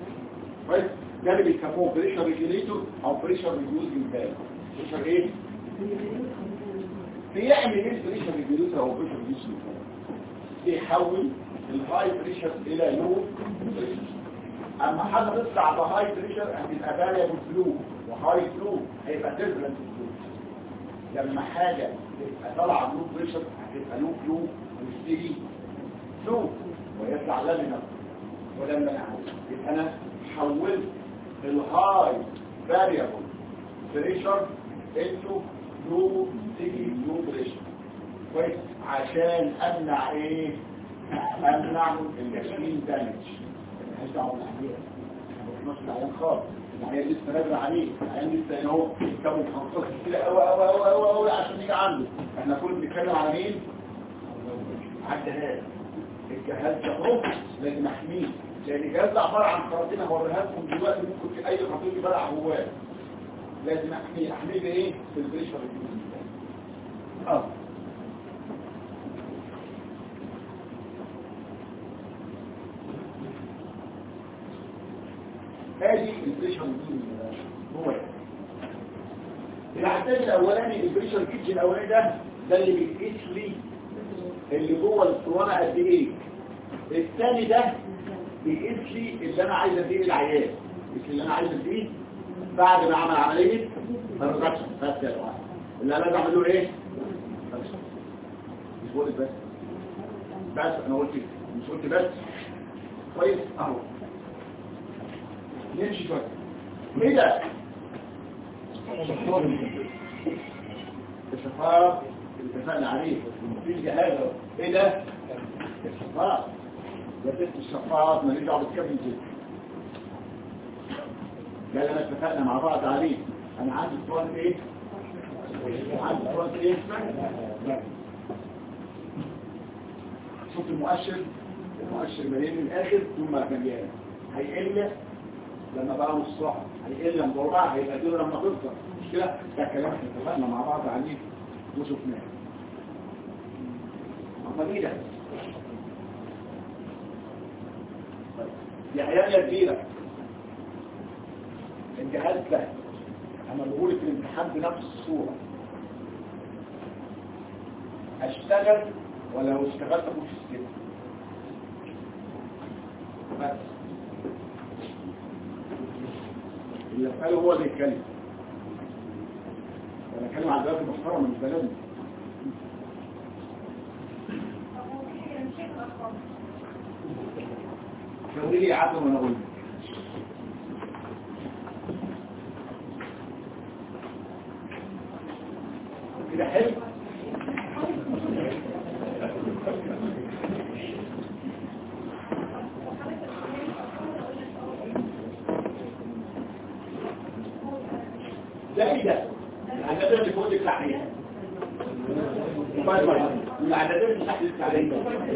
A: كويس ده اللي بيسموه بريشر ريجوليتور او بريشر ريديوسنج فالف بريشر ايه بيعمل ايه بريشر الجلوس او بريشر الجسم بيحول الهاي بريشر الى لو بريشر اما حاجه تطلع بهاي بريشر هتبقى فاريبل فلو وهاي فلو هيبقى ديفرنت فلو لما حاجه تبقى طالعه لو بريشر هتبقى لو فلو وستيدي فلو ويطلع لامينر ولما يبقى انا حولت الهاي فاريبل بريشر انتو لو تيجي لو بريشر كويس عشان امنع ايه امنع الجسمين دامج مش دعوه بالعيان مش العيان خالص العيان لسه نازل عليه العيان لسه هنا اهو كون 15 كيلو قوي قوي قوي قوي قوي عشان يجي عنده احنا كنا بنتكلم على مين على الجهاز الجهاز ده اهو لازم احميه لان الجهاز ده عباره عن خراطيم هوريها لكم دلوقتي ممكن في اي خطيب يبلع جواه لازم احميه احميه بايه بالبريشر الجديد اه هذه البريشر الجديد هو ده. العداد الاولاني البريشر الكيتش الاولاني ده ده اللي بيقيس لي اللي جوه الاسطوانه قد ايه الثاني ده بيقيس لي اللي انا عايز اديه للعيان مش اللي انا عايز اديه بعد ما عمل عمليه فرقشن بس يا جماعه اللي انا لازم اعمل له ايه فرقشن. مش بقول بس بس انا قلت كده. مش قلت بس كويس اهو نمشي شويه ايه ده الشفاف اللي اتفقنا عليه مفيش جهاز أهو. ايه ده الشفاف ده تست الشفاف ما نرجع بالكابل كده ده اللي انا اتفقنا مع بعض عليه انا عندي سؤال ايه عندي سؤال ايه شوف المؤشر المؤشر مليان من الاخر ثم مليان هيقل لما بقى نص ساعه هيقل لما ربع هيبقى كده لما تفضل مش كده ده كلام احنا اتفقنا مع بعض عليه وشفناه امال ايه ده طيب. دي عيالة كبيرة الجهاز ده عملوه لي في الامتحان بنفس الصورة اشتغل ولا لو اشتغلت مش كده بس اللي قاله هو اللي يتكلم انا اتكلم عن دلوقتي محترم مش بلدي تقولي لي عدل وانا اقول لك. كده حلو ده ايه ده العدادات اللي فوق التحرير باي باي العدادات اللي تحت التحرير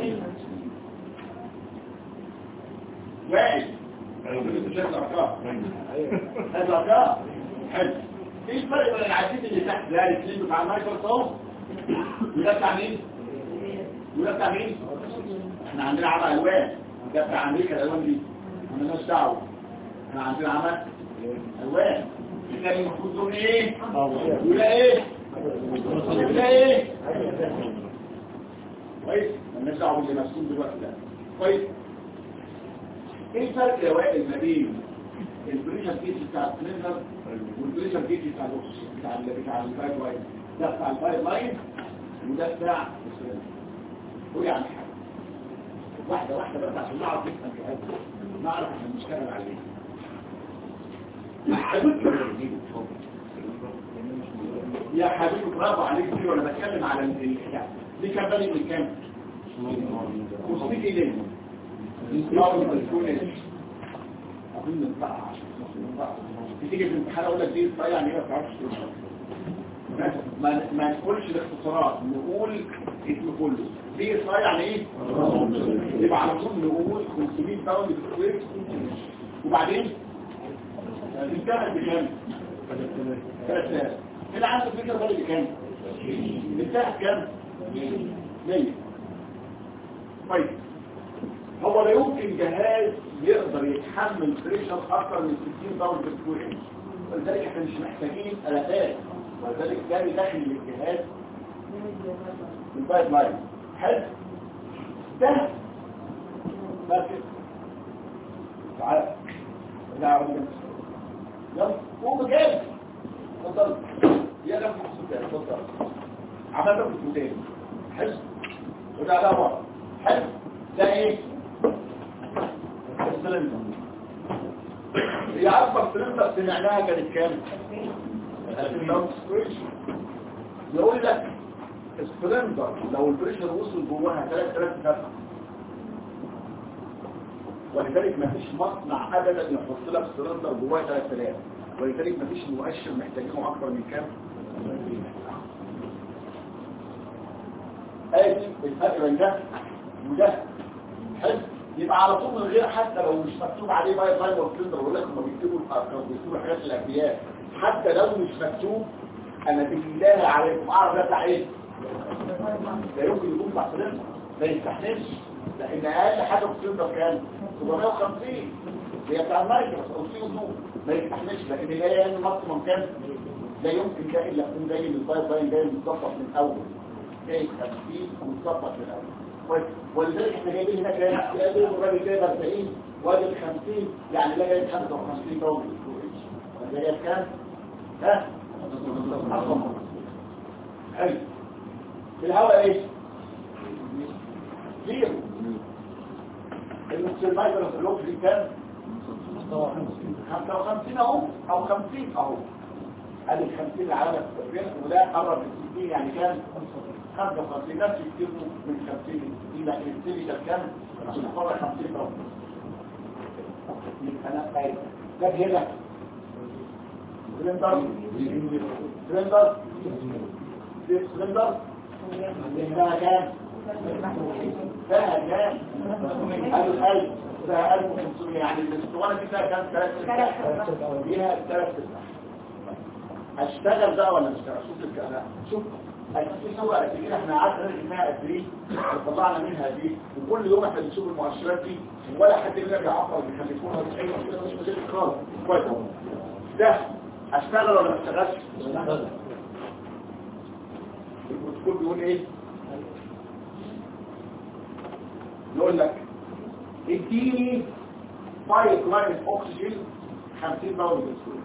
A: واحد هذا الارقام حلو ايه الفرق بين العديد اللي تحت ده الاثنين بتاع مايكروسوفت وده بتاع مين وده بتاع مين احنا عندنا عمى الوان ده بتاع امريكا الالوان دي مالناش دعوه احنا عندنا عمى الوان ده المفروض دول ايه ولا ايه ولا ايه كويس مالناش دعوه باللي مسؤول دلوقتي ده كويس ايه الفرق يا وائل ما بين البريشر جيج بتاع السلندر والبريشر جيج بتاع الوكس بتاع ال بتاع البايب لاين ده بتاع البايب لاين وده بتاع السلندر قول يعني حاجه واحده واحده بس عشان نعرف نفهم الجهاز نعرف احنا بنشتغل عليه يا حبيبي برافو عليك دي وانا بتكلم على الحكايه دي كان بالي من كام 500 جنيه تيجي في الامتحان اقول لك دي الطريقه يعني ايه ما تعرفش تقولها ما ما نقولش الاختصارات نقول اسم كله دي الطريقه يعني ايه يبقى على طول نقول 500 باوند سكوير وبعدين انتهت بكام 3000 هنا عندك فكره بالي بكام انتهت كام 100 طيب هو لا يمكن جهاز يقدر يتحمل بريشر اكثر من 60 باوند سكوير ولذلك احنا مش محتاجين الافات ولذلك ده داخل الجهاز البايب لاين حلو ده بس تعال لا عاوز يلا قوم جاي اتفضل يا ده محسوب ده اتفضل عملت في حلو وده ده ورا حلو ده ايه السلندر هي اكبر سلندر سمعناها كانت كام 2000 سكويش يقول لك السلندر لو البريشر وصل جواها 3000 فتحه ولذلك ما فيش مصنع ابدا يحط لك سلندر جواه 3000 ولذلك ما فيش مؤشر محتاجينه اكتر من كام ادي الفرق بين ده وده حلو يبقى على طول من غير حتى لو مش مكتوب عليه باي باي والسلندر يقول لك هم بيكتبوا الارقام بيكتبوا حاجات الانبياء حتى لو مش مكتوب انا بالله عليكم اعرف ده بتاع ايه لا يمكن يكون بتاع سلندر ما يستحملش لان اقل حاجه في السلندر كام 750 هي بتاع المايكروس او سي او ما يستحملش لان لا يعني ماكسيموم كام لا يمكن ده الا يكون جاي من البايب لاين جاي متظبط من الاول جاي 50 ومتظبط من الاول ولذلك احنا جايبين هنا كام تلاقي الراجل جايب 40 وادي 50 يعني ده جايب 55 دولار ده جايب كام ها حلو في الهواء ايه زيرو المايكرو سلوك دي كام 55 اهو او 50 اهو ادي ال 50 اللي على الريح وده قرب من 60 يعني كام 55 نفس يكتبوا من 50 ل 60 لكن السيري ده كام عشان نفرق 50 طبعا يبقى انا قايل ده هنا سلندر سلندر سلندر ده كام ده كام قالوا قال ده 1500 يعني الاسطوانه دي فيها كام ثلاث فيها ثلاث اشتغل بقى ولا مش اشتغل شوف الكلام شوف في صورة كتير احنا قعدنا نرجع فيها قد ايه وطلعنا منها دي وكل يوم احنا بنشوف المؤشرات دي ولا حد منا بيعبر بيخلفونا مش اي مشكله مش مشكله خالص كويس اهو ده اشتغل ولا ما اشتغلش؟ البروتوكول بيقول ايه؟ يقول لك اديني بايب لاين اكسجين 50 باوند بالسكوير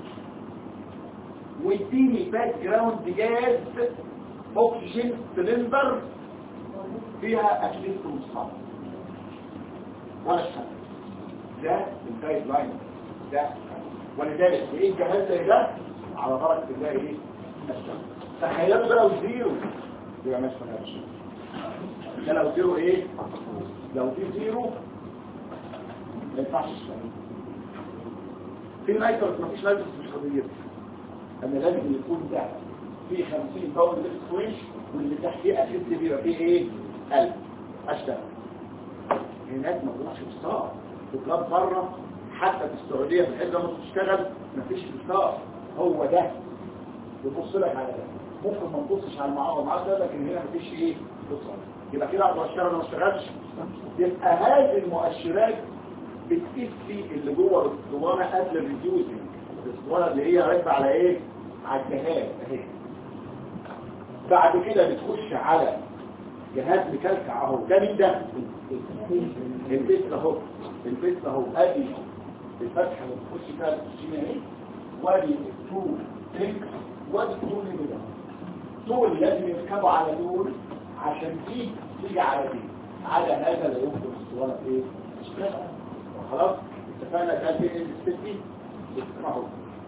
A: واديني باك جراوند جاز اكسجين سلندر فيها اتليست مصاب ولا شك ده البايب لاين ده ولذلك ايه الجهاز زي ده على درجه الله ايه الشمس تخيلوا ده لو زيرو يبقى ما اشتغلش ده لو زيرو ايه لو في زيرو ما ينفعش يشتغل في نايتروس مفيش نايتروس مش قضيه انا لازم يكون ده في 50 باوند سكويش واللي تحتيه اسيد بيبقى فيه ايه قلب اشتغل هناك ما بروحش بصار في بلاد بره حتى في السعوديه في الحته لما تشتغل مفيش بصار هو ده بيبص لك على ده ممكن ما تبصش على المعاوض معاه ده لكن هنا مفيش ايه بصار يبقى كده اقدر اشتغل ولا ما اشتغلش يبقى هذه المؤشرات بتقيس لي اللي جوه الاسطوانه قبل الريديوسنج الاسطوانه اللي هي راكبه على ايه على الجهاز اهي بعد كده بتخش على جهاز مكلكع اهو ده مين ده البيت اهو البيت اهو ادي الفتحه اللي بتخش فيها الاكسجين اهي وادي التو تريك وادي التو ده دول لازم يركبوا على دول عشان دي تيجي على دي على هذا لا يمكن الاسطوانه ايه تشتغل خلاص اتفقنا كان في الستي اهو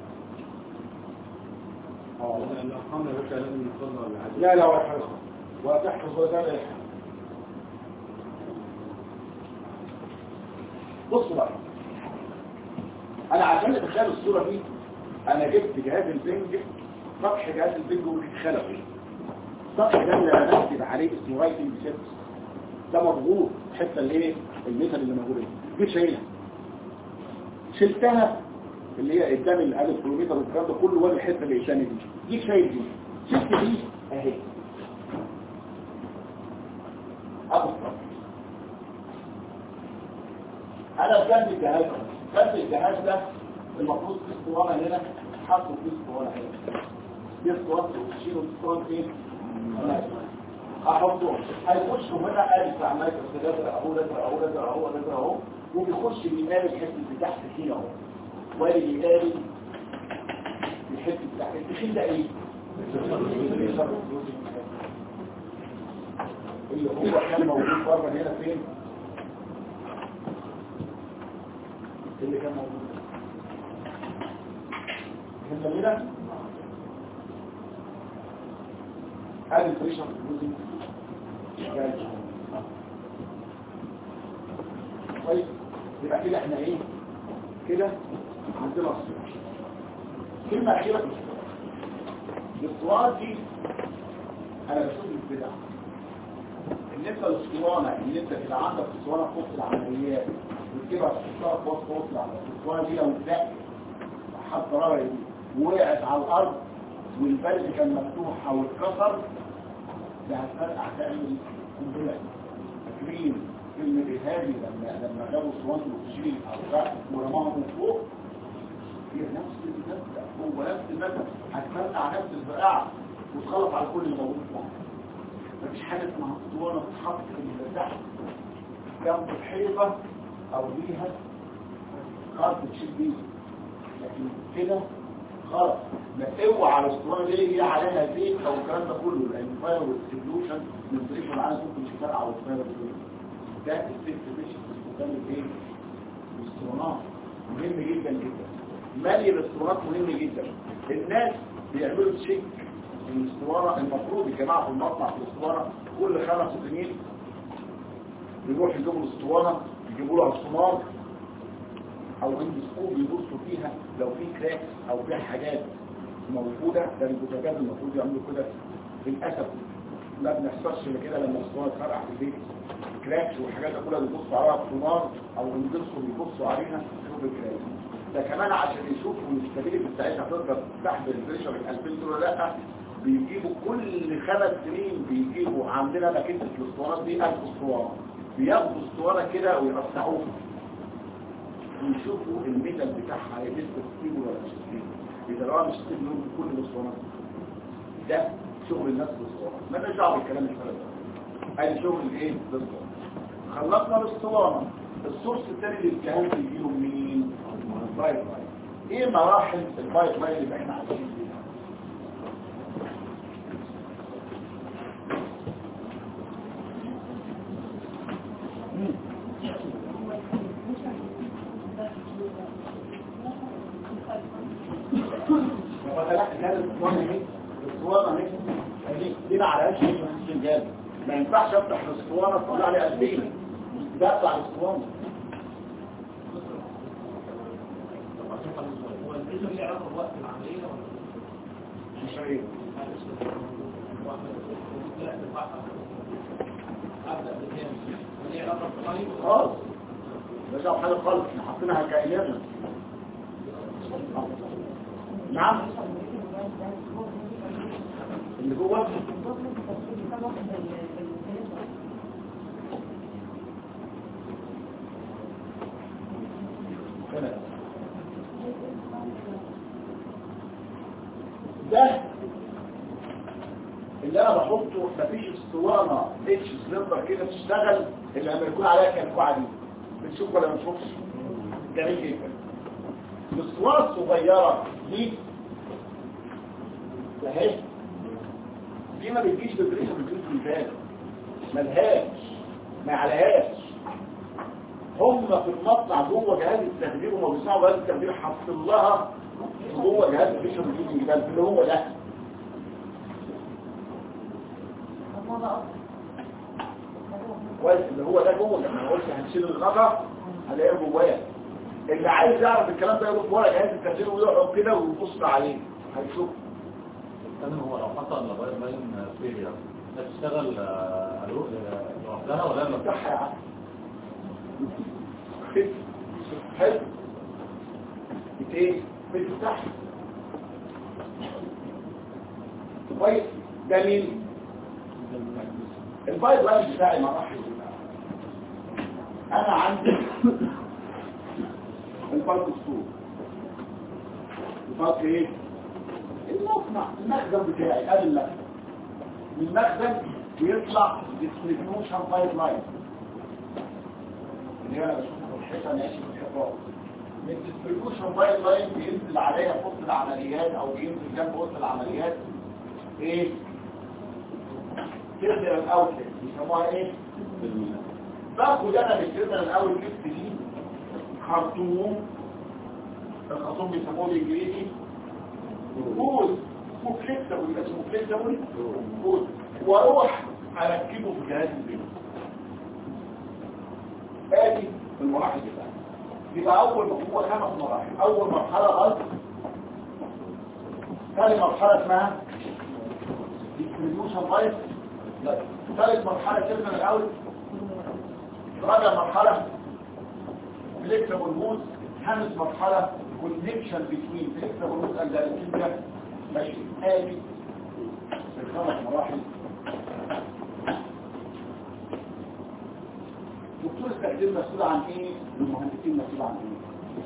D: الأرقام يا باشا لازم نحفظها ولا حاجة
A: لا لا ولا حاجه وتحفظ ولا تعمل بصوا بقى انا عشان اتخيل الصوره دي انا جبت جهاز البنج سطح جهاز البنج واتخلق السطح ده اللي انا بكتب عليه اسمه رايتنج سيرفس ده مضغوط الحته اللي ايه الميتال اللي موجوده دي جيت شايلها شلتها اللي هي قدام الالف كيلومتر والكلام ده كله ولا الحته اللي قدامي دي جيت شايل دي شلت دي اهي ابو انا بجنب الجهاز ده جنب الجهاز ده المفروض في اسطوانه هنا حطوا في اسطوانه هنا دي اسطوانة الاكسجين واسطوانة ايه؟ احطهم هيخشوا هنا قالب عمال يتغير اهو لازم اهو لازم اهو لازم اهو وبيخش بيقابل الحته اللي تحت هنا اهو وادي بيقابل الحته اللي تحت التخين ده ايه؟ اللي هو كان موجود بره هنا فين؟ اللي كان موجود هنا هنا هذا الفريشن الجزء طيب يبقى كده احنا ايه كده عندنا الصور كلمة أخيرة الاسطوانة دي أنا بشوف البدع إن أنت الاسطوانة إن أنت تبقى عندك اسطوانة في وسط العمليات وتجيبها تحطها في وسط وسط العمليات الاسطوانة دي لو اتزقت حتى رأي دي وقعت على الأرض والبلد كان مفتوح أو اتكسر ده هتفرقع تعمل قنبلة فاكرين فيلم الإرهابي لما لما جابوا اسطوانة الأكسجين أو غاء ورماها من فوق هي نفس المادة هو نفس المادة هتفرقع نفس الفرقعة وتخلط على كل الموجود فوق مفيش حاجة اسمها اسطوانة تتحط في تحت جنب الحيطة أو ليها خط تشيل بيه لكن كده غلط ما اوعى على الاسطوانه دي هي عليها زيت او الكلام ده كله لان الفاير والسوليوشن من طريق العالم ممكن يشتغل على الفاير ده السيفت مش استخدام الايه الاسطوانات مهم جدا جدا مالي الاسطوانات مهم جدا الناس بيعملوا تشيك الاسطوانه المفروض الجماعه في المصنع في الاسطوانه كل خمس سنين يروحوا يجيبوا الاسطوانه يجيبوا لها السمار او اندسكوب يبصوا فيها لو في كراكس او في حاجات موجودة ده البوتاجاز المفروض يعملوا كده للأسف ما بنحصلش كده لما الاسطوانه تفرقع في البيت كراكس والحاجات دي كلها بيبصوا عليها بسونار او اندسكوب بيبصوا عليها يشوفوا الكراكس ده كمان عشان يشوفوا الاستابيليتي بتاعتها تقدر تحت البريشر ال 2000 دول ولا لا بيجيبوا كل خمس سنين بيجيبوا عندنا ماكينه الاسطوانات دي 1000 اسطوانه بياخدوا اسطوانه كده ويقطعوها ويشوفوا الميتال بتاعها هي لسه ستيبل ولا مش ستيبل اذا لو مش ستيبل يقول كل الاسطوانات ده شغل الناس بالاسطوانه ما لناش دعوه بالكلام الفارغ ده ادي شغل الايه بالاسطوانه خلصنا الاسطوانه السورس الثاني للكهان بيجيله منين البايب لاين ايه مراحل البايب لاين اللي احنا عايشين فيها دي ما عليهاش سنجاب ما ينفعش افتح الاسطوانه تطلع علي 2000 ده بتاع الاسطوانه مش عارف خالص مش عارف حاجه خالص احنا حاطينها كائنات نعم اللي هو ده اللي انا بحطه مفيش اسطوانه اتش سلندر كده تشتغل اللي لما يكون عليها كالكوعه دي بتشوف ولا ما تشوفش جميل جدا الاسطوانه الصغيره دي اهي دي ما بتجيش بالبريشة بتجيش بالبال ملهاش ما عليهاش هم في المصنع جوه جهاز التخدير وما بيصنعوا جهاز التخدير حاطين لها جوه جهاز البريشة بتجيش بالبال اللي هو ده كويس اللي هو ده جوه لما قلت هنشيل الغطا هلاقيه جواه اللي عايز يعرف الكلام ده يروح ورا جهاز التخدير ويقعد كده ويبص عليه هيشوف
B: تمام هو لو حصل لغاية باين فيليا تشتغل آه، لوحدها ولا لا؟
A: صح يا عم حلو ايه بتفتح كويس ده مين البايب لاين بتاعي مراحل انا عندي البالك ستور البالك ايه المصنع المخزن بتاعي ادي المخزن من المخزن بيطلع ديستريبيوشن بايب لاين اللي هي انا بشوفها في الحيطه ماشي في الحيطان من الديستريبيوشن بايب لاين بينزل عليها في وسط العمليات او بينزل جنب وسط العمليات ايه تقدر الاوتلت بيسموها ايه باخد انا بالكلمه الاوتلت دي خرطوم الخرطوم بيسموه بالانجليزي بود اسمه فليكسبل يبقى اسمه فليكسبل بود واروح اركبه في جهاز البيت ادي المراحل بتاعتي يبقى اول هو خمس مراحل اول مرحله غلط ثاني مرحله اسمها distribution بايت ثالث مرحله كلمه الاول رابع مرحله flexible mood خامس مرحله connection between flexible mood and the ماشي ادي الخمس مراحل دكتور التقدير مسؤول عن ايه والمهندسين مسؤول عن ايه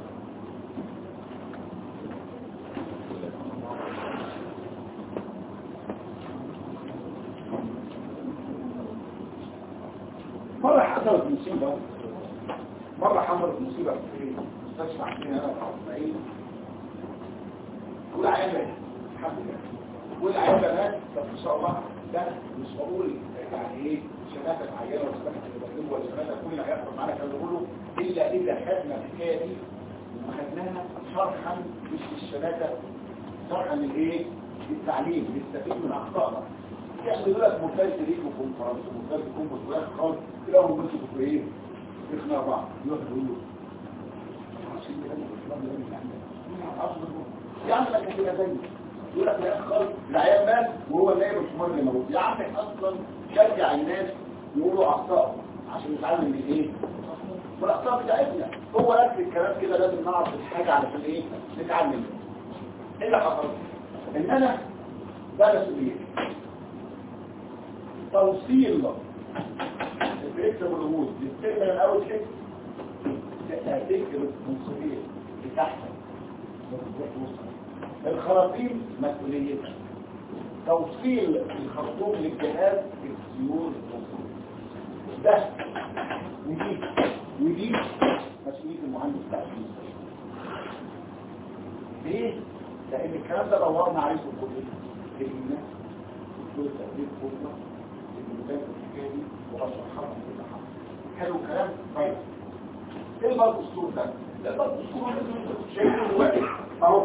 A: مرة حصلت مصيبة مرة حصلت مصيبة في مستشفى عندنا هنا في اسماعيل والعيال الحمد لله والعيال بنات طب ان شاء الله ده مش بقول يعني ايه شماتة عيالة وشماتة المدرب وشماتة كل اللي هيحصل معانا كانوا بيقولوا الا اذا خدنا الحكايه دي وخدناها شرحا مش الشماتة شرحا للايه؟ للتعليم نستفيد من اخطائنا يعني يقول لك مرتبط ليك وكونفرنس ومرتبط كونفرنس ولا خالص تلاقوا هم بيمسكوا في ايه؟ يخنقوا بعض يقعدوا يقولوا يا عم لك كده زي يقول لك يا اخي خالص العيال مات وهو النائب الحمار اللي موجود يا عم اصلا شجع الناس يقولوا اخطائهم عشان نتعلم من ايه؟ والاخطاء بتاعتنا هو نفس الكلام كده لازم نعرف الحاجه علشان ايه؟ نتعلم ايه اللي حصل؟ ان انا ده مسؤوليتي توصيل الفكر والوجود للفكر الاول كده تأتيك المنصبية بتاعتك الخراطيم مسؤوليتك توصيل الخرطوم للجهاز السيول ده ودي ودي مسؤولية المهندس بتاع المستشفى ليه؟ لأن الكلام ده دورنا عليه في الكلية كلمة دكتور تقدير كلمة المدرس الحكاية دي وأشرحها في كل حاجة حلو الكلام؟ طيب ايه بقى الدستور ده؟ ده بقى الدستور اللي انتوا شايفينه دلوقتي اهو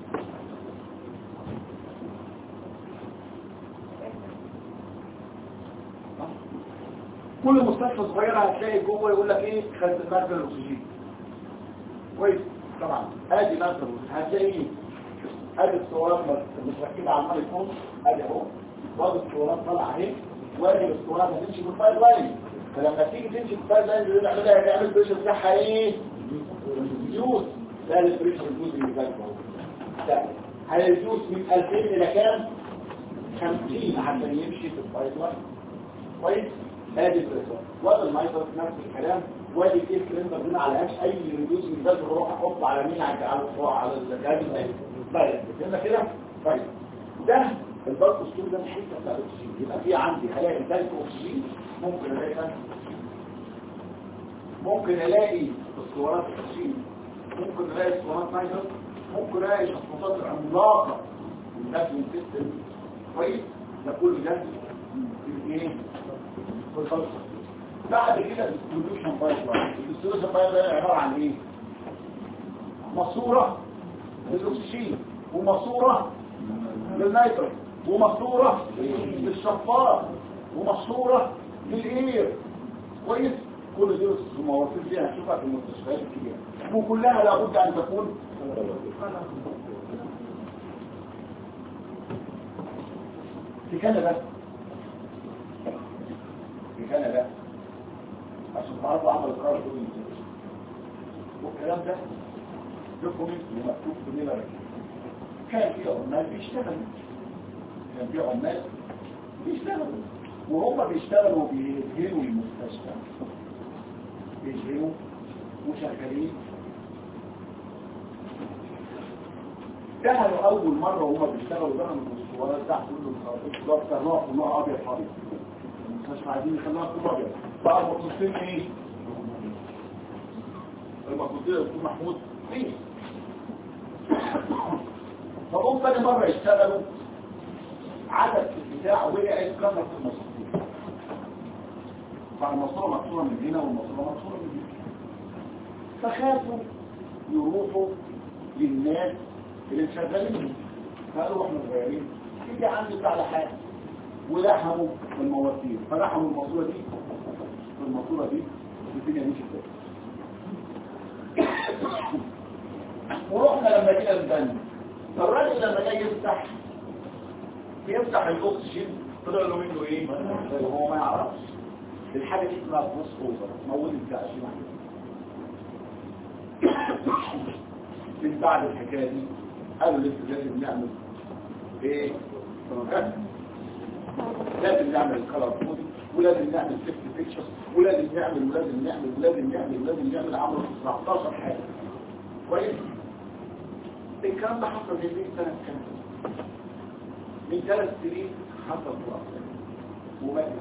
A: كل مستشفى صغيرة هتلاقي جوه يقول لك ايه خد مركز الاكسجين كويس طبعا ادي مركز الأكسجين. هتلاقي ايه ادي الصورات متركبه على الماليفون ادي اهو وادي الصورات طالعه اهي وادي الصورات هتمشي بالفايل لاين فلما تيجي تمشي بالفايل لاين اللي بنعملها هنعمل بريشر بتاعها ايه يوز ده البريشر الجزء اللي فات ده هيدوس من 2000 الى كام 50 عشان يمشي في الفايل لاين كويس ادي البريشر وادي المايكرو نفس الكلام وادي الكيس كليندر هنا على اي ريديوس من ده بروح احطه على مين على على على الجهاز الثاني طيب فهمنا كده طيب ده البلك ستور ده الحته بتاع الاكسجين يبقى في عندي هلاقي تانك اكسجين ممكن الاقي تانك ممكن الاقي اسطوانات اكسجين ممكن الاقي اسطوانات نيتروس ممكن الاقي شفاطات عملاقه من من سيستم كويس ده كل ده في ايه في البلك بعد كده الديستريبيوشن بايب لاين الديستريبيوشن بايب لاين عباره عن ايه ماسوره للاكسجين وماسوره للنيتروس وماسوره للشفاط وماسوره للاير كويس كل دول المواسير دي هنشوفها في المستشفيات الكبيره وكلها لابد ان تكون في كندا في كندا عشان تعرفوا عمل قرار دول والكلام ده دوكيومنت ومكتوب في ميلر كان في عمال بيشتغلوا كان في عمال بيشتغلوا وهم بيشتغلوا بيهجروا المستشفى بيهجروا وشغالين دخلوا اول مره وهم بيشتغلوا دخلوا في الاسطوانات تحت كله دكتور نوع نوع ابيض خالص المستشفى عايزين يخلوها كله ابيض بقى المخصصين ايه؟ المخصصين الدكتور محمود ايه؟ فهم تاني مره يشتغلوا عدد البتاع وقعت كثره المصروفين فالماسوره مكسوره من هنا والماسوره مكسوره من هنا فخافوا يروحوا للناس اللي شغالين فقالوا احنا صغيرين تيجي عندي بتاع حاجه ولحموا المواسير فلحموا الماسوره دي الماسوره دي الدنيا مشيت ورحنا لما جينا نبني فالراجل لما جاي يفتح بيفتح الاكسجين طلع له منه ايه هو ما يعرفش الحاجه دي اسمها بوس اوفر موجود بتاع شيء من بعد الحكايه دي قالوا لسه لازم نعمل ايه لازم نعمل كلر كودي ولازم نعمل سيفت بيكتشرز ولازم نعمل ولازم نعمل ولازم نعمل ولازم نعمل عملوا 19 حاجه كويس الكلام ده حصل من 100 سنه كام من ثلاث سنين حصل خلاص وبقى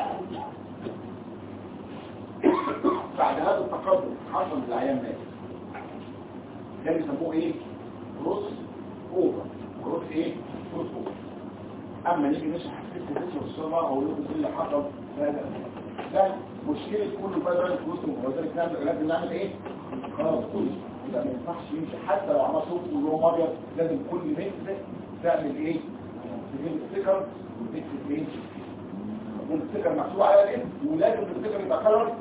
A: بعد هذا التقدم حصل العيان مات ده بيسموه ايه كروس اوفر كروس ايه كروس اوفر اما نيجي نشرح الفكره دي والصلاه او يقول اللي حصل هذا ده مشكله كل بقى ده كروس اوفر وذلك نعمل لازم نعمل ايه خلاص كل يبقى ما ينفعش يمشي حتى لو عمل صوت ولون ابيض لازم كل متر تعمل ايه تجيب الستيكر وتكتب ايه والستيكر مكتوب على ايه ولازم الستيكر يبقى كلر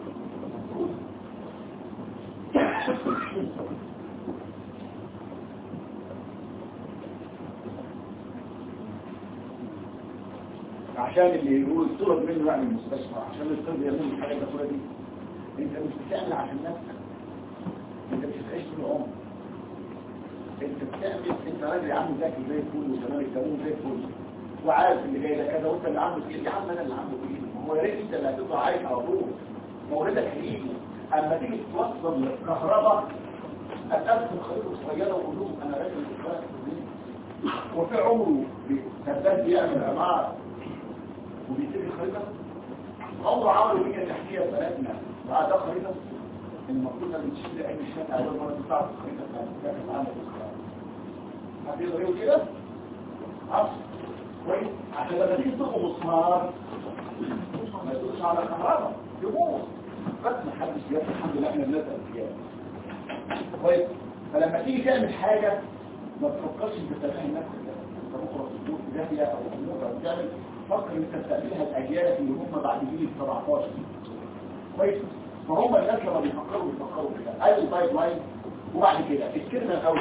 A: عشان اللي يقول الطلب منه يعني المستشفى عشان الطلب يعمل الحاجة الدكتورة دي انت مش بتعمل عشان نفسك انت مش هتعيش طول عمرك انت بتعمل انت راجل يا عم ذاكر زي الفل وتمام القانون زي الفل وعارف اللي جاي لك كذا وانت اللي عامله ايه يا عم انا اللي عامله ايه هو يا ريت انت اللي هتطلع عايش على طول موردك هيجي اما تيجي توصل الكهرباء هتقسم خريطه صغيره وقول لهم انا راجل بشتغل وفي عمره سداد بيعمل عماره وبيسيب الخريطه عمره عملوا بيها تحتيه بلدنا بعد خريطه المفروض ان تشيل اي شيء على المره تطلع الخريطه بتاعت العالم هتقدر يقول كده عصر كويس عشان لما تيجي تطلب مسمار ما يدوش على كهرباء يبوظ بس ما حدش يعرف الحمد لله احنا بنسال فيها كويس فلما تيجي تعمل حاجه ما تفكرش انت تفهم نفسك انت بكره تدور في داهيه او تموت او تعمل فكر انت تستقبلها الاجيال اللي هم بعد جيل 17 كويس فهم الناس لما بيفكروا بيفكروا كده ادي البايب لاين وبعد كده الكلمه الاول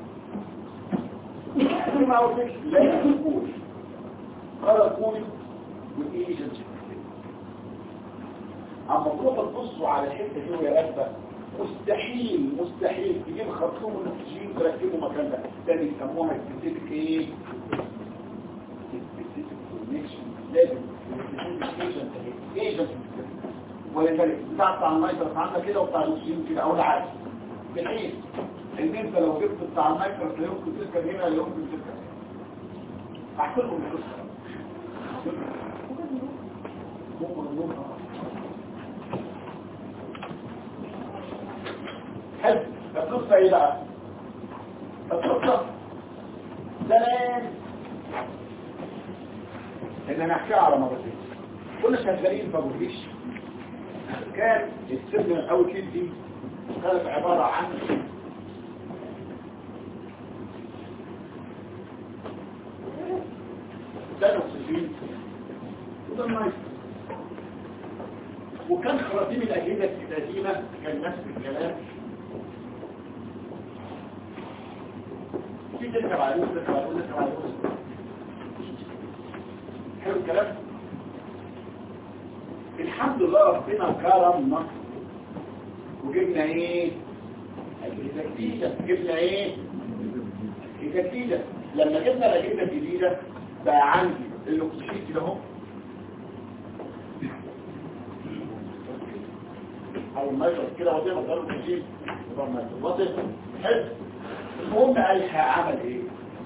A: الكلمه الاول لا تقول قرر كوني والايجنت اما تروحوا تبصوا على الحته دي وهي راكبه مستحيل مستحيل تجيب خرطوم الاكسجين تركبه مكان ده ده بيسموها سبيسيفيك ايه سبيسيفيك كونكشن لازم ايجنت ايجنت ولذلك بتاع بتاع النايترس عندك كده وبتاع الاكسجين كده او العكس بحيث ان انت لو جبت بتاع النايترس لا يمكن تركب هنا لا يمكن تركب احكي لكم القصه ممكن نقول حلو القصة ايه بقى القصة زمان ان انا احكيها على مرتين كنا شغالين في ابو الريش كان السجن الاول دي كانت عبارة عن ده الاكسجين وده النايتروجين وكان خراطيم الأجهزة القديمة كان نفس الكلام في تركب على الوز تركب على الوز تركب على الوز حلو الكلام الحمد لله ربنا كرمنا وجبنا ايه أجهزة جديدة جبنا ايه أجهزة جديدة لما جبنا الأجهزة الجديدة بقى عندي الاكسجين كده اهو او المشهد كده وزي ما قالوا كتير وصل حلو المهم قال عمل ايه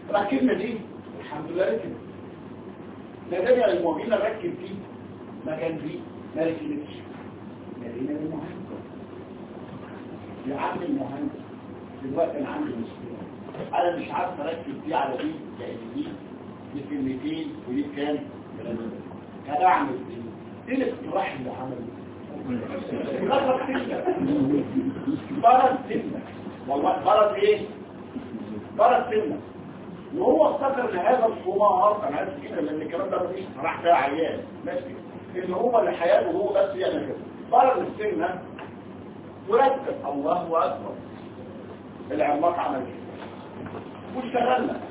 A: ركبنا دي الحمد لله ركب نتابع الموبيل ركب فيه مكان فيه ما ركبتش نادينا للمهندس يا عم المهندس دلوقتي انا عندي مشكله انا مش عارف اركب دي على دي لان دي دي كلمتين ودي كام كان اعمل ايه ايه الاقتراح اللي عمله غلط سنة برد سنة والله برد ايه برد سنة وهو افتكر ان هذا الحمار انا عارف كده لان الكلام ده مفيش راح فيها عيان ماشي ان هو اللي حياته هو بس يعمل كده برد السنة وركب الله اكبر العملاق عمل كده واشتغلنا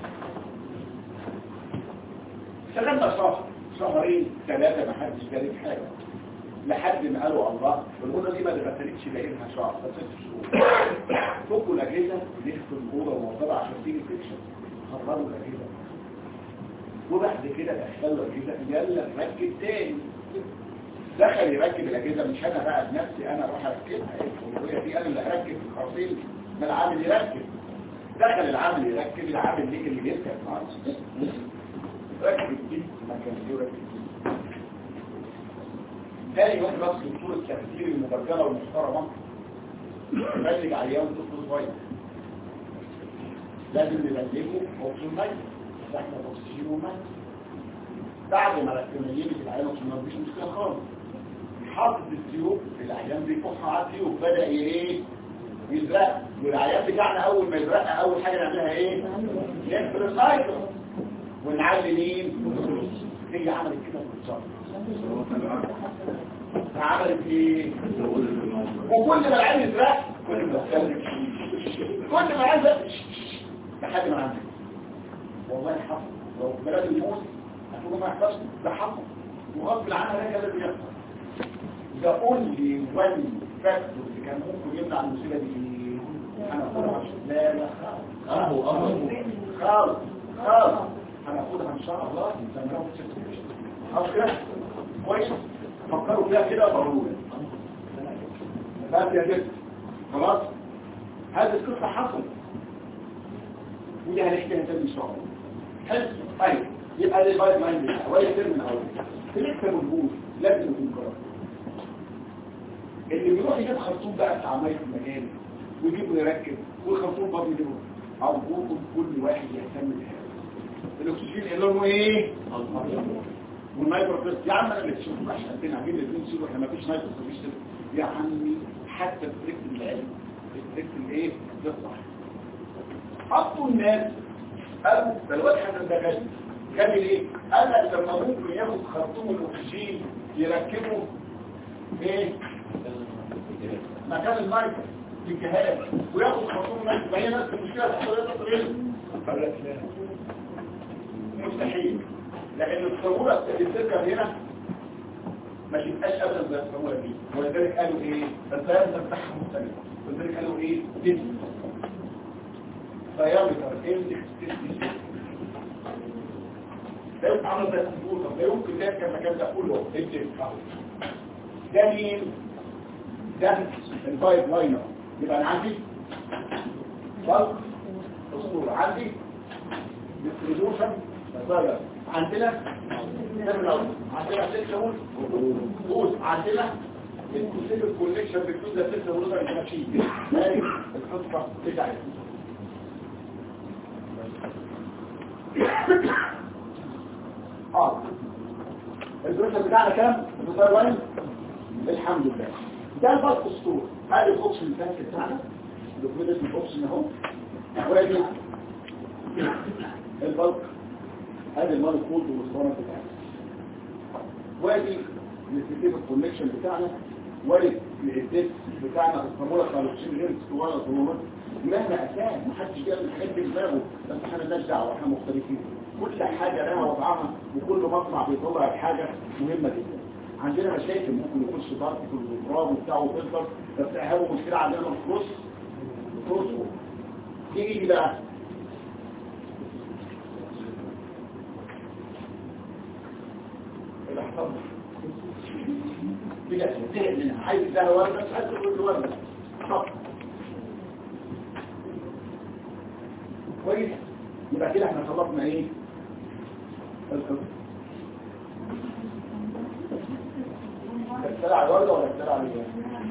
A: اشتغلنا شهر شهرين ثلاثة محدش جارب حاجة لحد ما قالوا الله الأوضة دي ما دخلتش لقيتها شهر بس ست شهور فكوا الأجهزة نخفوا الأوضة ووضعها عشان تيجي تكشف خرجوا الأجهزة وبعد كده دخلوا الأجهزة يلا ركب تاني دخل يركب الأجهزة مش أنا بقى بنفسي أنا أروح أركبها الأولوية دي أنا اللي هركب في الخرطين ما العامل يركب دخل العامل يركب العامل ليك اللي بيركب ركب دي مكان دي وركب دي تاني واحد بس دكتور التفكير المبرجله والمحترمه يبلغ عيان طفل صغير لازم نبلغه اوكسجين ميه احنا اكسجين وميه بعد ما ركبنا في العيان اوكسجين مفيش مشكله خالص حاطط التيوب العيان بيكح على التيوب بدا ايه يزرق والعيان بتاعنا اول ما يزرق اول حاجه نعملها ايه نقفل السايكل ونعلي مين هي عملت كده بالظبط عملت ايه وكل ما العين يزرق كل ما تسلم كل ما العين يزرق لحد ما عندك والله حصل لو في بلاد الموت هتقول ما يحصلش ده حصل وغصب عنها ده كده بيحصل ده قول لي وين فاكتور اللي كان ممكن يمنع المصيبه دي هناخدها لا لا خالص خالص خالص هناخدها ان شاء الله نسميها خلاص كده كويس فكروا فيها كده ضروري بس يا جد خلاص هذه القصه حصلت ودي هنحكيها تاني ان شاء الله حلو طيب يبقى دي البايت مايند بتاعها وهي ترم اول لسه موجود لازم يكون قرار اللي بيروح يجيب خرطوم بقى بتاع ميه في المجال ويجيبه يركب والخرطوم برضه يجيبه ارجوكم كل واحد يهتم بهذا الاكسجين اللي لونه ايه والمايكروفيس يا عم انا اللي تشوف عشان عندنا عاملين الاثنين سيلو احنا مفيش مايكروفيس يا عمي حتى التريك العلم التريك الايه ده صح حطوا الناس قالوا ده الواد حسن ده غني غني ليه؟ قال لك لما ممكن ياخد خرطوم الاكسجين يركبه ايه مكان المايكرو في الجهاز وياخد خرطوم المايكرو فهي نفس المشكله تحصل لها تطريق قال لك لا مستحيل لان الصوره اللي بتركب هنا ما تبقاش ابدا زي الصوره دي ولذلك قالوا ايه الزيادة بتاعها مختلف ولذلك قالوا ايه دي diameter index 56 ده يبقى عامل زي الكمبيوتر ده يمكن ده كان مكان ده كله اكتب ده مين ده البايب لاينر يبقى انا عندي بلق اسطول عندي ديستريبيوشن بصاير عندنا عندنا سيكشن بوز عندنا الكوسيب الكوليكشن بتكون ده سيكشن بوز الماشي هاي الخطه بتاعتي اه البريشر بتاعنا كام البصاير لاين الحمد لله ده البلق اسطول هذه الاوبشن الثاني بتاعنا الدوكيومنت الاوبشن اهو وادي البلق هذه المال كود والاسطوانه بتاعتنا وادي السيستم الكونكشن بتاعنا وادي الديسك بتاعنا الصاموله بتاع الاوبشن غير الاسطوانه الصاموله مهما اتاه محدش جاب الحاجات دي دماغه بس احنا مالناش دعوه احنا مختلفين كل حاجه لها وضعها وكل مصنع بيطلع حاجه مهمه جدا عندنا مشاكل ممكن يخش بارتكل وتراب وبتاع وتفضل بس اهم مشكله عندنا الفلوس الفلوس تيجي بقى اللي حصل بجد تعمل عايز ده ورد بس عايز تقول ورد طب كويس يبقى كده احنا خلصنا ايه القصه تتسال على الورده ولا تتسال على ايه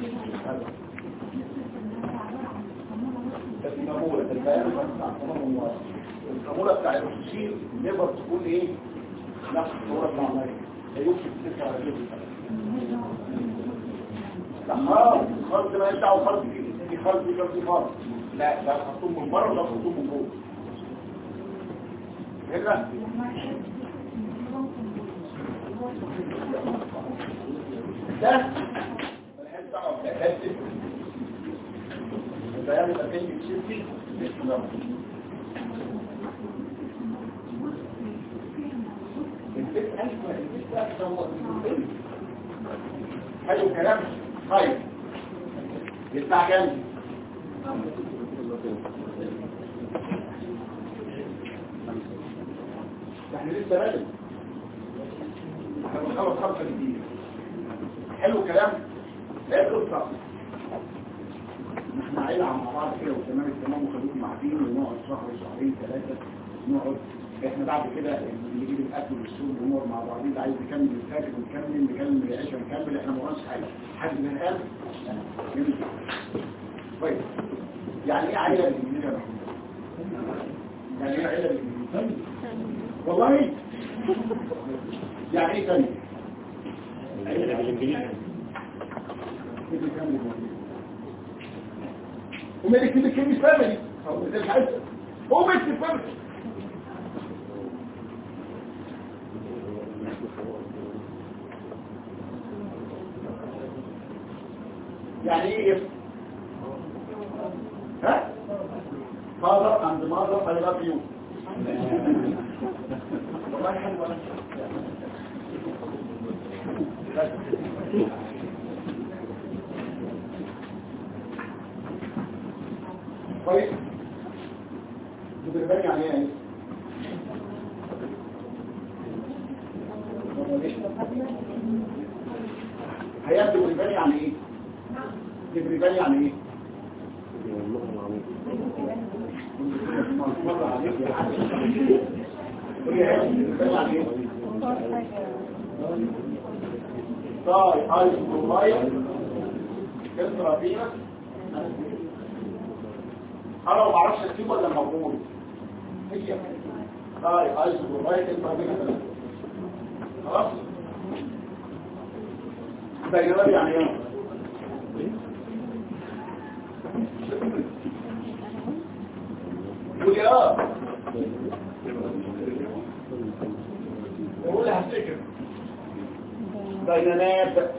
A: الكمولة البيان بتاع القانون الكمولة بتاع الأسوسين نقدر تكون ايه نفس الصورة بتاع المية هيوصل تسعة على جزء لا خالص خالص ما يدعوا خالص دي خالص دي خالص دي خالص لا ده خطوم من بره وده خطوم من جوه هنا ده الحته بتاعه ده حته البيان ده كان بيتشفي الفكرة أيوة الفكرة هو الفكرة حلو الكلام طيب يدفع كام احنا لسه بدري احنا بنخلص خمسة جديدة حلو الكلام لا قصة احنا عيلة مع بعض كده وتمام التمام وخلوكم قاعدين ونقعد شهر شهرين ثلاثة نقعد احنا بعد كده نجيب الاكل والشرب ونقعد مع بعضين اللي عايز يكمل الفاتح ونكمل نكمل العيشه ونكمل احنا ما وراناش حاجه حد من الان جميل طيب يعني ايه عيله بالانجليزي يا محمود يعني ايه عيله بالانجليزي والله يعني ايه تاني
B: عيلة بالانجليزي
A: كده كامل وما يكتب كلمه فاميلي او انت مش عايز هو يكتب فاميلي يعني ايه اسم ها father and mother I love you والله حلوة طيب بترباني عليها ايه هيبدو بالباني يعني ايه تبريبان يعني ايه مر عليك يا حاج هي تبريبان يعني ايه طاي ايس بروفايل كسرة فينا انا ما بعرفش اكتب ولا موجود هي طاي ايس بروفايل كسرة فينا خلاص بينما يعني ايه قول اه قول هفتكر دينامات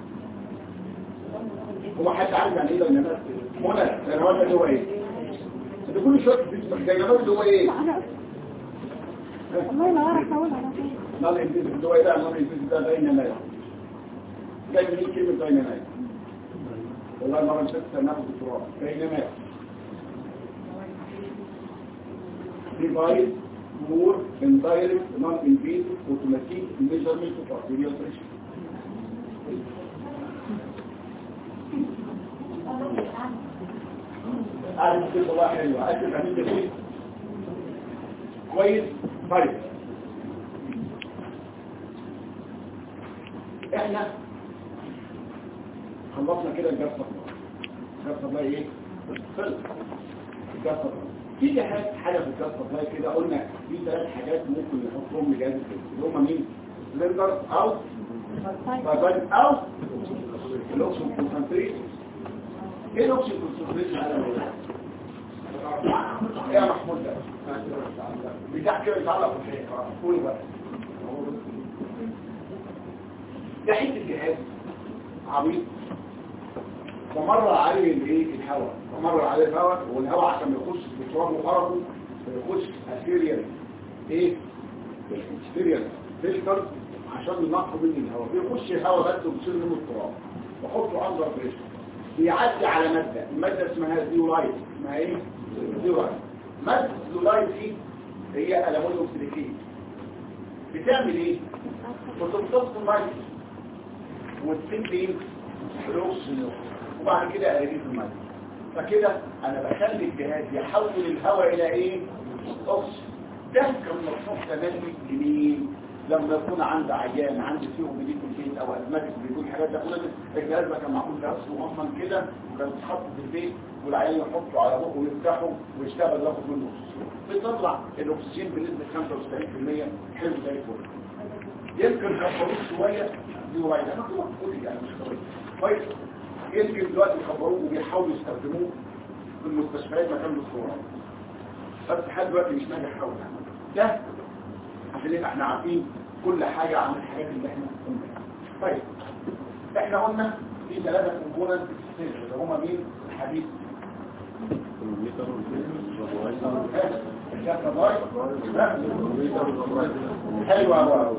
A: هو حد عارف يعني ايه دينامات منى دينامات اللي هو ايه انت كل شويه بتسمع دينامات اللي هو ايه
C: والله ما اعرف اقول على طول
A: نال انجليزي اللي هو ايه ده نال انجليزي ده دينامات جاي منين كلمه دينامات والله مرة نسيت ناخد التراب دينامات device more indirect non-invasive automatic measurement of arterial pressure. أعرف كل الله حلوة أكد عن الجميل كويس طيب احنا خلصنا كده الجلسة الجلسة الله ايه؟ خلص الجلسة في حاجة حاجة في الجلسة الله كده قلنا في ثلاث حاجات ممكن نحطهم لجهاز الكلى اللي هم مين؟ سلندر او بايبان او الاوكسجين كونسنتريت ايه الاوكسجين كونسنتريت على ايه يا محمود ده بتاع كده يتعلق في الحين قول بقى ده حته جهاز عبيط ومر عليه الايه الهواء ومر عليه الهواء والهواء عشان يخش في ترابه وقرفه يخش اسيريال ايه اسيريال فلتر عشان ينقوا منه الهواء بيخش الهواء بس وبيشيل منه التراب وحطه اندر بريشر بيعدي على ماده الماده اسمها زيولايت اسمها ايه زيولايت ماده الزيولايت دي هي الومنيوم سيليكيت بتعمل ايه بتمتص الميه وتسيب ايه الاكسجين وبعد كده الاقيه في الميه فكده انا بخلي الجهاز يحول الهواء الى ايه اكسجين ده كان مصنوع تملي لمين لما يكون عند عيان عندي فيه وبيجي في البيت او ازمات بيقول حاجات ده كلها الجهاز ده كان معمول جهاز مؤمن كده وكان بيتحط في البيت والعيان يحطه على بقه ويفتحه ويشتغل ياخد منه اكسجين بيطلع الاكسجين بنسبه 95% حلو زي الفل يمكن كبروه شويه دي قريبه انا كنت بقول يعني مش قوي كويس يمكن دلوقتي كبروه وبيحاولوا يستخدموه في المستشفيات مكان الدكتوراه بس لحد دلوقتي مش ناجح قوي ده عشان يبقى احنا عارفين كل حاجة عن الحاجات اللي احنا قلنا طيب احنا قلنا في ثلاثة كومبوننت اللي هما مين الحديد حلو قوي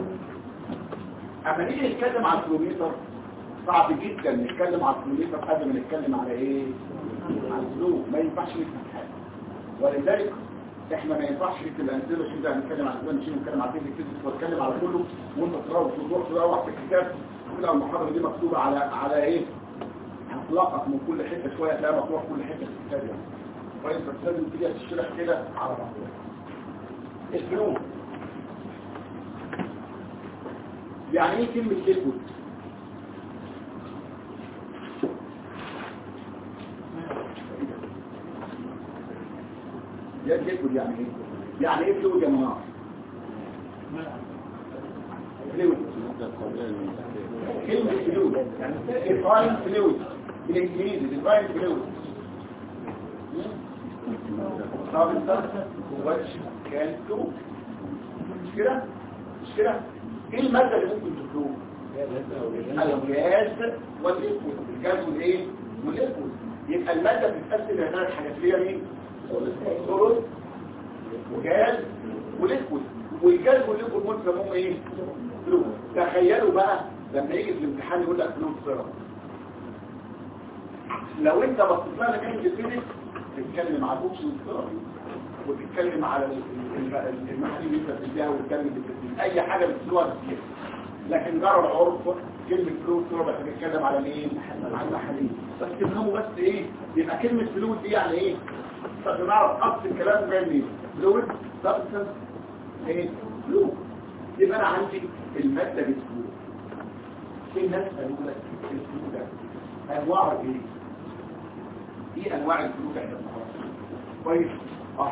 A: اما نيجي نتكلم عن الكيلومتر صعب جدا نتكلم عن الكيلومتر قبل ما نتكلم على ايه عن الفلو ما ينفعش نفهم حاجه ولذلك احنا ما ينفعش في الانزيل عشان ده هنتكلم عن الانزيل مش هنتكلم عن فيزيك واتكلم على كله وانت تروح تروح تروح في الكتاب كل المحاضره دي مكتوبه على على ايه هتلقط من كل حته شويه تلاقيها مطروح كل حته في الكتاب يعني كويس بس لازم تيجي تشرح كده على بعض الفلو يعني ايه كلمه ليكويد يا ليكويد يعني ايه يعني ايه فلويد يا منار فلويد كلمة فلويد يعني ديفاين فلويد بالانجليزي ديفاين فلويد طب انت واتش كان فلويد مش كده مش كده ايه المادة اللي ممكن تفلوه الغاز والليكويد الغاز والايه والليكويد يبقى المادة بتتقسم الى ثلاث حاجات اللي هي مين سوليد وجاز وليكويد والجاز والليكويد ممكن يسموهم ايه فلويد تخيلوا بقى لما يجي في الامتحان يقول لك فلويد سيرم لو انت بصيت لها كلمه الفيزيكس تتكلم على الاوكسجين سيرم وتتكلم على المحاليل اللي انت بتديها وتتكلم اي حاجه بتسلوها بتديها لكن جرى العرف كلمة فلويد سيرم احنا بنتكلم على مين؟ على المحاليل بس تفهموا بس ايه يبقى كلمة فلويد دي يعني ايه؟ عشان نعرف اصل الكلام جاي منين فلويد سبستنس ايه فلويد يبقى انا عندي الماده بتفلو في ناس قالوا لك الفلو ده انواعه ايه ايه انواع الفلو ده كويس اه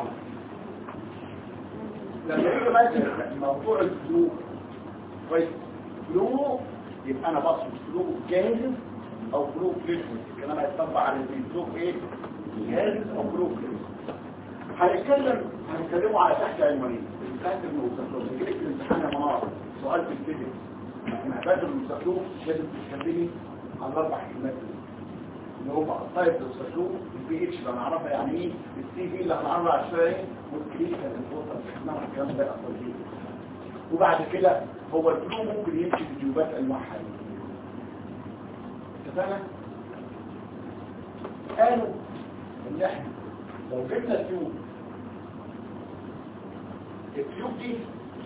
A: لما يجي مثلا موضوع الفلو كويس فلو يبقى انا بصف فلو جاهز او فلو فليكويد الكلام هيتطبق على الفلو ايه جاهز او فلو فليكويد هنتكلم هنتكلموا على تحت عنوانين تحت المستخدم يجيلك في الامتحان يا منار سؤال في الفيزيكس احنا بدل المستخدم لازم تتكلمي عن الاربع كلمات دول اللي هم الطيب المستخدم البي اتش اللي هنعرفها يعني ايه السي في اللي هنعرفها على شويه والكلينيكال الفوطه اللي احنا الكلام ده اصلا فيه وبعد كده هو الفلو ممكن يمشي في جيوبات انواعها اتفقنا؟ قالوا ان احنا لو جبنا التيوب التيوب دي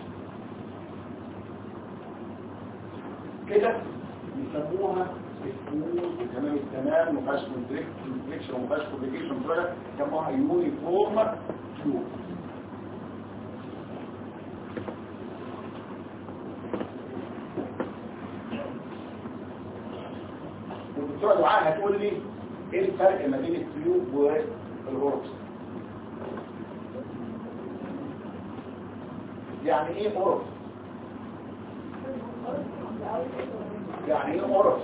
A: كده يسموها الفول وتمام التمام ومفيهاش كونتريكشن ومفيهاش كومبليكيشن يسموها يونيفورم تيوب والدكتوره دعاء هتقول لي ايه الفرق ما بين التيوب والغرز يعني ايه غرز يعني ايه غرز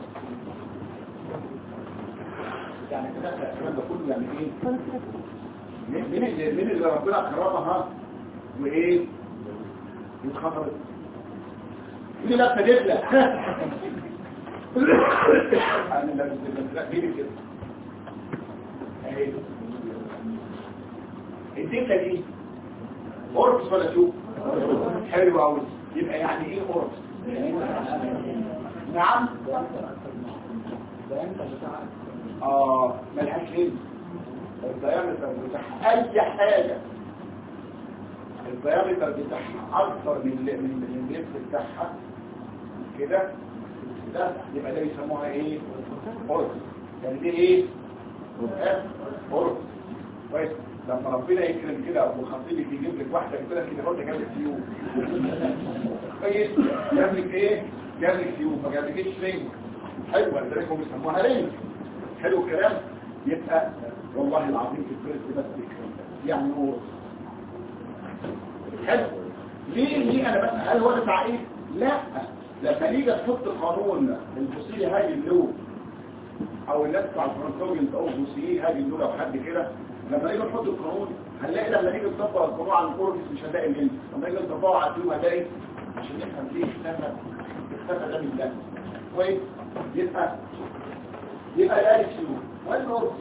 A: يعني كده الكلام ده كله يعني ايه مين مين اللي مين اللي ربنا كرمها وايه واتخطرت مين اللي لابسه دبله انا لابس دبله لا مين كده اهي الدبله دي قرص ولا شوف حلو قوي يبقى يعني ايه قرص نعم اه ملهاش ليه الديامتر بتاعها اي حاجه الديامتر بتاعها اكثر من من اللبس بتاعها كده ده يبقى ده بيسموها ايه قرص يعني دي ايه قرص كويس لما ربنا يكرم كده وخطيبك يجيب لك واحده كده كده قلت جاب لك سيوف كويس جاب لك ايه جاب لك سيوف ما جابلكش رينج حلوه لذلك هم بيسموها رينج حلو الكلام يبقى والله العظيم في الفرس بس يكرم يعني نور حلو ليه ليه انا بس هل هو دفع ايه لا لما نيجي تحط قانون الفصيل هاجي اللون او الناس بتاع الفرنساوي او الفصيل هاجي اللون او حد كده لما نيجي نحط القانون هنلاقي لما نيجي نطبق القانون على الكورتكس مش هنلاقي اللينس لما نيجي نطبقه على التيوب هنلاقي عشان نفهم ليه اختفى اختفى ده من ده كويس يبقى يبقى ده السيوف والنورس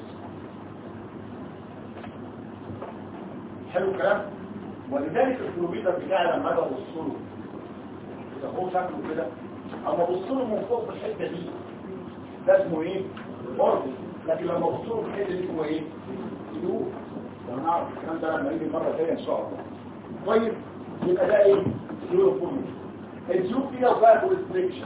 A: حلو الكلام ولذلك الكيلومتر بتاعي لما اجي ابص له اذا هو شكله كده اما ابص له من فوق في الحته دي ده اسمه ايه؟ اوربت لكن لما ابص له في الحته دي اسمه ايه؟ سلوك وانا اعرف الكلام ده لما يجي مره ثانيه ان شاء الله طيب يبقى ده ايه؟ سلوك فورميشن السلوك فيها بقى ريستريكشن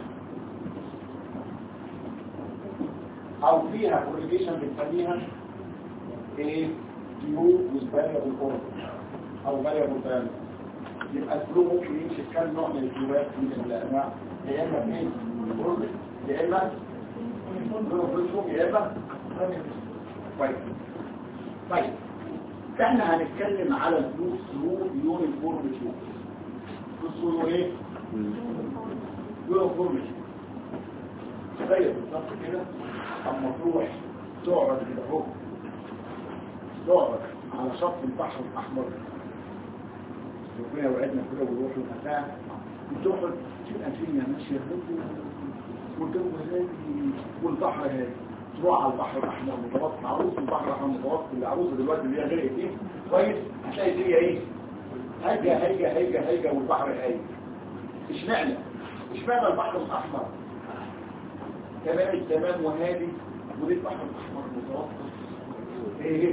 A: او فيها كورليشن بنسميها ايه؟ ديو والفاريبل اوربت او فاريبل ترانس يبقى الفلو ممكن يمشي في كام نوع من الفلوات من الانواع يا اما اثنين اوربت يا اما فلو يا اما كويس طيب احنا هنتكلم على الفلو ثرو يونيفورم فلو فلو ثرو ايه يونيفورم زي بالظبط كده اما تروح تقعد كده اهو تقعد على شط البحر الاحمر ربنا وعدنا كده ونروح المساء وتقعد تبقى الدنيا ماشيه هدوء والجو هادي والبحر هادي تروح على البحر الاحمر متوسط عروس البحر الاحمر متوسط العروسه دلوقتي اللي هي غرقت دي كويس هتلاقي الدنيا ايه هايجه هايجه هايجه هايجه والبحر هايج اشمعنى اشمعنى البحر الاحمر تمام التمام وهادي وليه البحر الاحمر متوسط ايه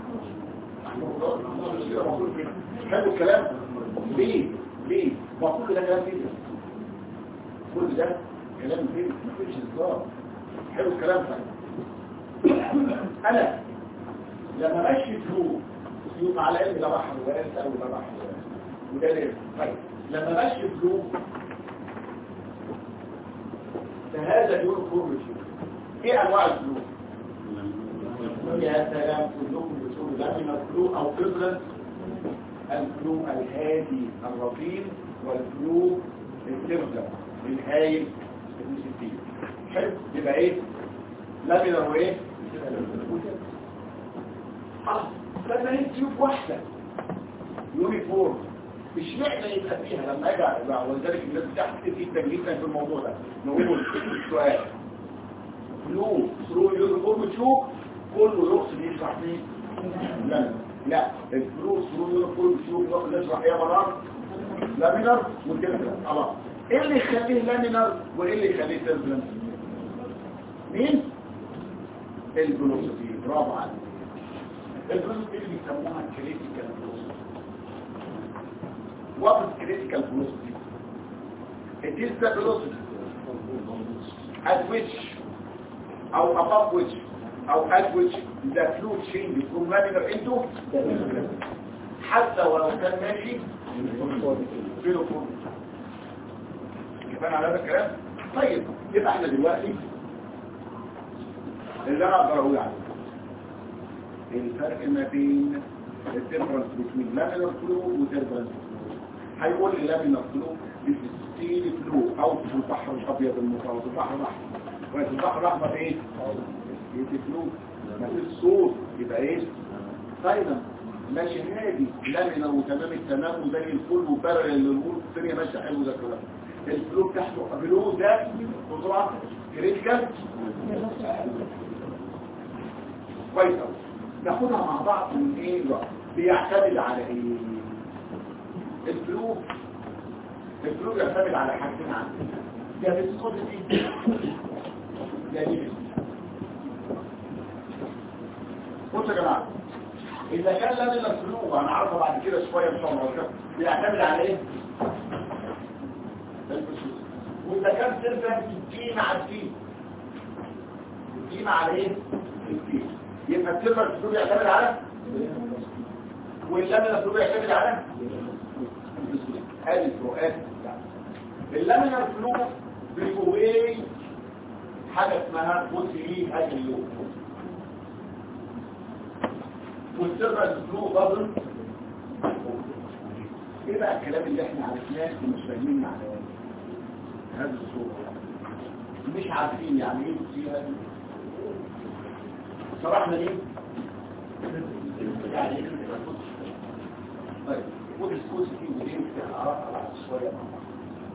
A: حلو الكلام ليه ليه ما كل ده كلام فيه كل ده كلام فيه مفيش هزار حلو الكلام ده انا لما ماشي فلوس فلوس على ان ده بحر واسع او ده بحر واسع وده ليه طيب لما ماشي فلوس فهذا يقول كل شيء ايه انواع الفلوس يا سلام كلكم بتقولوا ده من الفلو او قبلة الفلو الهادي الرطيب والفلو القبلة الهايل الستين حلو يبقى ايه لامينر وايه اه لما نسيب واحدة يونيفورم مش معنى يبقى فيها لما اجي ولذلك الناس بتحكي جدا جدا في الموضوع ده نقول السؤال فلو ثرو يونيفورم تشوف كله يقصد يشرح فيه لا لا الفلوس فلوس كله بيشوف نشرح ايه مرات لامينر وكده خلاص ايه اللي يخليه لامينر وايه اللي يخليه تربلنس مين الفلوسفي برافو عليك الفلوسفي اللي بيسموها كريتيكال فلوسفي what is critical philosophy it is the philosophy at which or above which او at which the fluid change from laminar into حتى ولو كان ماشي في الفلويد كفانا على هذا الكلام طيب يبقى احنا دلوقتي اللي انا اقدر اقول عليه الفرق ما بين الديفرنس بين لامينار فلو وتربلنس هيقول لي لامينار فلو بتستيل فلو او في البحر الابيض المتوسط البحر الاحمر وفي البحر الاحمر ايه يتفلو مفيش صوت يبقى ايه سايلنت ماشي هادي لامينر وتمام التمام وزي الفل وبرر للامور الدنيا ماشيه حلو ده كلام الفلو بتاعته قبلوه ده بسرعه كريتيكال كويس قوي ناخدها مع بعض من ايه بقى بيعتمد على ايه الفلو الفلو بيعتمد على حاجتين عندنا يا فيسكوزيتي يا ليبس بصوا يا جماعه اذا كان لنا الفلو انا عارفه بعد كده شويه ان شاء الله بيعتمد على ايه واذا كان سيرفنت الدي مع الدي الدي مع الايه الدي يبقى السيرفنت الفلو بيعتمد على واللامينا فلو يعتمد على هذه الفروقات اللامينا فلو بيفوقي حاجة اسمها بوتي هذه اللون والسر فلو بابل ايه بقى الكلام اللي احنا عرفناه ومش فاهمين معناه هذه الصورة مش عارفين يعني ايه بوتي هذه صراحة ليه يعني ايه طيب ودرس كوز دي ودي اعرفها بعد شويه مع بعض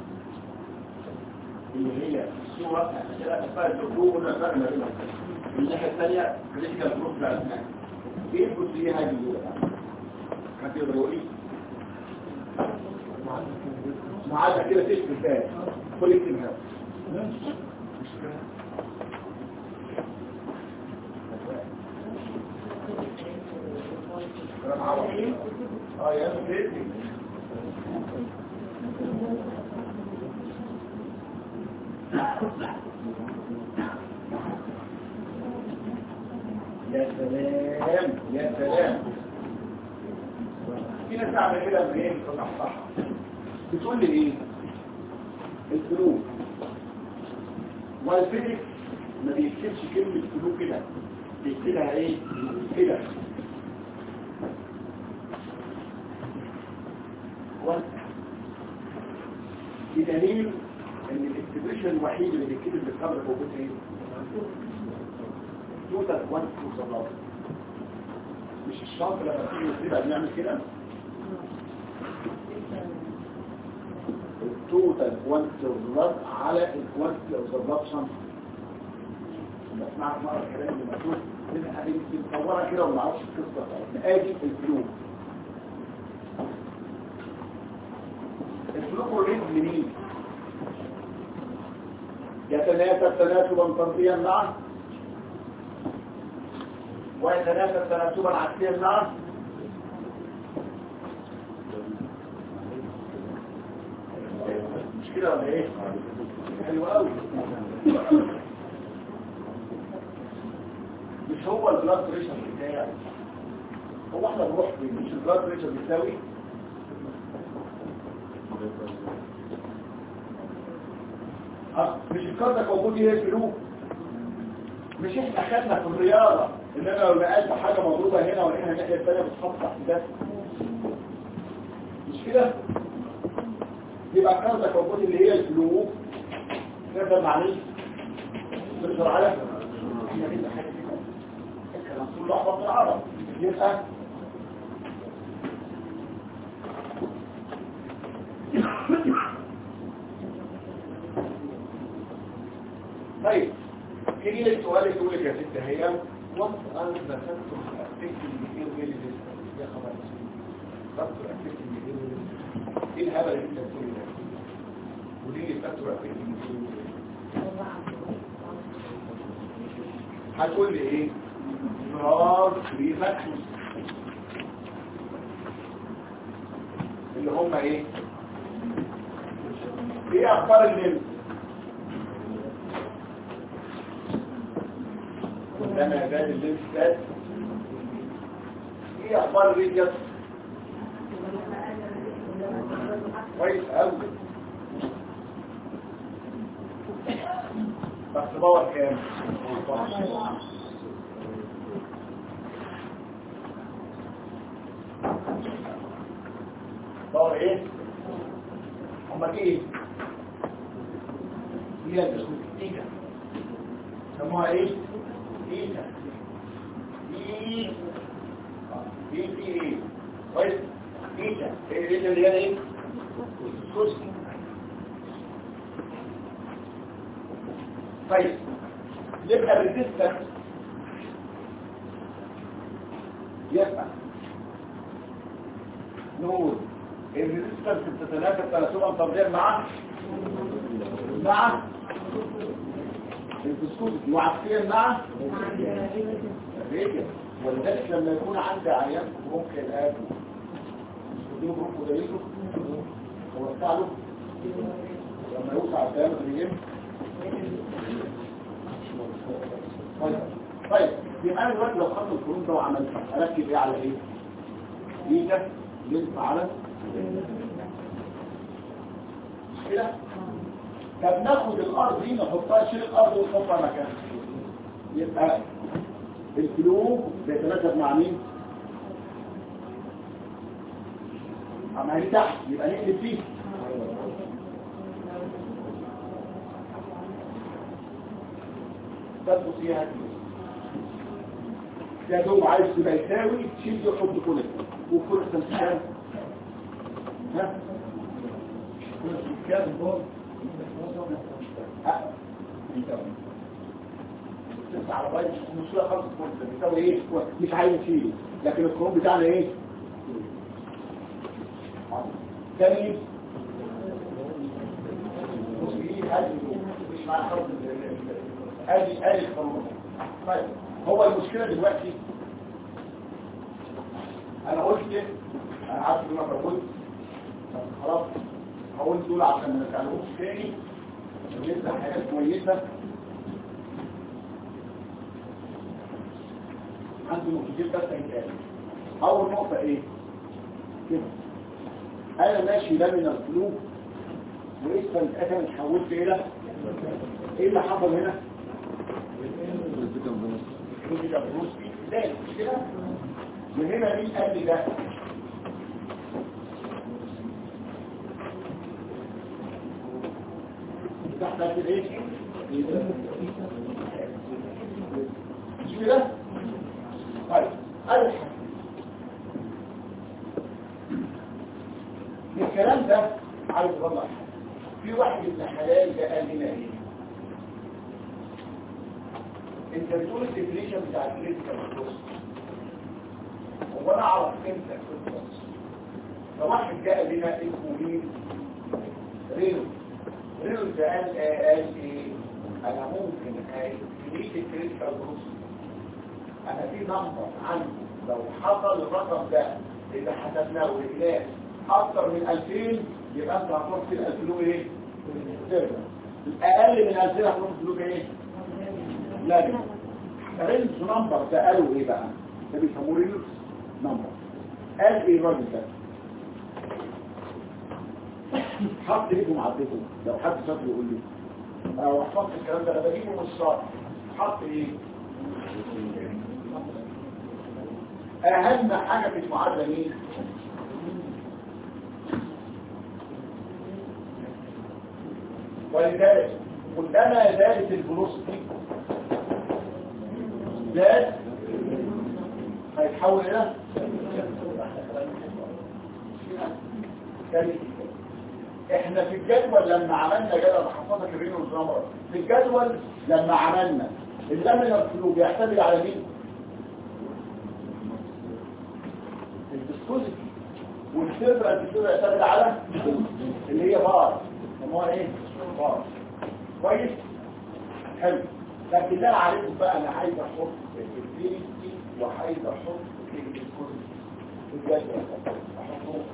A: اللي هي الصوره كده اسمها الدكتور قلنا فرق ما بينهم من الناحيه الثانيه كريتيكال جروب بلازما ايه الجزئيه هذه اللي كانت يقدر يقول ايه معادة كده تكتب ده كل اكتبها كلام عربي اه يا سيدي يا سلام يا سلام في ناس تعمل كده من ايه تصحصح بتقول لي ايه الفلوس والفيزيكس ما بيكتبش كلمة فلوس كده بيكتبها ايه كده بدليل ان الاكسبريشن الوحيد اللي بيتكتب بالخبر موجود ايه توتال كوانت وصلات مش الشرط لما تيجي نكتبها بنعمل كده التوتال كوانت وصلات على الكوانت وصلات شنط بسمعك مرة الكلام اللي مكتوب بنبقى بنصورها كده وما نعرفش القصة بتاعتنا ادي الفلوس الفلوس الريد لمين يتناسب تناسبا طرديا معه ويتناسب تناسبا عكسيا معه مش كده ولا ايه حلو قوي مش هو البلاد بريشر بتاعي هو احنا بنروح فين مش البلاد بريشر بيساوي أه، مش الكاردك موجود هي الفلوس مش احنا خدنا في الرياضة ان انا لو نقلت حاجة مضروبة هنا ولقيها الناحية الثانية بتحط تحت ده مش كده يبقى الكاردك موجود اللي هي الفلوس نقدر معلش نقدر على احنا لسه حاجة كده الكلام كله احبط العرب يبقى طيب يجي لك سؤال يقول لك يا ست هي وانت انا بسكت اكتيف المدير غير يا خبر بسكت اكتيف المدير ايه الهبل اللي انت بتقوله ده وليه اللي بسكت اكتيف المدير هتقول لي ايه فرار ريفاكسوس اللي هم ايه ايه اخبار الليل لما زاد الليل زاد ايه اخبار الريجس كويس قوي بس باور كام باور ايه هما ايه هي الاسكوتيكا سموها ايه ايتا ايه ايه في ايه كويس ايتا ايه اللي هي ايه السوسكي طيب يبقى بالنسبة يبقى نقول الريزيستنس بتتناسب تناسبا طرديا مع مع الفسكوت وعكسيا مع الريجل ولذلك لما يكون عندي عيان ممكن اكل اديله جروب ودليله ووسع له لما يوسع الدائرة الرجيم طيب طيب يبقى انا دلوقتي لو خدت القانون ده وعملت اركب ايه على ايه بيتا لينف على مش كده طب ناخد الارض دي نحطها نشيل الارض ونحطها مكانها يبقى الفلو بيتناسب مع مين؟ مع اللي تحت يبقى نقلب فيه تبقوا فيها ده دوب عايز تبقى يساوي تشيل دي وحط كل وكل تمثال ها كام دول تسعة على بايد مشكلة خالص كنت بيساوي ايه مش عايز يشيل لكن الكروم بتاعنا ايه تاني مش مع حرف ادي ادي القانون طيب هو المشكله دلوقتي انا قلت انا عارف ان انا قلت خلاص هقول دول عشان ما نتعلموش تاني ونبدا حاجات كويسه عندي نقطتين بس هيتقال اول نقطه ايه كده انا ماشي ده من القلوب واسفل الاتم اتحولت الى ايه اللي حصل هنا كده بروسي ده مش كده وهنا مين قال لي ده تحت ايه مش كده طيب ألحق الكلام ده عايز والله في واحد ابن حلال ده قال لنا ايه انت بتقول الديفينيشن بتاع الكريتيكال بروس هو انا اعرف امتى البروس فواحد جاء لنا اسمه مين رينو رينو ده قال قال ايه انا ممكن اكريت الكريتيكال بروس انا في نمبر عندي لو حصل الرقم ده اذا حسبناه ولقيناه اكتر من 2000 يبقى انت هتروح في ال 2000 ايه اقل من 2000 هتروح في ايه لا رينج نمبر ده قالوا ايه بقى ده بيسموه رينج نمبر قال ايه الراجل ده حط ايده معدته لو حد شاطر يقول لي او حط الكلام ده انا بجيبه من الشرح حط ايه اهم حاجه في المعادله مين ولذلك كلما زادت الفلوسيتي زاد هيتحول الى احنا في الجدول لما عملنا جدول حفظك الرين والزمر في الجدول لما عملنا اللامينر فلو بيعتمد على مين الفيسكوزيتي والسيرفر الفيسكوزيتي يعتمد على اللي هي بار سموها ايه بار كويس حلو لكن اللي انا عارفه بقى انا عايز احط الفيسكوزيتي وعايز احط الفيسكوزيتي في الجدول احطه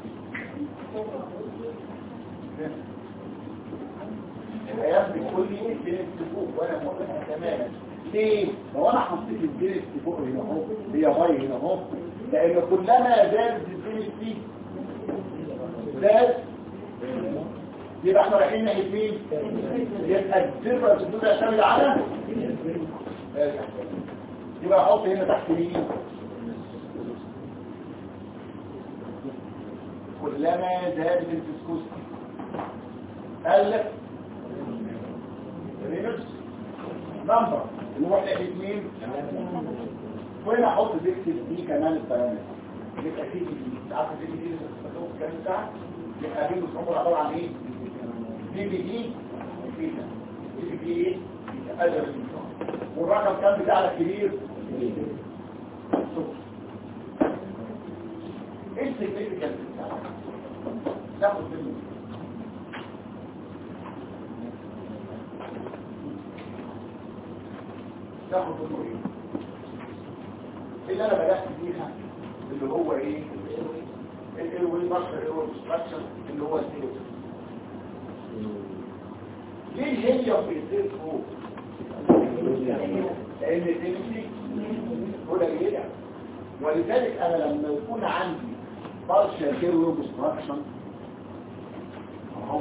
A: الايام بتقول لي الدنيا فوق وانا مؤمنها تماما ليه؟ لو انا حطيت الدنيا فوق هنا اهو هي باي هنا اهو لان كلما زادت الدنيا دي زاد يبقى احنا رايحين ناحيه مين؟ يبقى الزفره الدنيا تعتمد على يبقى احط هنا تحت مين؟ كلما زادت الفسكوس قال رينوس نمبر نروح ناحيه مين وين احط ديكتس دي كمان البيانات يبقى في دي عارف دي دي بتستخدمه في كام ساعه يبقى دي بتعمل عباره عن ايه دي بي دي فيتا دي بي دي ايه اجل والرقم كام بتاعنا كبير ايه السيجنيفيكانس بتاعنا ناخد منه ناخد منه ايه اللي انا بدأت فيها اللي هو ايه الايروي مصر الايروي ستراكشر اللي هو الزيرو ليه هي في الزيرو فوق لان الدنسي قليله ولذلك انا لما يكون عندي partial tube obstruction اهو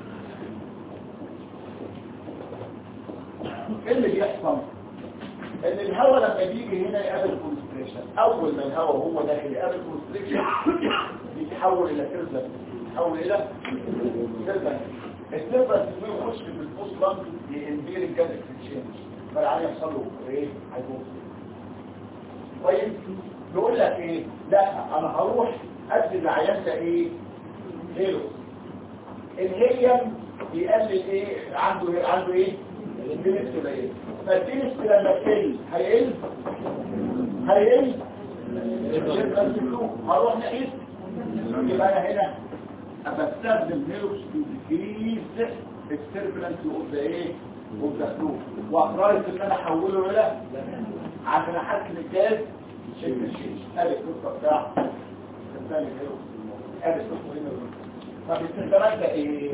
A: ايه اللي بيحصل ان الهواء لما بيجي هنا يقابل كونستريكشن اول ما الهواء وهو داخل يقابل كونستريكشن بيتحول الى كيرزل يتحول الى كيرزل الكيرزل يخش في البوست بانك ينبير الجاز اكسشينج فالعالي يحصل له ايه هيبوظ طيب يقول لك ايه لا انا هروح ادي العيان ده ايه هيلو الهيليوم بيقلل ايه عنده عنده ايه الدينس قليل فالدينس لما تقل هيقل هيقل يبقى السلوك هروح نقيس يبقى انا هنا بستخدم هيلوكس تو ديكريز السيرفلنس اوف ذا ايه اوف ذا فلو واقررت ان انا احوله الى عشان احكم الجاز شكل الشيش ادي القصه بتاع استخدام الهيلوكس ادي القصه هنا طب استخدامات ده ايه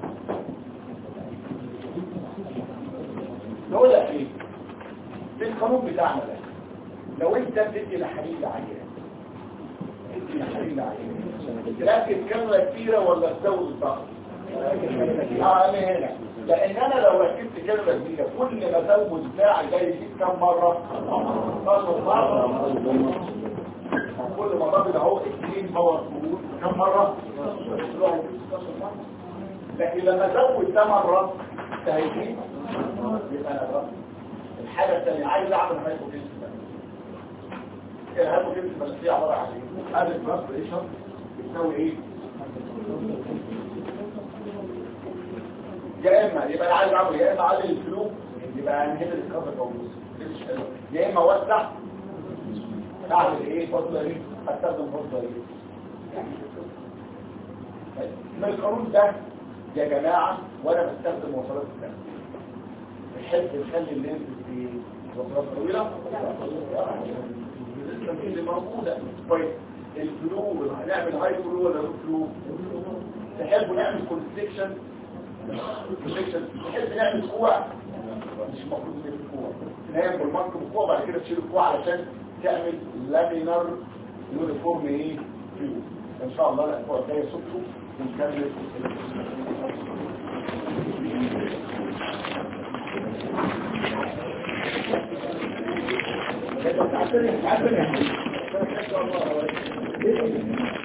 A: نقول لك ايه في القانون بتاعنا ده لو انت بتدي لحليب عيان تدي لحليب عيان تركب كاميرا كبيره ولا تزود الضغط اه انا هنا لان انا لو ركبت كاميرا كبيره كل ما ازود ساعه جاي يجيب كام مره 12 مره كل ما ضرب اهو 2 باور فول كام مره لكن لما ازود ده مره ده هيجيب يبقى انا بقى الحاجه الثانيه عايز اعمل هايبوكينس الهايبوكينس بس هي عباره عن ايه هذا البلاد بريشر بتساوي ايه يا اما يبقى انا عايز اعمل يا اما اقلل الفلو يبقى انهبل الكفر موجود يا اما اوسع اعمل ايه فاصله ايه استخدم فاصله ايه من القانون ده يا جماعه وانا بستخدم وصلات الدم بحب نخلي اللينس في وصلات طويله اللي موجوده كويس الفلو هنعمل هاي فلو ولا لو فلو تحبوا نعمل كونستكشن كونستكشن تحب نعمل كوع مش المفروض نعمل كوع نعمل بالمنطق كوع بعد كده تشيل الكوع علشان تعمل لامينار يونيفورم ايه فلو ان شاء الله الاسبوع الجاي صبحه ونكمل Thank you.